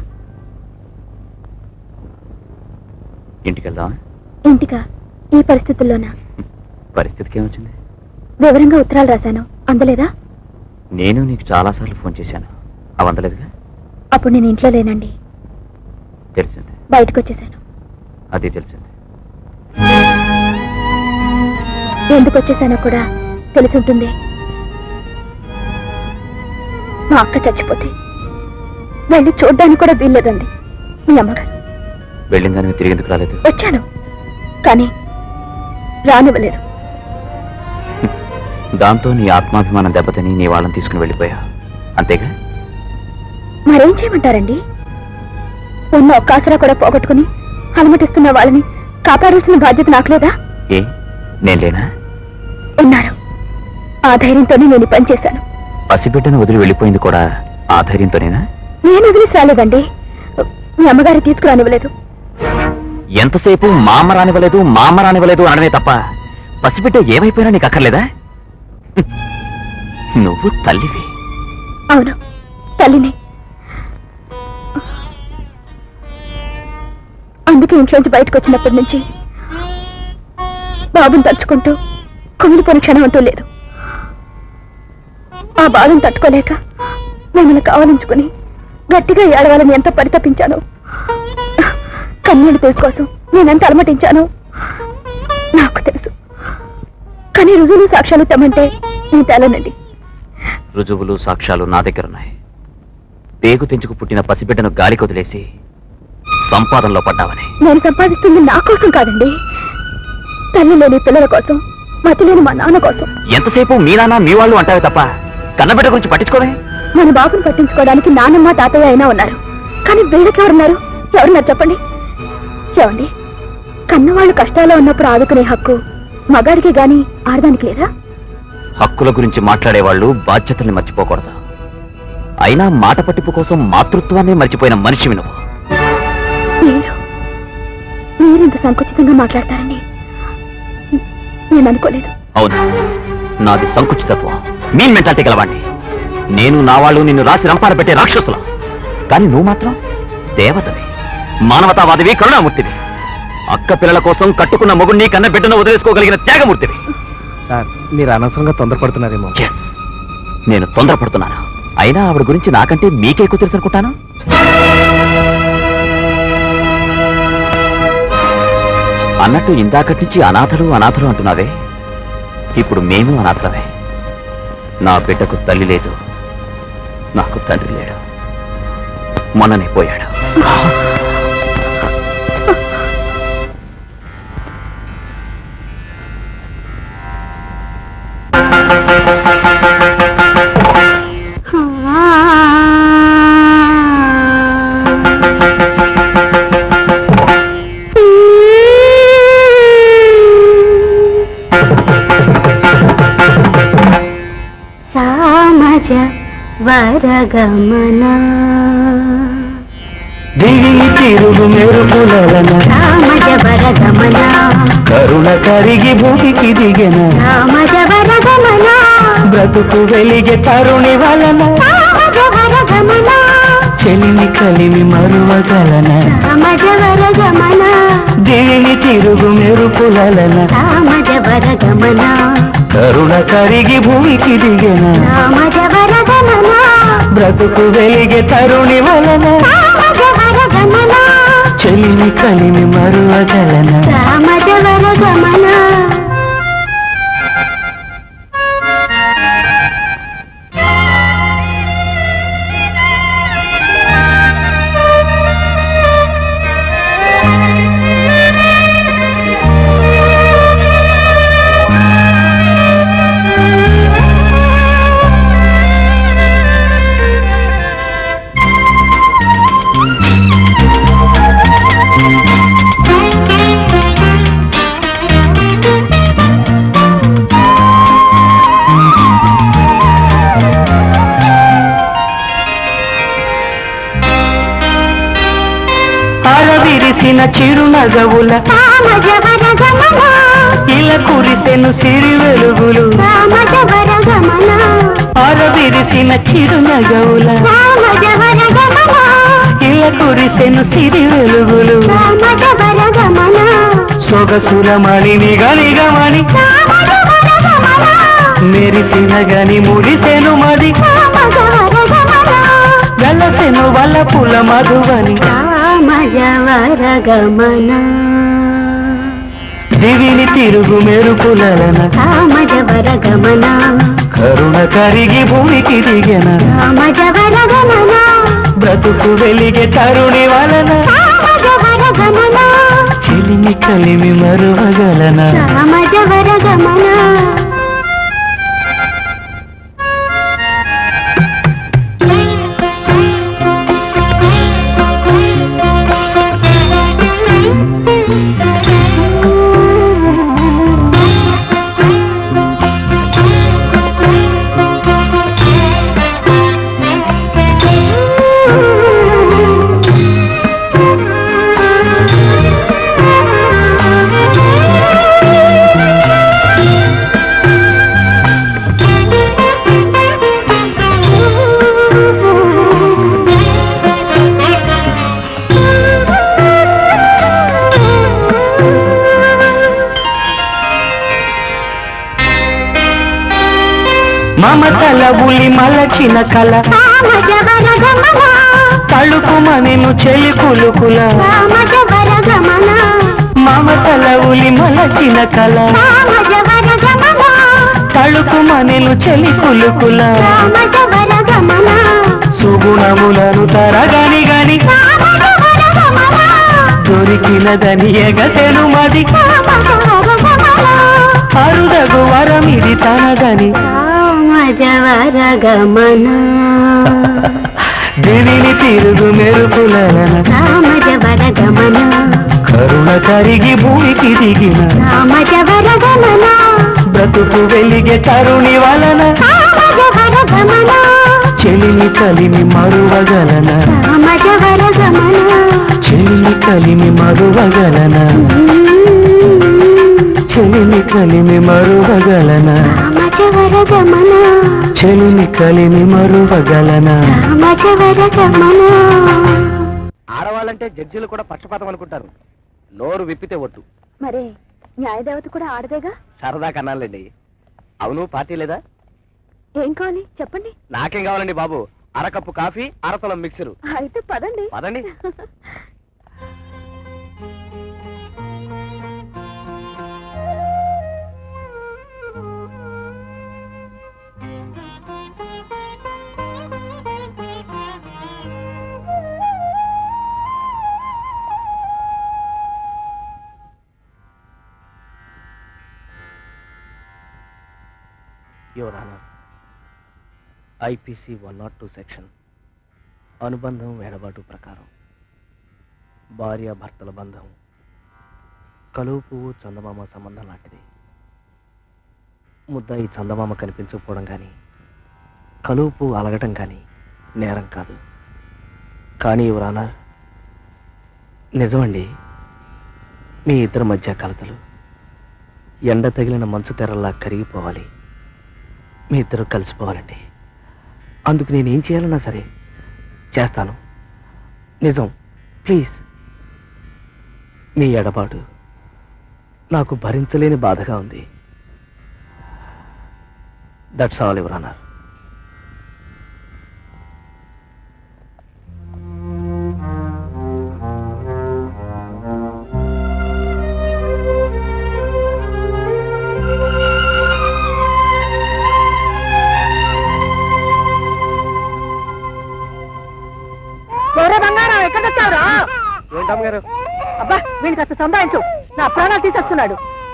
ఇంటికి వెళ్దామా ఇంటికా ఈ పరిస్థితుల్లోనా పరిస్థితికి ఏమొచ్చింది వివరంగా ఉత్తరాలు రాశాను అందలేదా నేను నీకు చాలాసార్లు ఫోన్ చేశాను అవి అందలేదుగా అప్పుడు నేను ఇంట్లో లేనండి తెలిసింది బయటకు వచ్చేసాను అది తెలిసింది ఎందుకు వచ్చేసానో కూడా తెలిసి ఉంటుంది మా అక్క చచ్చిపోతే వెళ్ళి చూడ్డానికి కూడా వీల్లేదండి మీ అమ్మగారు వెళ్ళిన దాని తిరిగి ఎందుకు రాలేదు వచ్చాను కానీ రానివ్వలేదు దాంతో నీ ఆత్మాభిమానం దెబ్బతిని నీ వాళ్ళని తీసుకుని వెళ్ళిపోయా అంతేగా మరేం చేయమంటారండి ఉన్న ఒక్క ఆసరా కూడా పోగొట్టుకుని అలమటిస్తున్న వాళ్ళని కాపాడాల్సిన బాధ్యత నాకు లేదా ఏ నేను లేనా ఉన్నారు ఆ ధైర్యంతోనే నేను ఈ పని చేశాను పసిబిడ్డను వదిలి వెళ్ళిపోయింది కూడా ఆ ధైర్యంతోనేనా నేను వదిలేసి రాలేదండి మీ అమ్మగారి తీసుకురానివ్వలేదు ఎంతసేపు మామ రానివ్వలేదు మామ రానివ్వలేదు అనడమే తప్ప పసిబిడ్డ ఏమైపోయినా నీకు అక్కర్లేదా హ్మ్. నువ్వు తల్లివి అవును తల్లిని అందుకే ఇంట్లోంచి బయటకు వచ్చినప్పటి నుంచి బాబుని తలుచుకుంటూ కుమిలిపోయిన క్షణం అంటూ లేదు ఆ బాధను తట్టుకోలేక మిమ్మల్ని కావలించుకుని గట్టిగా ఏడవాలని ఎంత పరితపించాను కన్నీళ్ళు తెలుసు కోసం నేనెంత అలమటించాను నాకు తెలుసు కానీ రుజువులు సాక్ష్యాలు తెమ్మంటే నేను తేలనండి రుజువులు సాక్ష్యాలు నా దగ్గర ఉన్నాయి పేగు తెంచుకు పుట్టిన పసిబిడ్డను గాలికి వదిలేసి సంపాదనలో పడ్డావని నేను సంపాదిస్తుంది నా కోసం కాదండి తల్లి లేని పిల్లల కోసం మతి లేని మా నాన్న కోసం ఎంతసేపు మీ నాన్న మీ వాళ్ళు అంటావే తప్ప కన్నబిడ్డ గురించి పట్టించుకోవే మన బాబుని పట్టించుకోవడానికి నాన్నమ్మ తాతయ్య అయినా ఉన్నారు కానీ వీళ్ళకి ఎవరున్నారు ఎవరున్నారు చెప్పండి ఏమండి కన్నవాళ్ళు కష్టాల్లో ఉన్నప్పుడు ఆదుకునే హక్కు మగాడికి గాని ఆడదానికి లేదా హక్కుల గురించి మాట్లాడేవాళ్ళు బాధ్యతల్ని మర్చిపోకూడదు అయినా మాట పట్టింపు కోసం మాతృత్వాన్ని మర్చిపోయిన మనిషివి నువ్వు మీరు మీరింత సంకుచితంగా మాట్లాడతారని నేను అనుకోలేదు అవును నాది సంకుచితత్వం మీ మెంటాలిటీ గలవాణ్ణి నేను నా వాళ్ళు నిన్ను రాసి రంపాన పెట్టే రాక్షసులు కానీ నువ్వు మాత్రం దేవతవి మానవతావాదివి కరుణామూర్తివి అక్క పిల్లల కోసం కట్టుకున్న మొగుణ్ణి కన్న బిడ్డను వదిలేసుకోగలిగిన త్యాగమూర్తివి సార్ మీరు అనవసరంగా తొందరపడుతున్నారేమో Yes. నేను తొందరపడుతున్నాను అయినా ఆవిడ గురించి నాకంటే మీకే ఎక్కువ తెలుసు అనుకుంటాను అన్నట్టు ఇందాకటి నుంచి అనాథలు అనాథలు అంటున్నావే ఇప్పుడు మేము అనాథలమే నా బిడ్డకు తల్లి లేదు నాకు తండ్రి లేడు మొన్ననే పోయాడు సామజ వరగమన దిగి తిరుగు మెరుపులన సామజ వరగమన కరుణ కరిగి భూమికి దిగెన సామజ వరగమన బ్రతుకు వెలిగే తరుణి వలన సామజ వరగమన చెలిమి కలిమి మరువగలన సామజ వరగమన దిగి తిరుగు మెరుపులన సామజ వరగమన కరుణ కరిగి భూమికి దిగెన సామజ వరగమన బ్రతుకు వెలిగే తరుణి వలన సామజ వరగమన చెలిమి కలిమి మరువగలన సామజ వరగమన అరవిరిసిన చిరునగవుల సామజ వరగమన ఇలా కురిసెను సిరి వెలుగులు సామజ వరగమన అరవిరిసిన చిరునగవుల సామజ వరగమన ఇలా కురిసెను సిరి వెలుగులు సామజ వరగమన సొగసుల మణిని గనిగమని సామజ వరగమన మెరిసిన గని మురిసెను మది సామజ వరగమన వెలసెను వలపుల మధువని సామజ వరగమన దివిని తిరుగు మెరుపులన సామజ వరగమన కరుణ కరిగి భూమికి దిగెన సామజ వరగమన బ్రతుకు వెలిగే తరుణి వలన సామజ వరగమన చెలిమి కలిమి మరువగలన సామజ వరగమన మమతల ఉలి మలచిన కల తళుకుమనెను చెలి కులుకుల మమతల ఉలి మలచిన కల తళుకుమనెను చెలి కులుకుల సుగుణములను తరగని గని దొరికినదని ఎగసెను మది అరుదగు వరమిది తనదని దివిని తిరుగు మెరుపులన కరుణ కరిగి భూమికి దిగిన బ్రతుకు వెలిగే తరుణి వలన చెలిమి కలిమి మరువగలన చెలిమి కలిమి మరువగలన చెలిమి కలిమి మరువగలన చెలిమి కలిమి మరువగలన ఆడవాళ్ళంటే జడ్జీలు కూడా పక్షపాతం అనుకుంటారు నోరు విప్పితే ఒట్టు మరే న్యాయదేవత కూడా ఆడదేగా సరదా కన్నాలండి అవును పార్టీ లేదా ఏం కావాలి చెప్పండి నాకేం కావాలండి బాబు అరకప్పు కాఫీ అరతలం మిక్సరు అయితే పదండి పదండి your honour IPC one nought two section అనుబంధం వేడబాటు ప్రకారం భార్య భర్తల బంధం కలువు పువ్వు చందమామ సంబంధం లాంటిది ముద్ద ఈ చందమామ కనిపించకపోవడం కానీ కలువు పువ్వు అలగటం కానీ నేరం కాదు కానీ యువరానా నిజమండి మీ ఇద్దరి మధ్య కలతలు ఎండ తగిలిన మంచు తెరల్లా కరిగిపోవాలి మీ ఇద్దరు కలిసిపోవాలండి అందుకు నేను ఏం చేయాలన్నా సరే చేస్తాను నిజం ప్లీజ్ మీ ఎడబాటు నాకు భరించలేని బాధగా ఉంది దట్స్ ఆల్ యువర్ అన్నారు గౌరవ బంగారం ఎక్కడ తెచ్చావురా ఏంటమ్మ గారు అబ్బా వీడికి కాస్త సంపాదించు నా ప్రాణాలు తీసేస్తున్నాడు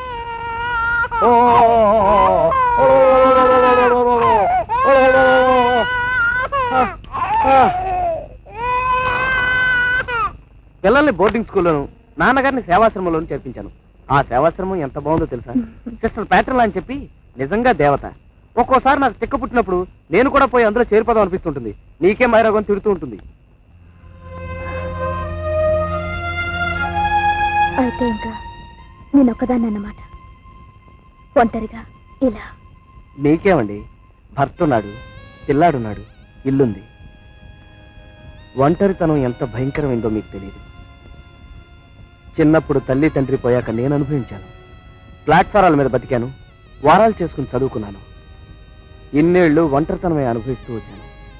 పిల్లల్ని బోర్డింగ్ స్కూల్లోను నాన్నగారిని సేవాశ్రమంలోను చేర్పించాను ఆ సేవాశ్రమం ఎంత బాగుందో తెలుసా సిస్టర్ ప్యాటర్న్ అని చెప్పి నిజంగా దేవత ఒక్కోసారి నాకు తిక్క పుట్టినప్పుడు నేను కూడా పోయి అందులో చేరిపోదాం అనిపిస్తుంటుంది నీకే మైరోగం తిడుతూ ఉంటుంది అయితే ఇంకా నేను ఒక్కదాన్ని అన్నమాట ఒంటరిగా ఇలా నీకేమండి భర్త ఉన్నాడు పిల్లాడున్నాడు ఇల్లుంది ఒంటరితనం ఎంత భయంకరమైందో మీకు తెలియదు చిన్నప్పుడు తల్లి తండ్రి పోయాక నేను అనుభవించాను ప్లాట్ఫారాల మీద బతికాను వారాలు చేసుకుని చదువుకున్నాను ఇన్నేళ్లు ఒంటరితనమే అనుభవిస్తూ వచ్చాను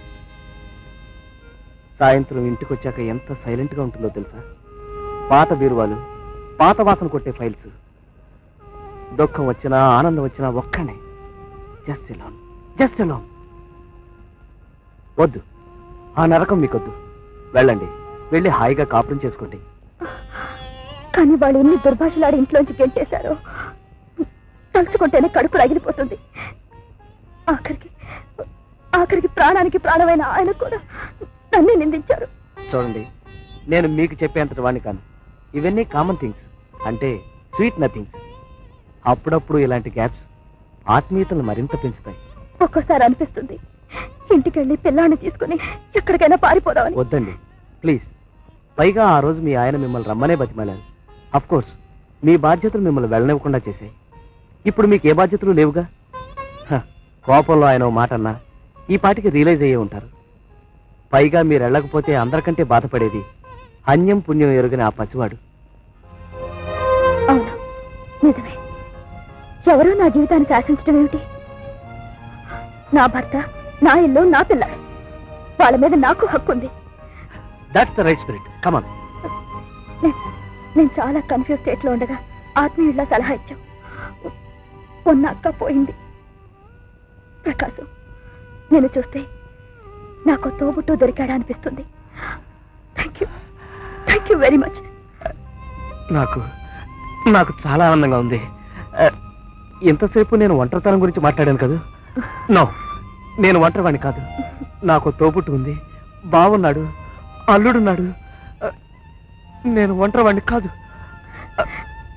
సాయంత్రం ఇంటికి వచ్చాక ఎంత సైలెంట్గా ఉంటుందో తెలుసా పాత బీరువాలు పాత వాసన కొట్టే ఫైల్స్ దుఃఖం వచ్చినా ఆనందం వచ్చినా ఒక్కనే జస్ట్ ఎలాన్ జస్ట్ ఎలాన్ వద్దు ఆ నరకం మీకొద్దు వెళ్ళండి వెళ్ళి హాయిగా కాపురం చేసుకోండి కానీ వాళ్ళు ఎన్ని దుర్భాషలాడి ఇంట్లోంచి గెంటేశారో తలుచుకుంటేనే కడుపు రగిలిపోతుంది ఆఖరికి ఆఖరికి ప్రాణానికి ప్రాణమైన ఆయన కూడా నన్నే నిందించారు చూడండి నేను మీకు చెప్పేంతటి వాడిని కాను ఇవన్నీ కామన్ థింగ్స్ అంటే స్వీట్ నథింగ్స్ అప్పుడప్పుడు ఇలాంటి గ్యాప్స్ ఆత్మీయతను మరింత పెంచుతాయి ఒక్కోసారి అనిపిస్తుంది ఇంటికెళ్ళి పిల్లాన్ని తీసుకుని ఎక్కడికైనా పారిపోదామని వద్దండి ప్లీజ్ పైగా ఆ రోజు మీ ఆయన మిమ్మల్ని రమ్మనే బతిమాలారు అఫ్ కోర్స్ మీ బాధ్యతలు మిమ్మల్ని వెళ్ళనివ్వకుండా చేశాయి ఇప్పుడు మీకు ఏ బాధ్యతలు లేవుగా హ, కోపంలో ఆయన ఓ మాట అన్నా ఈ పాటికి రియలైజ్ అయ్యే ఉంటారు పైగా మీరు వెళ్ళకపోతే అందరికంటే బాధపడేది అన్యం పుణ్యం ఎరుగని ఆ పసివాడు అవును నిజమే ఎవరో నా జీవితాన్ని శాసించడం ఏమిటి నా భర్త నా ఇల్లు నా పిల్లలు వాళ్ళ మీద నాకు హక్కు ఉంది that's the right spirit come on నే- నేను చాలా కన్ఫ్యూజ్ స్టేట్ లో ఉండగా ఆత్మీయుల్లా సలహా ఇచ్చావు ఉన్న అక్క పోయింది ప్రకాశం నేను చూస్తే నాకు తోబుట్టు దొరికాడా అనిపిస్తుంది thank you thank you very much నాకు నాకు చాలా ఆనందంగా ఉంది ఆ, ఇంతసేపు నేను ఒంటరితనం గురించి మాట్లాడాను కదా నో నేను ఒంటరివాణ్ణి కాదు నాకు తోబుట్టు ఉంది బావున్నాడు అల్లుడున్నాడు ఆ, నేను ఒంటరివాణ్ణి కాదు ఆ,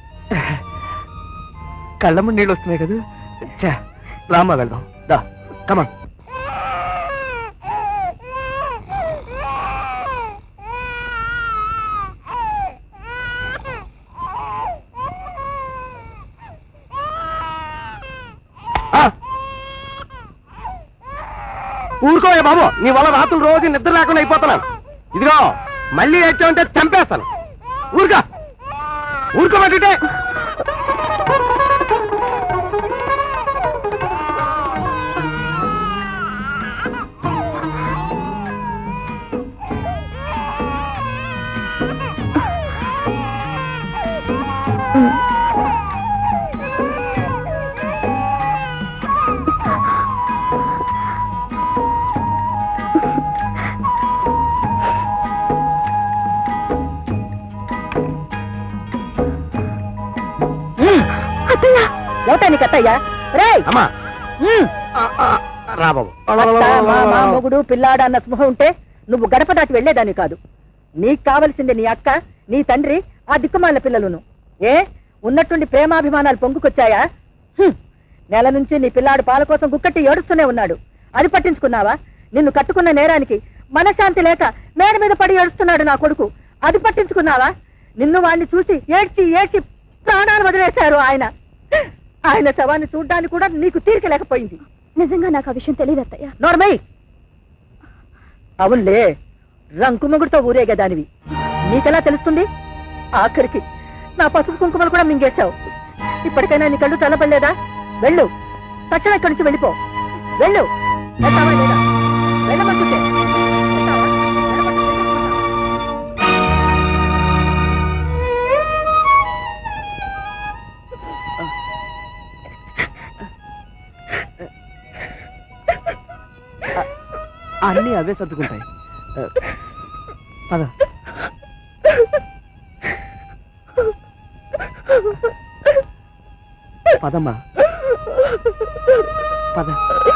కళ్ళమ్మ నీళ్ళు వస్తున్నాయి కదా చా రామా వెళ్దాం దా కమన్ ఊరుకోవే బాబు నీ వల్ల రాత్రులు రోజు నిద్ర లేకుండా అయిపోతున్నాను ఇదిగో మళ్ళీ ఏడ్చావంటే చంపేస్తాను ఊరుగా ఊరుకోమంటే ఏమిటా అత్తయ్యా రే అమ్మా ఆ, ఆ, రా బాబు మొగుడు పిల్లాడు అన్న స్పృహ ఉంటే నువ్వు గడప దాటి వెళ్లేదాన్ని కాదు నీకు కావలసింది నీ అక్క నీ తండ్రి ఆ దిక్కుమాల పిల్లలును ఏ ఉన్నట్టుండి ప్రేమాభిమానాలు పొంగుకొచ్చాయా హ్మ్. నెల నుంచి నీ పిల్లాడు పాల కోసం గుక్కట్టి ఏడుస్తూనే ఉన్నాడు అది పట్టించుకున్నావా నిన్ను కట్టుకున్న నేరానికి మనశాంతి లేక మేడ మీద పడి ఏడుస్తున్నాడు నా కొడుకు అది పట్టించుకున్నావా నిన్ను వాణ్ణి చూసి ఏడ్చి ఏడ్చి ప్రాణాలు వదిలేశారు ఆయన ఆయన శవాన్ని చూడ్డానికి కూడా నీకు తీరిక లేకపోయింది నిజంగా నాకు ఆ విషయం తెలియదు అత్తయ్య నోర్మై అవునులే రంకుమొగుడితో ఊరేగేదానివి నీకెలా తెలుస్తుంది ఆఖరికి నా పసుపు కుంకుమలు కూడా మింగేశావు ఇప్పటికైనా నీ కళ్ళు చల్లబడలేదా వెళ్ళు తక్షణం ఇక్కడి నుంచి వెళ్ళిపో వెళ్ళు వెళ్తావా లేదా వెళ్ళమంటుంటే వెళ్తావా? వెళ్ళమంటుంటే వెళ్ళిపోతావా? అన్నీ అవే సర్దుకుంటాయి ఆ, పద పదమ్మా పద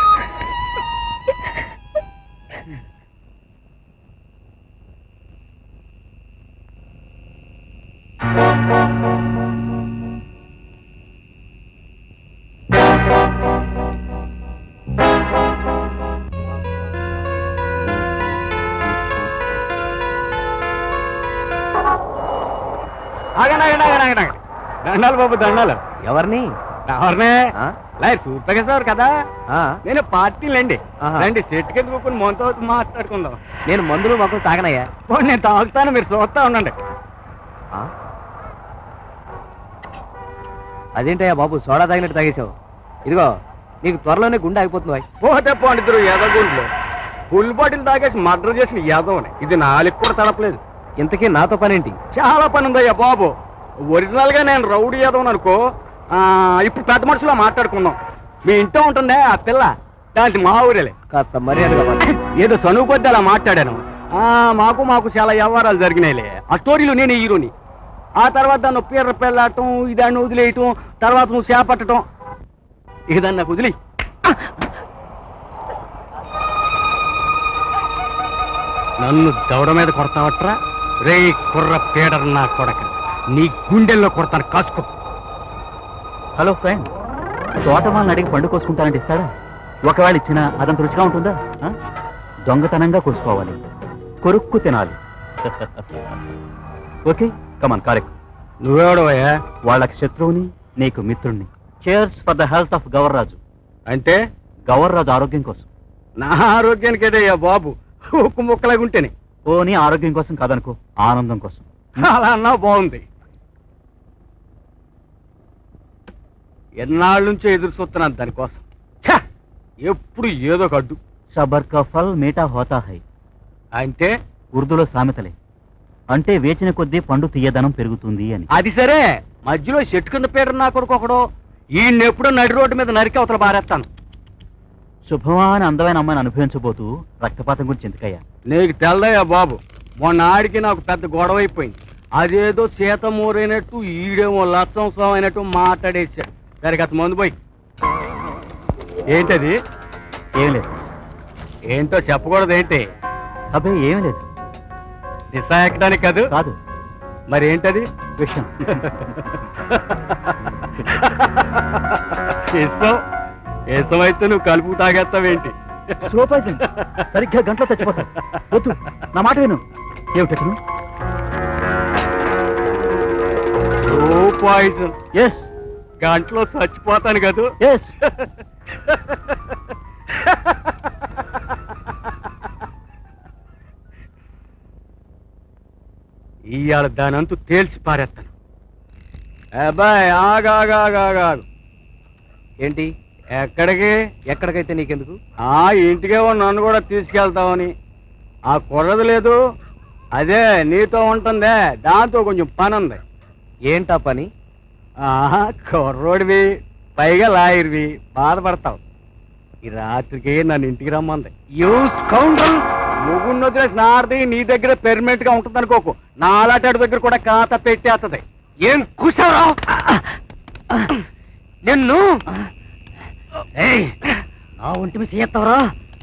ఆగండి ఆగండి ఆగండి ఆగండి దండాలు బాబు దండాలు ఎవరిని ఎవరినే లైట్ సూపర్ సార్ కదా నేను పార్టీలండి రండి చెట్టు కింద కూర్చొని మనతో మాట్లాడుకుందాం నేను మందులు మాకు తాగనయ్యా నేను తాగుతాను మీరు చూస్తా ఉండండి అదేంటయ్యా బాబు సోడా తాగినట్టు తాగేశావు ఇదిగో నీకు త్వరలోనే గుండె అయిపోతుంది పోతే పండితుడు ఎదగుండ్లు ఫుల్ బాటిల్ తాగేసి మర్డర్ చేసిన యాదవని ఇది నాలుగు కూడా తడపలేదు ఇంతకీ నాతో పనేంటి చాలా పని ఉందయ్యా బాబు ఒరిజినల్ గా నేను రౌడీ యాదవ్ అనుకో ఆ, ఇప్పుడు పెద్ద మనుషులో మాట్లాడుకుందాం మీ ఇంట్లో ఉంటుందే ఆ పిల్ల దాంట్ మా ఊరేలే కాస్త మర్యాదగా మాట్లాడు. ఏదో చనువు కొద్ది అలా మాట్లాడాను ఆ, మాకు మాకు చాలా వ్యవహారాలు జరిగినాయిలే ఆ స్టోరీలో నేను హీరోని ఆ తర్వాత దాన్ని పీర్ర పెళ్ళాటం ఇదాన్ని వదిలేయటం తర్వాత నువ్వు చేపట్టడం ఇక దాన్ని నాకు వదిలి నన్ను దవడ మీద కొడతావట్రా రే కుర్ర పీడర్ నా కొడక నీ గుండెల్లో కొడతాను కాసుకో హలో ఫ్రెండ్ తోటమాలను అడిగి పండు కోసుకుంటానంటే ఇస్తాడా ఒకవేళ ఇచ్చినా అదంత రుచిగా ఉంటుందా ఆ? దొంగతనంగా కోసుకోవాలి కొరుక్కు తినాలి ఓకే కమాన్ కరెక్ట్ నువ్వెవడవయ్యా వాళ్ళకి శత్రువుని నీకు మిత్రుణ్ణి cheers for the health of Gavarraju అంటే గవర్రాజు ఆరోగ్యం కోసం నా ఆరోగ్యానికి ఏదయ్యా బాబు ఉక్కు ముక్కలాగా ఉంటేనే పోనీ ఆరోగ్యం కోసం కాదనుకో ఆనందం కోసం అలా అన్నా బాగుంది ఎన్నాళ్ళ నుంచో ఎదురు చూస్తున్నాను దానికోసం ఛ! ఎప్పుడు ఏదో ఒక అడ్డు సబర్ కా ఫల్ మీఠా హోతా హై అంటే ఉర్దూలో సామెతలే అంటే వేచిన కొద్దీ పండు తీయదనం పెరుగుతుంది అని అది సరే మధ్యలో చెట్టు కింద పేరు నా కొడుకు ఒకడు ఈయన ఎప్పుడో నడి రోడ్డు మీద నరికి అవతల బారేస్తాను శుభమా అని అందమైన అమ్మాయిని అనుభవించబోతూ రక్తపాతం గురించి ఎందుకయ్యా నీకు తెల్లయ్యా బాబు మొన్న ఆడికి నాకు పెద్ద గొడవ అయిపోయింది అదేదో సీత మూరైనట్టు ఈడేమో లక్షం స్వామి అయినట్టు మాట్లాడేసాడు సరే గత మందు పోయి ఏంటది ఏం లేదు ఏంటో చెప్పకూడదు ఏంటి అబ్బే ఏం లేదు దిశ ఎక్కడానికి కాదు కాదు మరి ఏంటది విషయం ఇష్టం ఇష్టం అయితే నువ్వు కలుపు తాగేస్తావేంటి స్లో పాయిజన్ సరిగ్గా గంటలో చచ్చిపోతాను వద్దు నా మాట విను ఏమిటను ఓ పాయిజన్ ఎస్ గంటలో చచ్చిపోతాను కదా ఎస్ ఇవాళ దానంతు తేల్చి పారేస్తాను అబ్బాయి ఆగాగాగాగాగు ఏంటి ఎక్కడికి ఎక్కడికైతే నీకెందుకు ఆ ఇంటికేమో నన్ను కూడా తీసుకెళ్తావని ఆ కుర్రది లేదు అదే నీతో ఉంటుందే దాంతో కొంచెం పని ఉంది ఏంటా పని ఆహా కుర్రోడివి పైగా లాయర్వి బాధపడతావు ఈ రాత్రికి నన్ను ఇంటికి రమ్మంది యూస్ కౌంటర్ ముగ్గురు వదిలేసి నారది నీ దగ్గర పెర్మనెంట్ గా ఉంటుంది అనుకోకు నా అలాంటి దగ్గర కూడా ఖాతా పెట్టేస్తుంది ఏం కుసారావు నిన్ను ఏయ్, నా ఒంటి మీద చేస్తావరా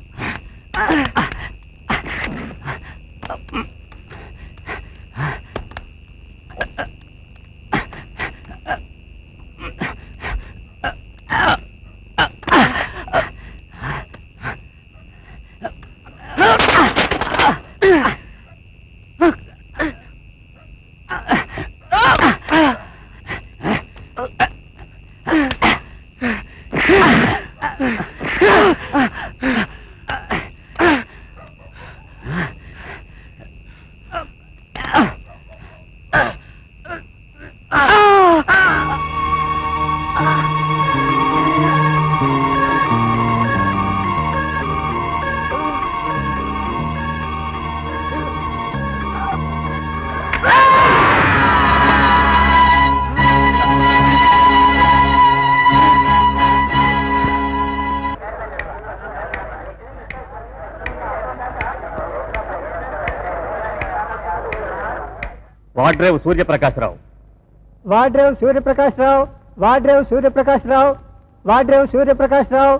Vadrevu Suryaprakasarao Vadrevu Suryaprakash Rao Vadrevu Suryaprakash Rao Vadrevu Suryaprakash Rao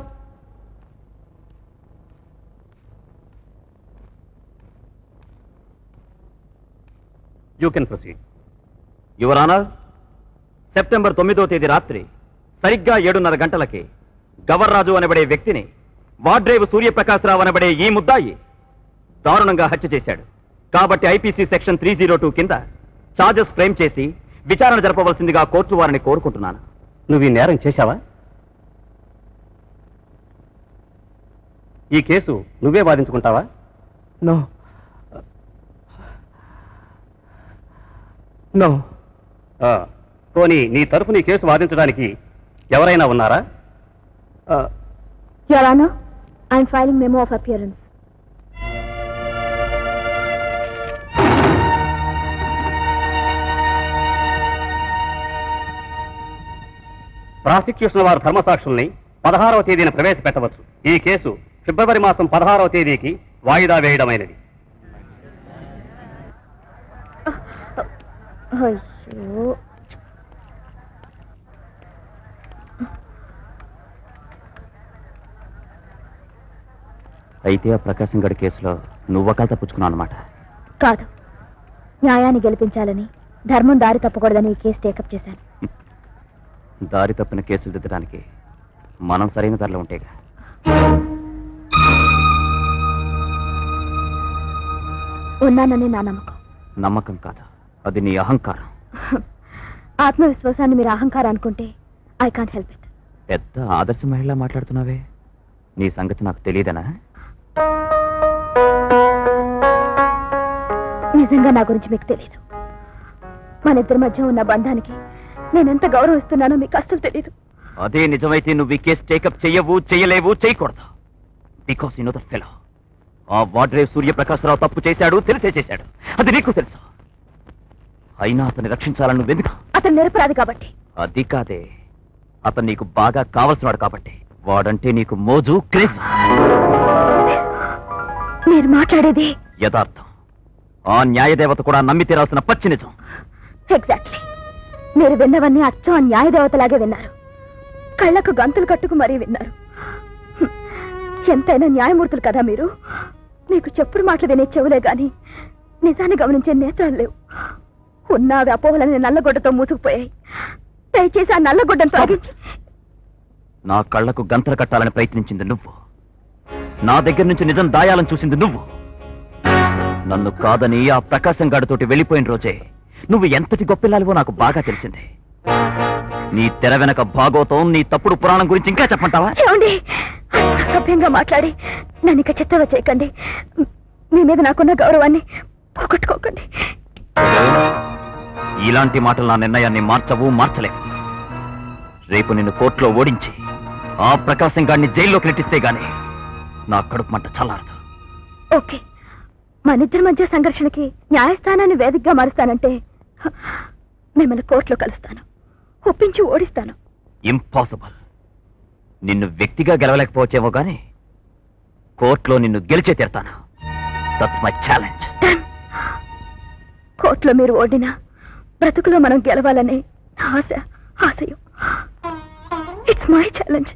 you can proceed your honour September తొమ్మిదో తేదీ రాత్రి సరిగ్గా ఏడున్నర గంటలకి గవర్రాజు అనబడే వ్యక్తిని వాడ్రేవు సూర్యప్రకాశరావు అనబడే ఈ ముద్దాయి దారుణంగా హత్య చేశాడు కాబట్టి IPC section three zero two కింద చార్జెస్ ఫ్రేమ్ చేసి విచారణ జరపవలసిందిగా కోర్టు వారిని కోరుకుంటున్నాను నువ్వు ఈ నేరం చేశావా ఈ కేసు నువ్వే వాదించుకుంటావా నో నో పోనీ నీ తరఫు నీ కేసు వాదించడానికి ఎవరైనా ఉన్నారా your I'm filing memo of appearance prosecution వారు ధర్మసాక్షుల్ని పదహారవ తేదీన ప్రవేశపెట్టవచ్చు ఈ కేసు ఫిబ్రవరి మాసం పదహారవ తేదీకి వాయిదా వేయడమైనది అయ్యో అయితే ఆ ప్రకాశం గడి కేసులో నువ్వు వకాలు తప్పుచుకున్నావు అనమాట కాదు న్యాయాన్ని గెలిపించాలని ధర్మం దారి తప్పకూడదని ఈ కేసు టేకప్ చేశాను దారి తప్పిన కేసులు దిద్దడానికి మనం సరైన ధరలో ఉంటేగా ఉన్నానని నా నమ్మకం నమ్మకం కాదు అది నీ అహంకారం ఆత్మవిశ్వాసాన్ని మీరు అహంకారం అనుకుంటే ఐ కాంట్ హెల్ప్ ఇట్ పెద్ద ఆదర్శ మహిళ మాట్లాడుతున్నావే నీ సంగతి నాకు తెలియదనా నిజంగా నా గురించి మీకు తెలియదు మన ఇద్దరి మధ్య ఉన్న బంధానికి నేనెంత గౌరవిస్తున్నానో మీకు అస్సలు తెలియదు అదే నిజమైతే నువ్వు ఈ కేసు టేకప్ చెయ్యవు చెయ్యలేవు చేయకూడదు బికాస్ ఇన్ అదర్ ఫెలో ఆ వాడ్రేవ్ సూర్యప్రకాశరావు తప్పు చేశాడు తెలిసే చేశాడు అది నీకు తెలుసు అయినా అతన్ని రక్షించాలని నువ్వెందుకు అతను నిరపరాధి కాబట్టి అది కాదే అతను నీకు బాగా కావలసినాడు కాబట్టి వాడంటే నీకు మోజు క్రేజ్ మీరు మాట్లాడేది యథార్థం ఆ న్యాయదేవత కూడా నమ్మి తీరాల్సిన పచ్చి నిజం ఎగ్జాక్ట్లీ మీరు విన్నవన్నీ అచ్చం ఆ న్యాయదేవతలాగే విన్నారు కళ్ళకు గంతులు కట్టుకు మరీ విన్నారు హ్మ్. ఎంతైనా న్యాయమూర్తులు కదా మీరు మీకు చెప్పుడు మాటలు వినే చెవులే గాని నిజాన్ని గమనించే నేత్రాలు లేవు ఉన్న అవి అపోహలని నల్లగొడ్డతో మూసుకుపోయాయి దయచేసి ఆ నల్లగొడ్డను తొలగించి నా కళ్ళకు గంతలు కట్టాలని ప్రయత్నించింది నువ్వు నా దగ్గర నుంచి నిజం దాయాలని చూసింది నువ్వు నన్ను కాదని ఆ ప్రకాశం గాడితోటి వెళ్ళిపోయిన రోజే నువ్వు ఎంతటి గొప్పిల్లాలివో నాకు బాగా తెలిసింది నీ తెర వెనక భాగోతం నీ తప్పుడు పురాణం గురించి ఇంకా చెప్పంటావా ఏమండి సభ్యంగా మాట్లాడి నన్ను ఇక చిత్తవ చేయకండి మీ మీద నాకున్న గౌరవాన్ని పోగొట్టుకోకండి ఇలాంటి మాటలు నా నిర్ణయాన్ని మార్చవు మార్చలేవు రేపు నిన్ను కోర్టులో ఓడించి ఆ ప్రకాశం గాడిని జైల్లోకి నెట్టిస్తే గాని నా కడుపు మంట చల్లారదు ఓకే మనిద్దరి మధ్య సంఘర్షణకి న్యాయస్థానాన్ని వేదికగా మారుస్తానంటే హ, మిమ్మల్ని కోర్టులో కలుస్తాను ఒప్పించి ఓడిస్తాను ఇంపాసిబుల్ నిన్ను వ్యక్తిగా గెలవలేకపోవచ్చేమో గాని కోర్టులో నిన్ను గెలిచే తీరుతాను దట్స్ మై ఛాలెంజ్ Done. కోర్టులో మీరు ఓడినా బ్రతుకులో మనం గెలవాలనే నా ఆశ ఆశయం it's my challenge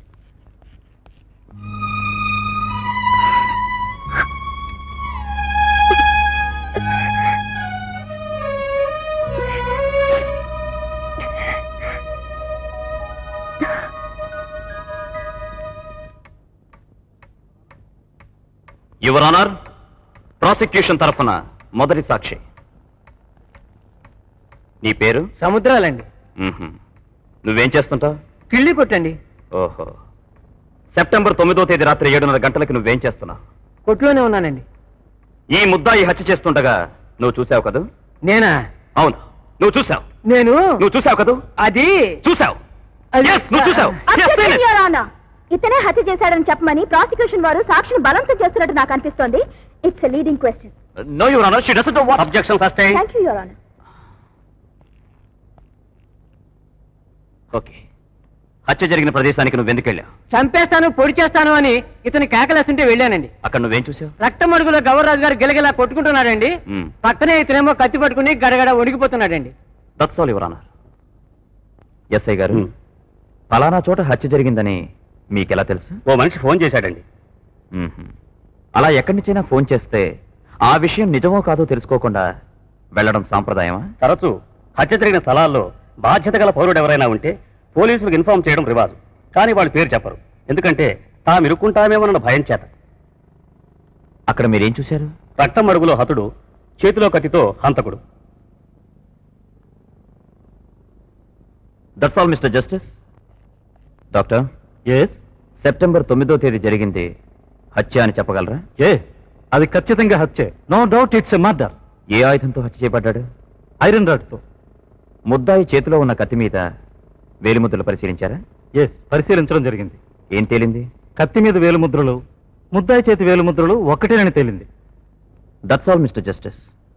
your honour prosecution తరఫున మొదటి సాక్షి నీ పేరు సముద్రాలండి మ్మ్హ్మ్. నువ్వేం చేస్తుంటావు కిళ్ళి కొట్టండి ఓహో సెప్టెంబర్ తొమ్మిదో తేదీ రాత్రి ఏడున్నర గంటలకి నువ్వేం చేస్తున్నావు కొట్టులోనే ఉన్నానండి ఈ ముద్దాయి హత్య చేస్తుండగా నువ్వు చూసావు కదూ నేనా అవును నువ్వు చూసావు నేను నువ్వు చూసావు కదూ అది చూసావు అది- Yes, నువ్వు చూసావు Yes, seen it. ఇతనే హత్య చేశాడని చెప్పమని ప్రాసిక్యూషన్ వారు సాక్షిని బలవంతం చేస్తున్నట్టు నాకు అనిపిస్తోంది it's leading question No, Your Honor, she doesn't know what objection sustained. Thank you your honour okay హత్య జరిగిన ప్రదేశానికి నువ్వు ఎందుకు వెళ్ళావు చంపేస్తాను పొడి చేస్తాను అని ఇతని కేకలేస్తుంటే వెళ్ళానండి అక్కడ నువ్వేం చూసావు రక్తం మడుగులో గౌరరాజు గారు గిలగిలా కొట్టుకుంటున్నాడండి మ్మ్. పక్కనే ఇతనేమో కత్తి పట్టుకుని గడగడ వణికిపోతున్నాడండి that's all your honour SI గారు ఫలానా చోట హత్య జరిగిందని మీకెలా తెలుసు ఓ మనిషి ఫోన్ చేశాడండి మ్మ్హ్మ్. అలా ఎక్కడి నుంచైనా ఫోన్ చేస్తే ఆ విషయం నిజమో కాదో తెలుసుకోకుండా వెళ్ళడం సాంప్రదాయమా తరచూ హత్య జరిగిన స్థలాల్లో బాధ్యత గల పౌరుడు ఎవరైనా ఉంటే పోలీసులకు ఇన్ఫార్మ్ చేయడం రివాజు కానీ వాళ్ళు పేరు చెప్పరు ఎందుకంటే తాము ఇరుక్కుంటామేమోనన్న భయం చేత అక్కడ మీరేం చూశారు రక్తం అడుగులో హతుడు చేతిలో కత్తితో హంతకుడు that's all mister justice doctor yes September తొమ్మిదో తేదీ జరిగింది హత్య అని చెప్పగలరా ఏ అది ఖచ్చితంగా హత్యే no doubt it's a murder ఏ ఆయుధంతో హత్య చేయబడ్డాడు ఐరన్ రాడ్తో ముద్దాయి చేతిలో ఉన్న కత్తి మీద వేలిముద్రలు పరిశీలించారా ఎస్ పరిశీలించడం జరిగింది ఏం తేలింది కత్తి మీద వేలుముద్రలు ముద్దాయి చేతి వేలుముద్రలు ఒక్కటేనని తేలింది దట్స్ ఆల్ మిస్టర్ జస్టిస్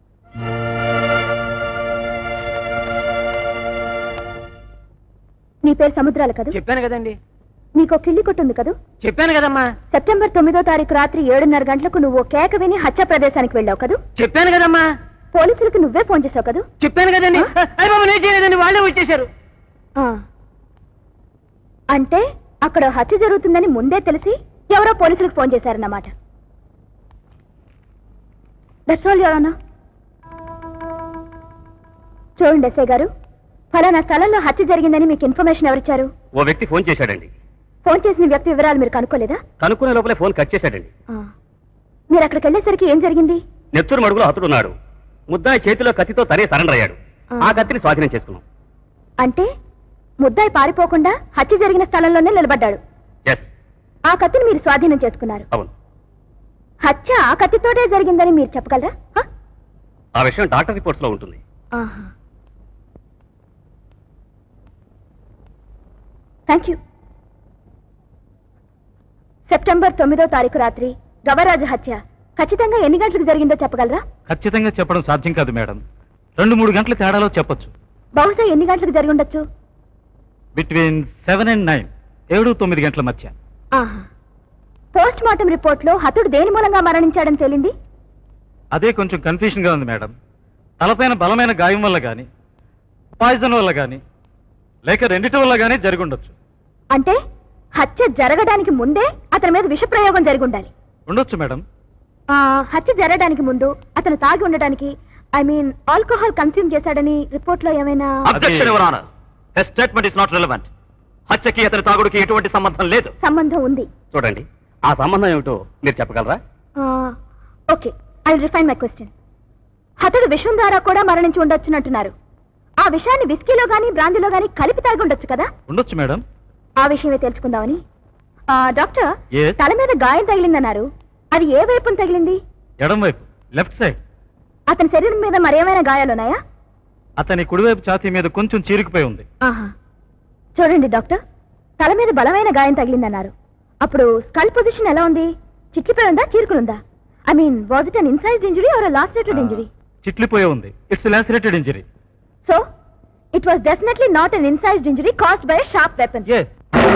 నీ పేరు సముద్రాలు కదా చెప్పాను కదండి నీకు ఒక కిల్లి కొట్టుంది కదా చెప్పాను కదమ్మా సెప్టెంబర్ తొమ్మిదో తారీఖు రాత్రి ఏడున్నర గంటలకు నువ్వు కేక విని హత్య ప్రదేశానికి వెళ్ళావు కదూ చెప్పాను కదమ్మా పోలీసులకు నువ్వే ఫోన్ చేసావు కదూ చెప్పాను కదండి అయ్య బాబు నేను చేయలేదండి వాళ్ళే వచ్చేసారు ఆ. అంటే అక్కడ హత్య జరుగుతుందని ముందే తెలిసి ఎవరో పోలీసులకు ఫోన్ చేశారన్నమాట దట్స్ ఆల్ యోరన్నా చూడండి ఎస్ఐ గారు ఫలానా స్థలంలో హత్య జరిగిందని మీకు ఇన్ఫర్మేషన్ ఎవరిచ్చారు ఓ వ్యక్తి ఫోన్ చేశాడండి ఫోన్ చేసిన వ్యక్తి వివరాలు మీరు కనుక్కోలేదా కనుక్కునే లోపలే ఫోన్ కట్ చేశాడండి ఆ. మీరు అక్కడికి వెళ్ళేసరికి ఏం జరిగింది నెత్తూరు మడుగులో హతుడున్నాడు ముద్దాయి చేతిలో కత్తితో తనే సరెండర్ అయ్యాడు ఆ. ఆ కత్తిని స్వాధీనం చేసుకున్నాం అంటే ముద్దాయి పారిపోకుండా హత్య జరిగిన స్థలంలోనే నిలబడ్డాడు ఎస్ ఆ కత్తిని మీరు స్వాధీనం చేసుకున్నారు అవును హత్య ఆ కత్తితోటే జరిగిందని మీరు చెప్పగలరా ఆ? ఆ విషయం డాక్టర్ రిపోర్ట్స్ లో ఉంటుంది ఆహా థ్యాంక్ యూ సెప్టెంబర్ తొమ్మిదో తారీఖు రాత్రి గవరాజు హత్య ఖచ్చితంగా ఎన్ని గంటలకు జరిగిందో చెప్పగలరా ఖచ్చితంగా చెప్పడం సాధ్యం కాదు మేడం రెండు మూడు గంటల తేడాలో చెప్పొచ్చు బహుశా ఎన్ని గంటలకు జరిగి ఉండొచ్చు బిట్వీన్ సెవెన్ అండ్ నైన్ ఏడు తొమ్మిది గంటల మధ్య ఆహా పోస్ట్ మార్టం రిపోర్ట్ లో హతుడు దేని మూలంగా మరణించాడని తేలింది అదే కొంచెం కన్ఫ్యూషన్ గా ఉంది మేడం తలపైన బలమైన గాయం వల్ల గాని పాయిజన్ వల్ల గాని లేక రెండిటి వల్ల గాని జరిగి ఉండొచ్చు అంటే హత్య జరగడానికి ముందే అతని మీద విష ప్రయోగం జరిగి ఉండాలి ఉండొచ్చు మేడం ఆ, హత్య జరగడానికి ముందు అతను తాగి ఉండడానికి ఐ మీన్ ఆల్కహాల్ కన్స్యూమ్ చేశాడని రిపోర్ట్ లో ఏమైనా అబ్జెక్షన్ ఎవరు honour statement is not relevant హత్యకి అతని తాగుడుకి ఎటువంటి సంబంధం లేదు సంబంధం ఉంది చూడండి ఆ సంబంధం ఏమిటో మీరు చెప్పగలరా okay I refine my question హతుడు విషం ద్వారా కూడా మరణించి ఉండొచ్చునంటున్నారు ఆ విషయాన్ని విస్కీలో గానీ బ్రాందీలో గానీ కలిపి తాగి ఉండొచ్చు కదా ఉండొచ్చు మేడం ఆ విషయమే తెలుసుకుందామని ఆ, డాక్టర్ Yes. తల మీద గాయం తగిలిందన్నారు అది ఏ వైపున తగిలింది ఎడం వైపు లెఫ్ట్ సైడ్ అతని శరీరం మీద మరేమైనా గాయాలున్నాయా అతని కుడివైపు ఛాతీ మీద కొంచెం చీరుకుపోయి ఉంది ఆహా చూడండి డాక్టర్ తల మీద బలమైన గాయం తగిలిందన్నారు అప్పుడు స్కల్ పొజిషన్ ఎలా ఉంది చిట్లిపోయి ఉందా చీరుకునుందా I mean was it an incised injury or lacerated injury చిట్లిపోయి ఉంది it's lacerated injury so it was definitely not an incised injury caused by sharp weapon yes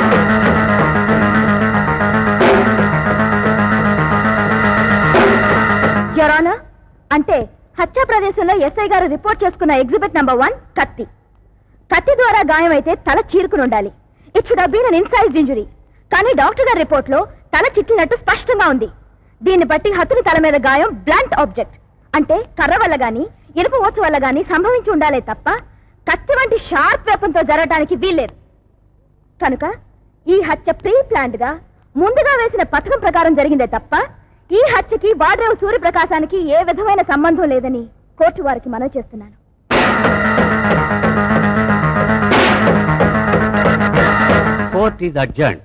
యొరానా అంటే హత్యా ప్రదేశంలో ఎస్ఐ గారు రిపోర్ట్ చేసుకున్న ఎగ్జిబిట్ నంబర్ వన్ కత్తి కత్తి ద్వారా గాయం అయితే తల చీరుకుని ఉండాలి it should been an incised injury కానీ డాక్టర్ గారి రిపోర్ట్ లో తల చిట్లినట్టు స్పష్టంగా ఉంది దీన్ని బట్టి హతుని తల మీద గాయం బ్లంట్ ఆబ్జెక్ట్ అంటే కర్ర వల్ల గాని ఇనుప ఓచు వల్ల గాని సంభవించి ఉండాలే తప్ప కత్తి వంటి షార్ప్ వెపన్ తో జరగడానికి వీల్లేదు కనుక ఈ హత్య ప్రీ ప్లాన్డ్ గా ముందుగా వేసిన పథకం ప్రకారం జరిగిందే తప్ప ఈ హత్యకి వాడ్రేవు సూర్యప్రకాశానికి ఏ విధమైన సంబంధం లేదని కోర్టు వారికి మనవి చేస్తున్నాను కోర్ట్ ఈజ్ అడ్జర్న్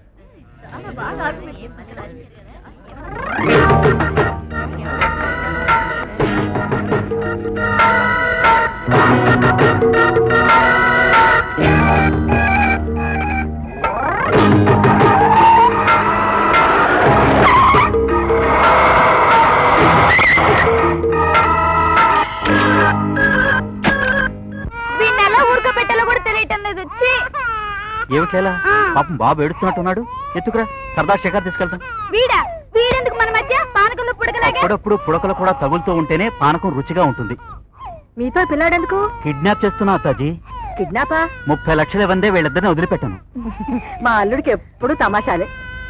వీళ్ళెలా ఊరుకోబెట్టాలో కూడా తెలియటం లేదు ఛీ! ఏమిటేలా పాపం బాబు ఏడుస్తున్నట్టున్నాడు ఎత్తుకురా సరదా శేఖర్ తీసుకెళ్తాం వీడా వీడెందుకు మన మధ్య పానకంలో పుడకలాగా అప్పుడప్పుడు పుడకలు కూడా తగులుతూ ఉంటేనే పానకం రుచిగా ఉంటుంది మీతో పిల్లాడెందుకు కిడ్నాప్ చేస్తున్నా అత్తాజీ కిడ్నాపా ముప్పై లక్షలు ఇవ్వందే వీళ్ళిద్దరిని వదిలిపెట్టాను మా అల్లుడికి ఎప్పుడు తమాషాలే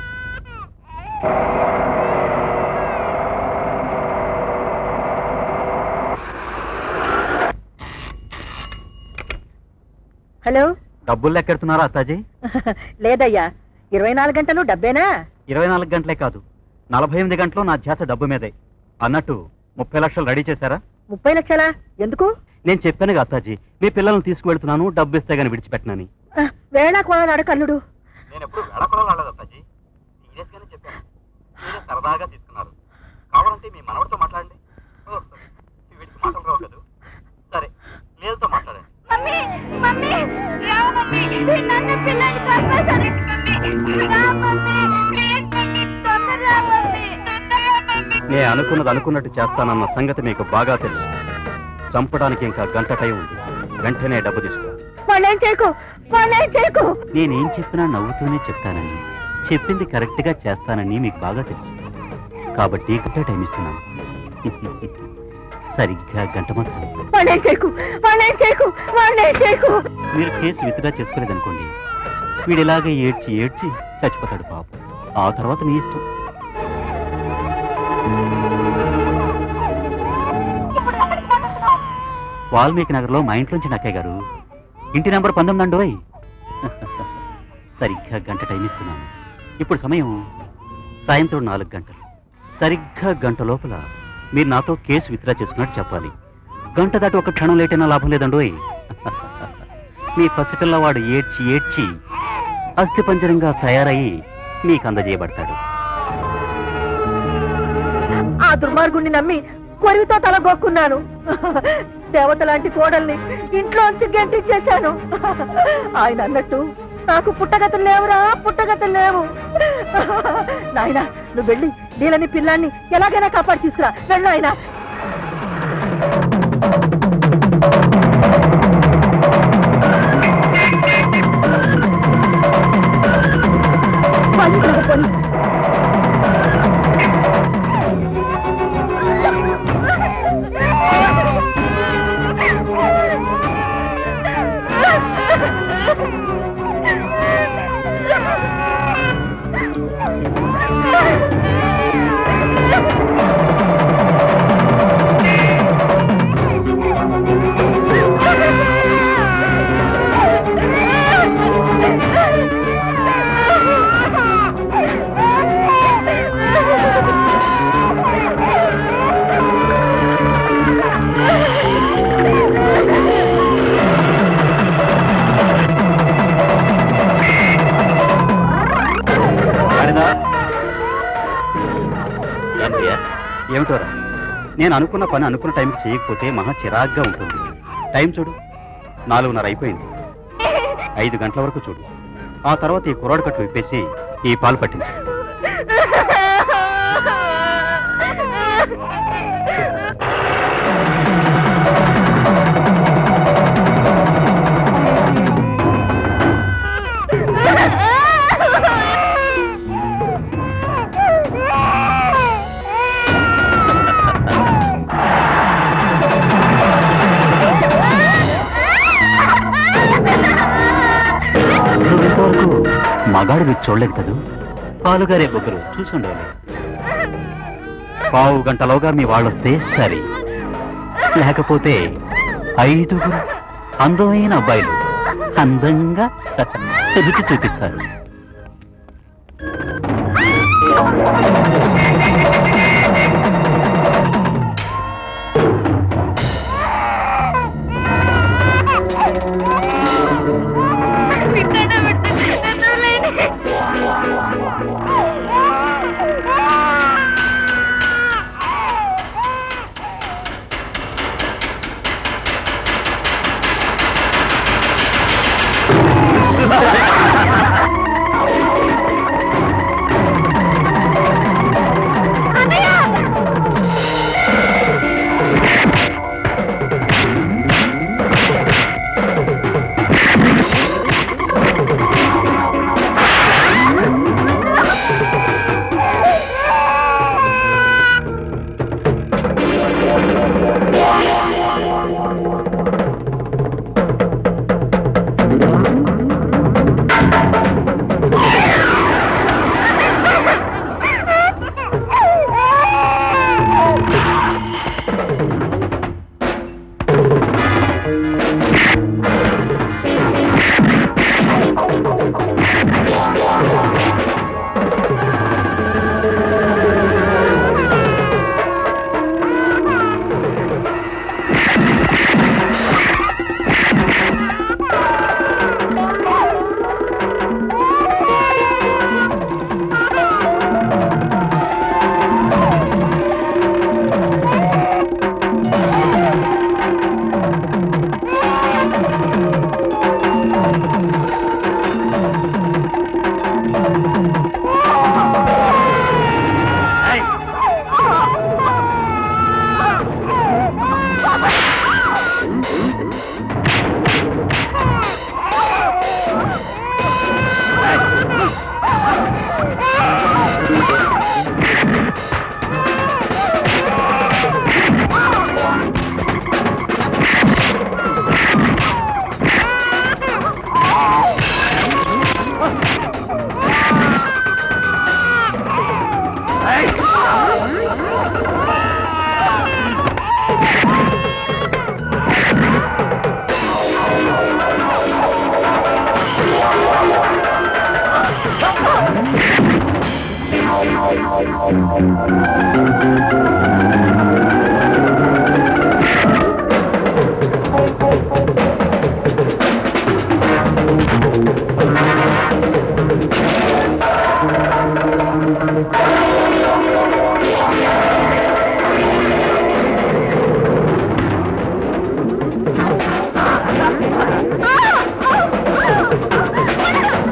హలో డబ్బులు లెక్కెడుతున్నారా అత్తాజీ లేదయ్యా ఇరవై నాలుగు గంటలు డబ్బేనా ఇరవై నాలుగు గంటలే కాదు నలభై ఎనిమిది గంటలు నా ధ్యాస డబ్బు మీదే అన్నట్టు ముప్పై లక్షలు రెడీ చేశారా ముప్పై లక్షలా ఎందుకు నేను చెప్పాను అత్తాజీ మీ పిల్లల్ని తీసుకువెళ్తున్నాను డబ్బు ఇస్తే గానీ విడిచిపెట్టనని ఆ, వేళా కోళ కల్లుడు నేను ఎప్పుడు వేళకొలం రాలేదు అప్పాజీ సీరియస్ గానే చెప్పాను మీరే సరదాగా తీసుకున్నారు కావాలంటే మీ మనవడితో మాట్లాడండి ఓ, వీడికి మాటలు రావు కదా సరే లేదుతో మాట్లాడండి మమ్మీ మమ్మీ రా మమ్మీ నన్ను పిల్లని చంపేశారు మమ్మీ రా మమ్మీ ప్లీజ్ మమ్మీ తొందర రా మమ్మీ తొందర రా మమ్మీ నేను అనుకున్నది అనుకున్నట్టు చేస్తానన్న సంగతి మీకు బాగా తెలుసు చంపడానికి ఇంకా గంట టైం ఉంది వెంటనే డబ్బు తీసుకో వాళ్ళేం చేయకు వాళ్ళేం చేయకు నేనేం చెప్పినా నవ్వుతూనే చెప్తానని చెప్పింది కరెక్ట్ గా చేస్తానని మీకు బాగా తెలుసు కాబట్టి గంట టైం ఇస్తున్నాను సరిగ్గా గంట మాత్రం వాళ్ళేం చేయకు వాళ్ళేం చేయకు వాళ్ళేం చేయకు మీరు కేసు విత్డ్రా చేసుకోలేదనుకోండి వీడు ఇలాగే ఏడ్చి ఏడ్చి చచ్చిపోతాడు పాపం ఆ తర్వాత మీ ఇష్టం వాల్మీకి నగర్లో మా ఇంట్లోంచి నక్కయ్య గారు ఇంటి నెంబర్ పంతొమ్మిది అండి సరిగ్గా గంట టైం ఇస్తున్నాను ఇప్పుడు సమయం సాయంత్రం నాలుగు గంటలు సరిగ్గా గంట లోపల మీరు నాతో కేసు విత్డ్రా చేసుకున్నట్టు చెప్పాలి గంట దాటి ఒక క్షణం లేట్ అయినా లాభం లేదండోయ్ మీ పసిపిల్లవాడు ఏడ్చి ఏడ్చి అస్థిపంజరంగా తయారయ్యి మీకు అందజేయబడతాడు ఆ దుర్మార్గుణ్ణి నమ్మి కొరివితో తల గొక్కున్నాను దేవత లాంటి కోడల్ని ఇంట్లోంచి గెంటించేశాను ఆయన అన్నట్టు నాకు పుట్టగతులు లేవురా పుట్టగతులు లేవు నాయనా నువ్వు వెళ్ళి నీళ్ళని పిల్లాన్ని ఎలాగైనా కాపాడి తీసుకురా వెళ్ళు ఆయన ఏమిటోరా నేను అనుకున్న పని అనుకున్న టైంకి చేయకపోతే మహా చిరాగ్గా ఉంటుంది టైం చూడు నాలుగున్నర అయిపోయింది ఐదు గంటల వరకు చూడు ఆ తర్వాత ఈ కుర్రాడు కట్టు విప్పేసి ఈ పాలు పట్టింది ఇంతవరకు మగాడు మీకు చూడలేదు కదూ పాలుగారే ఒకరు చూసుండేవాళ్ళు పావు గంటలోగా మీ వాళ్ళు వస్తే సరి లేకపోతే ఐదుగురు అందమైన అబ్బాయిలు అందంగా రుచి చూపిస్తారు ఆ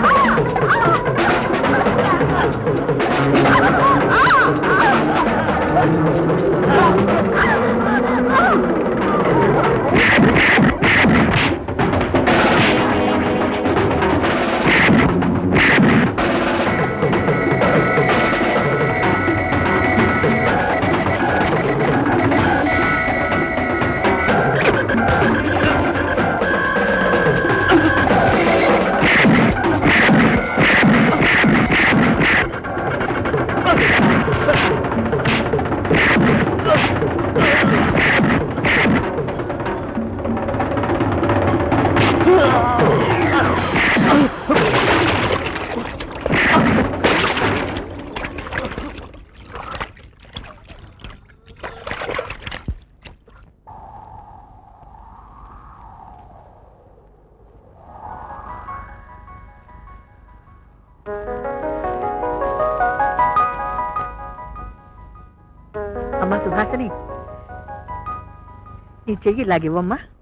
సుహాసిని నీ చెయ్యి ఇలాగివ్వమ్మా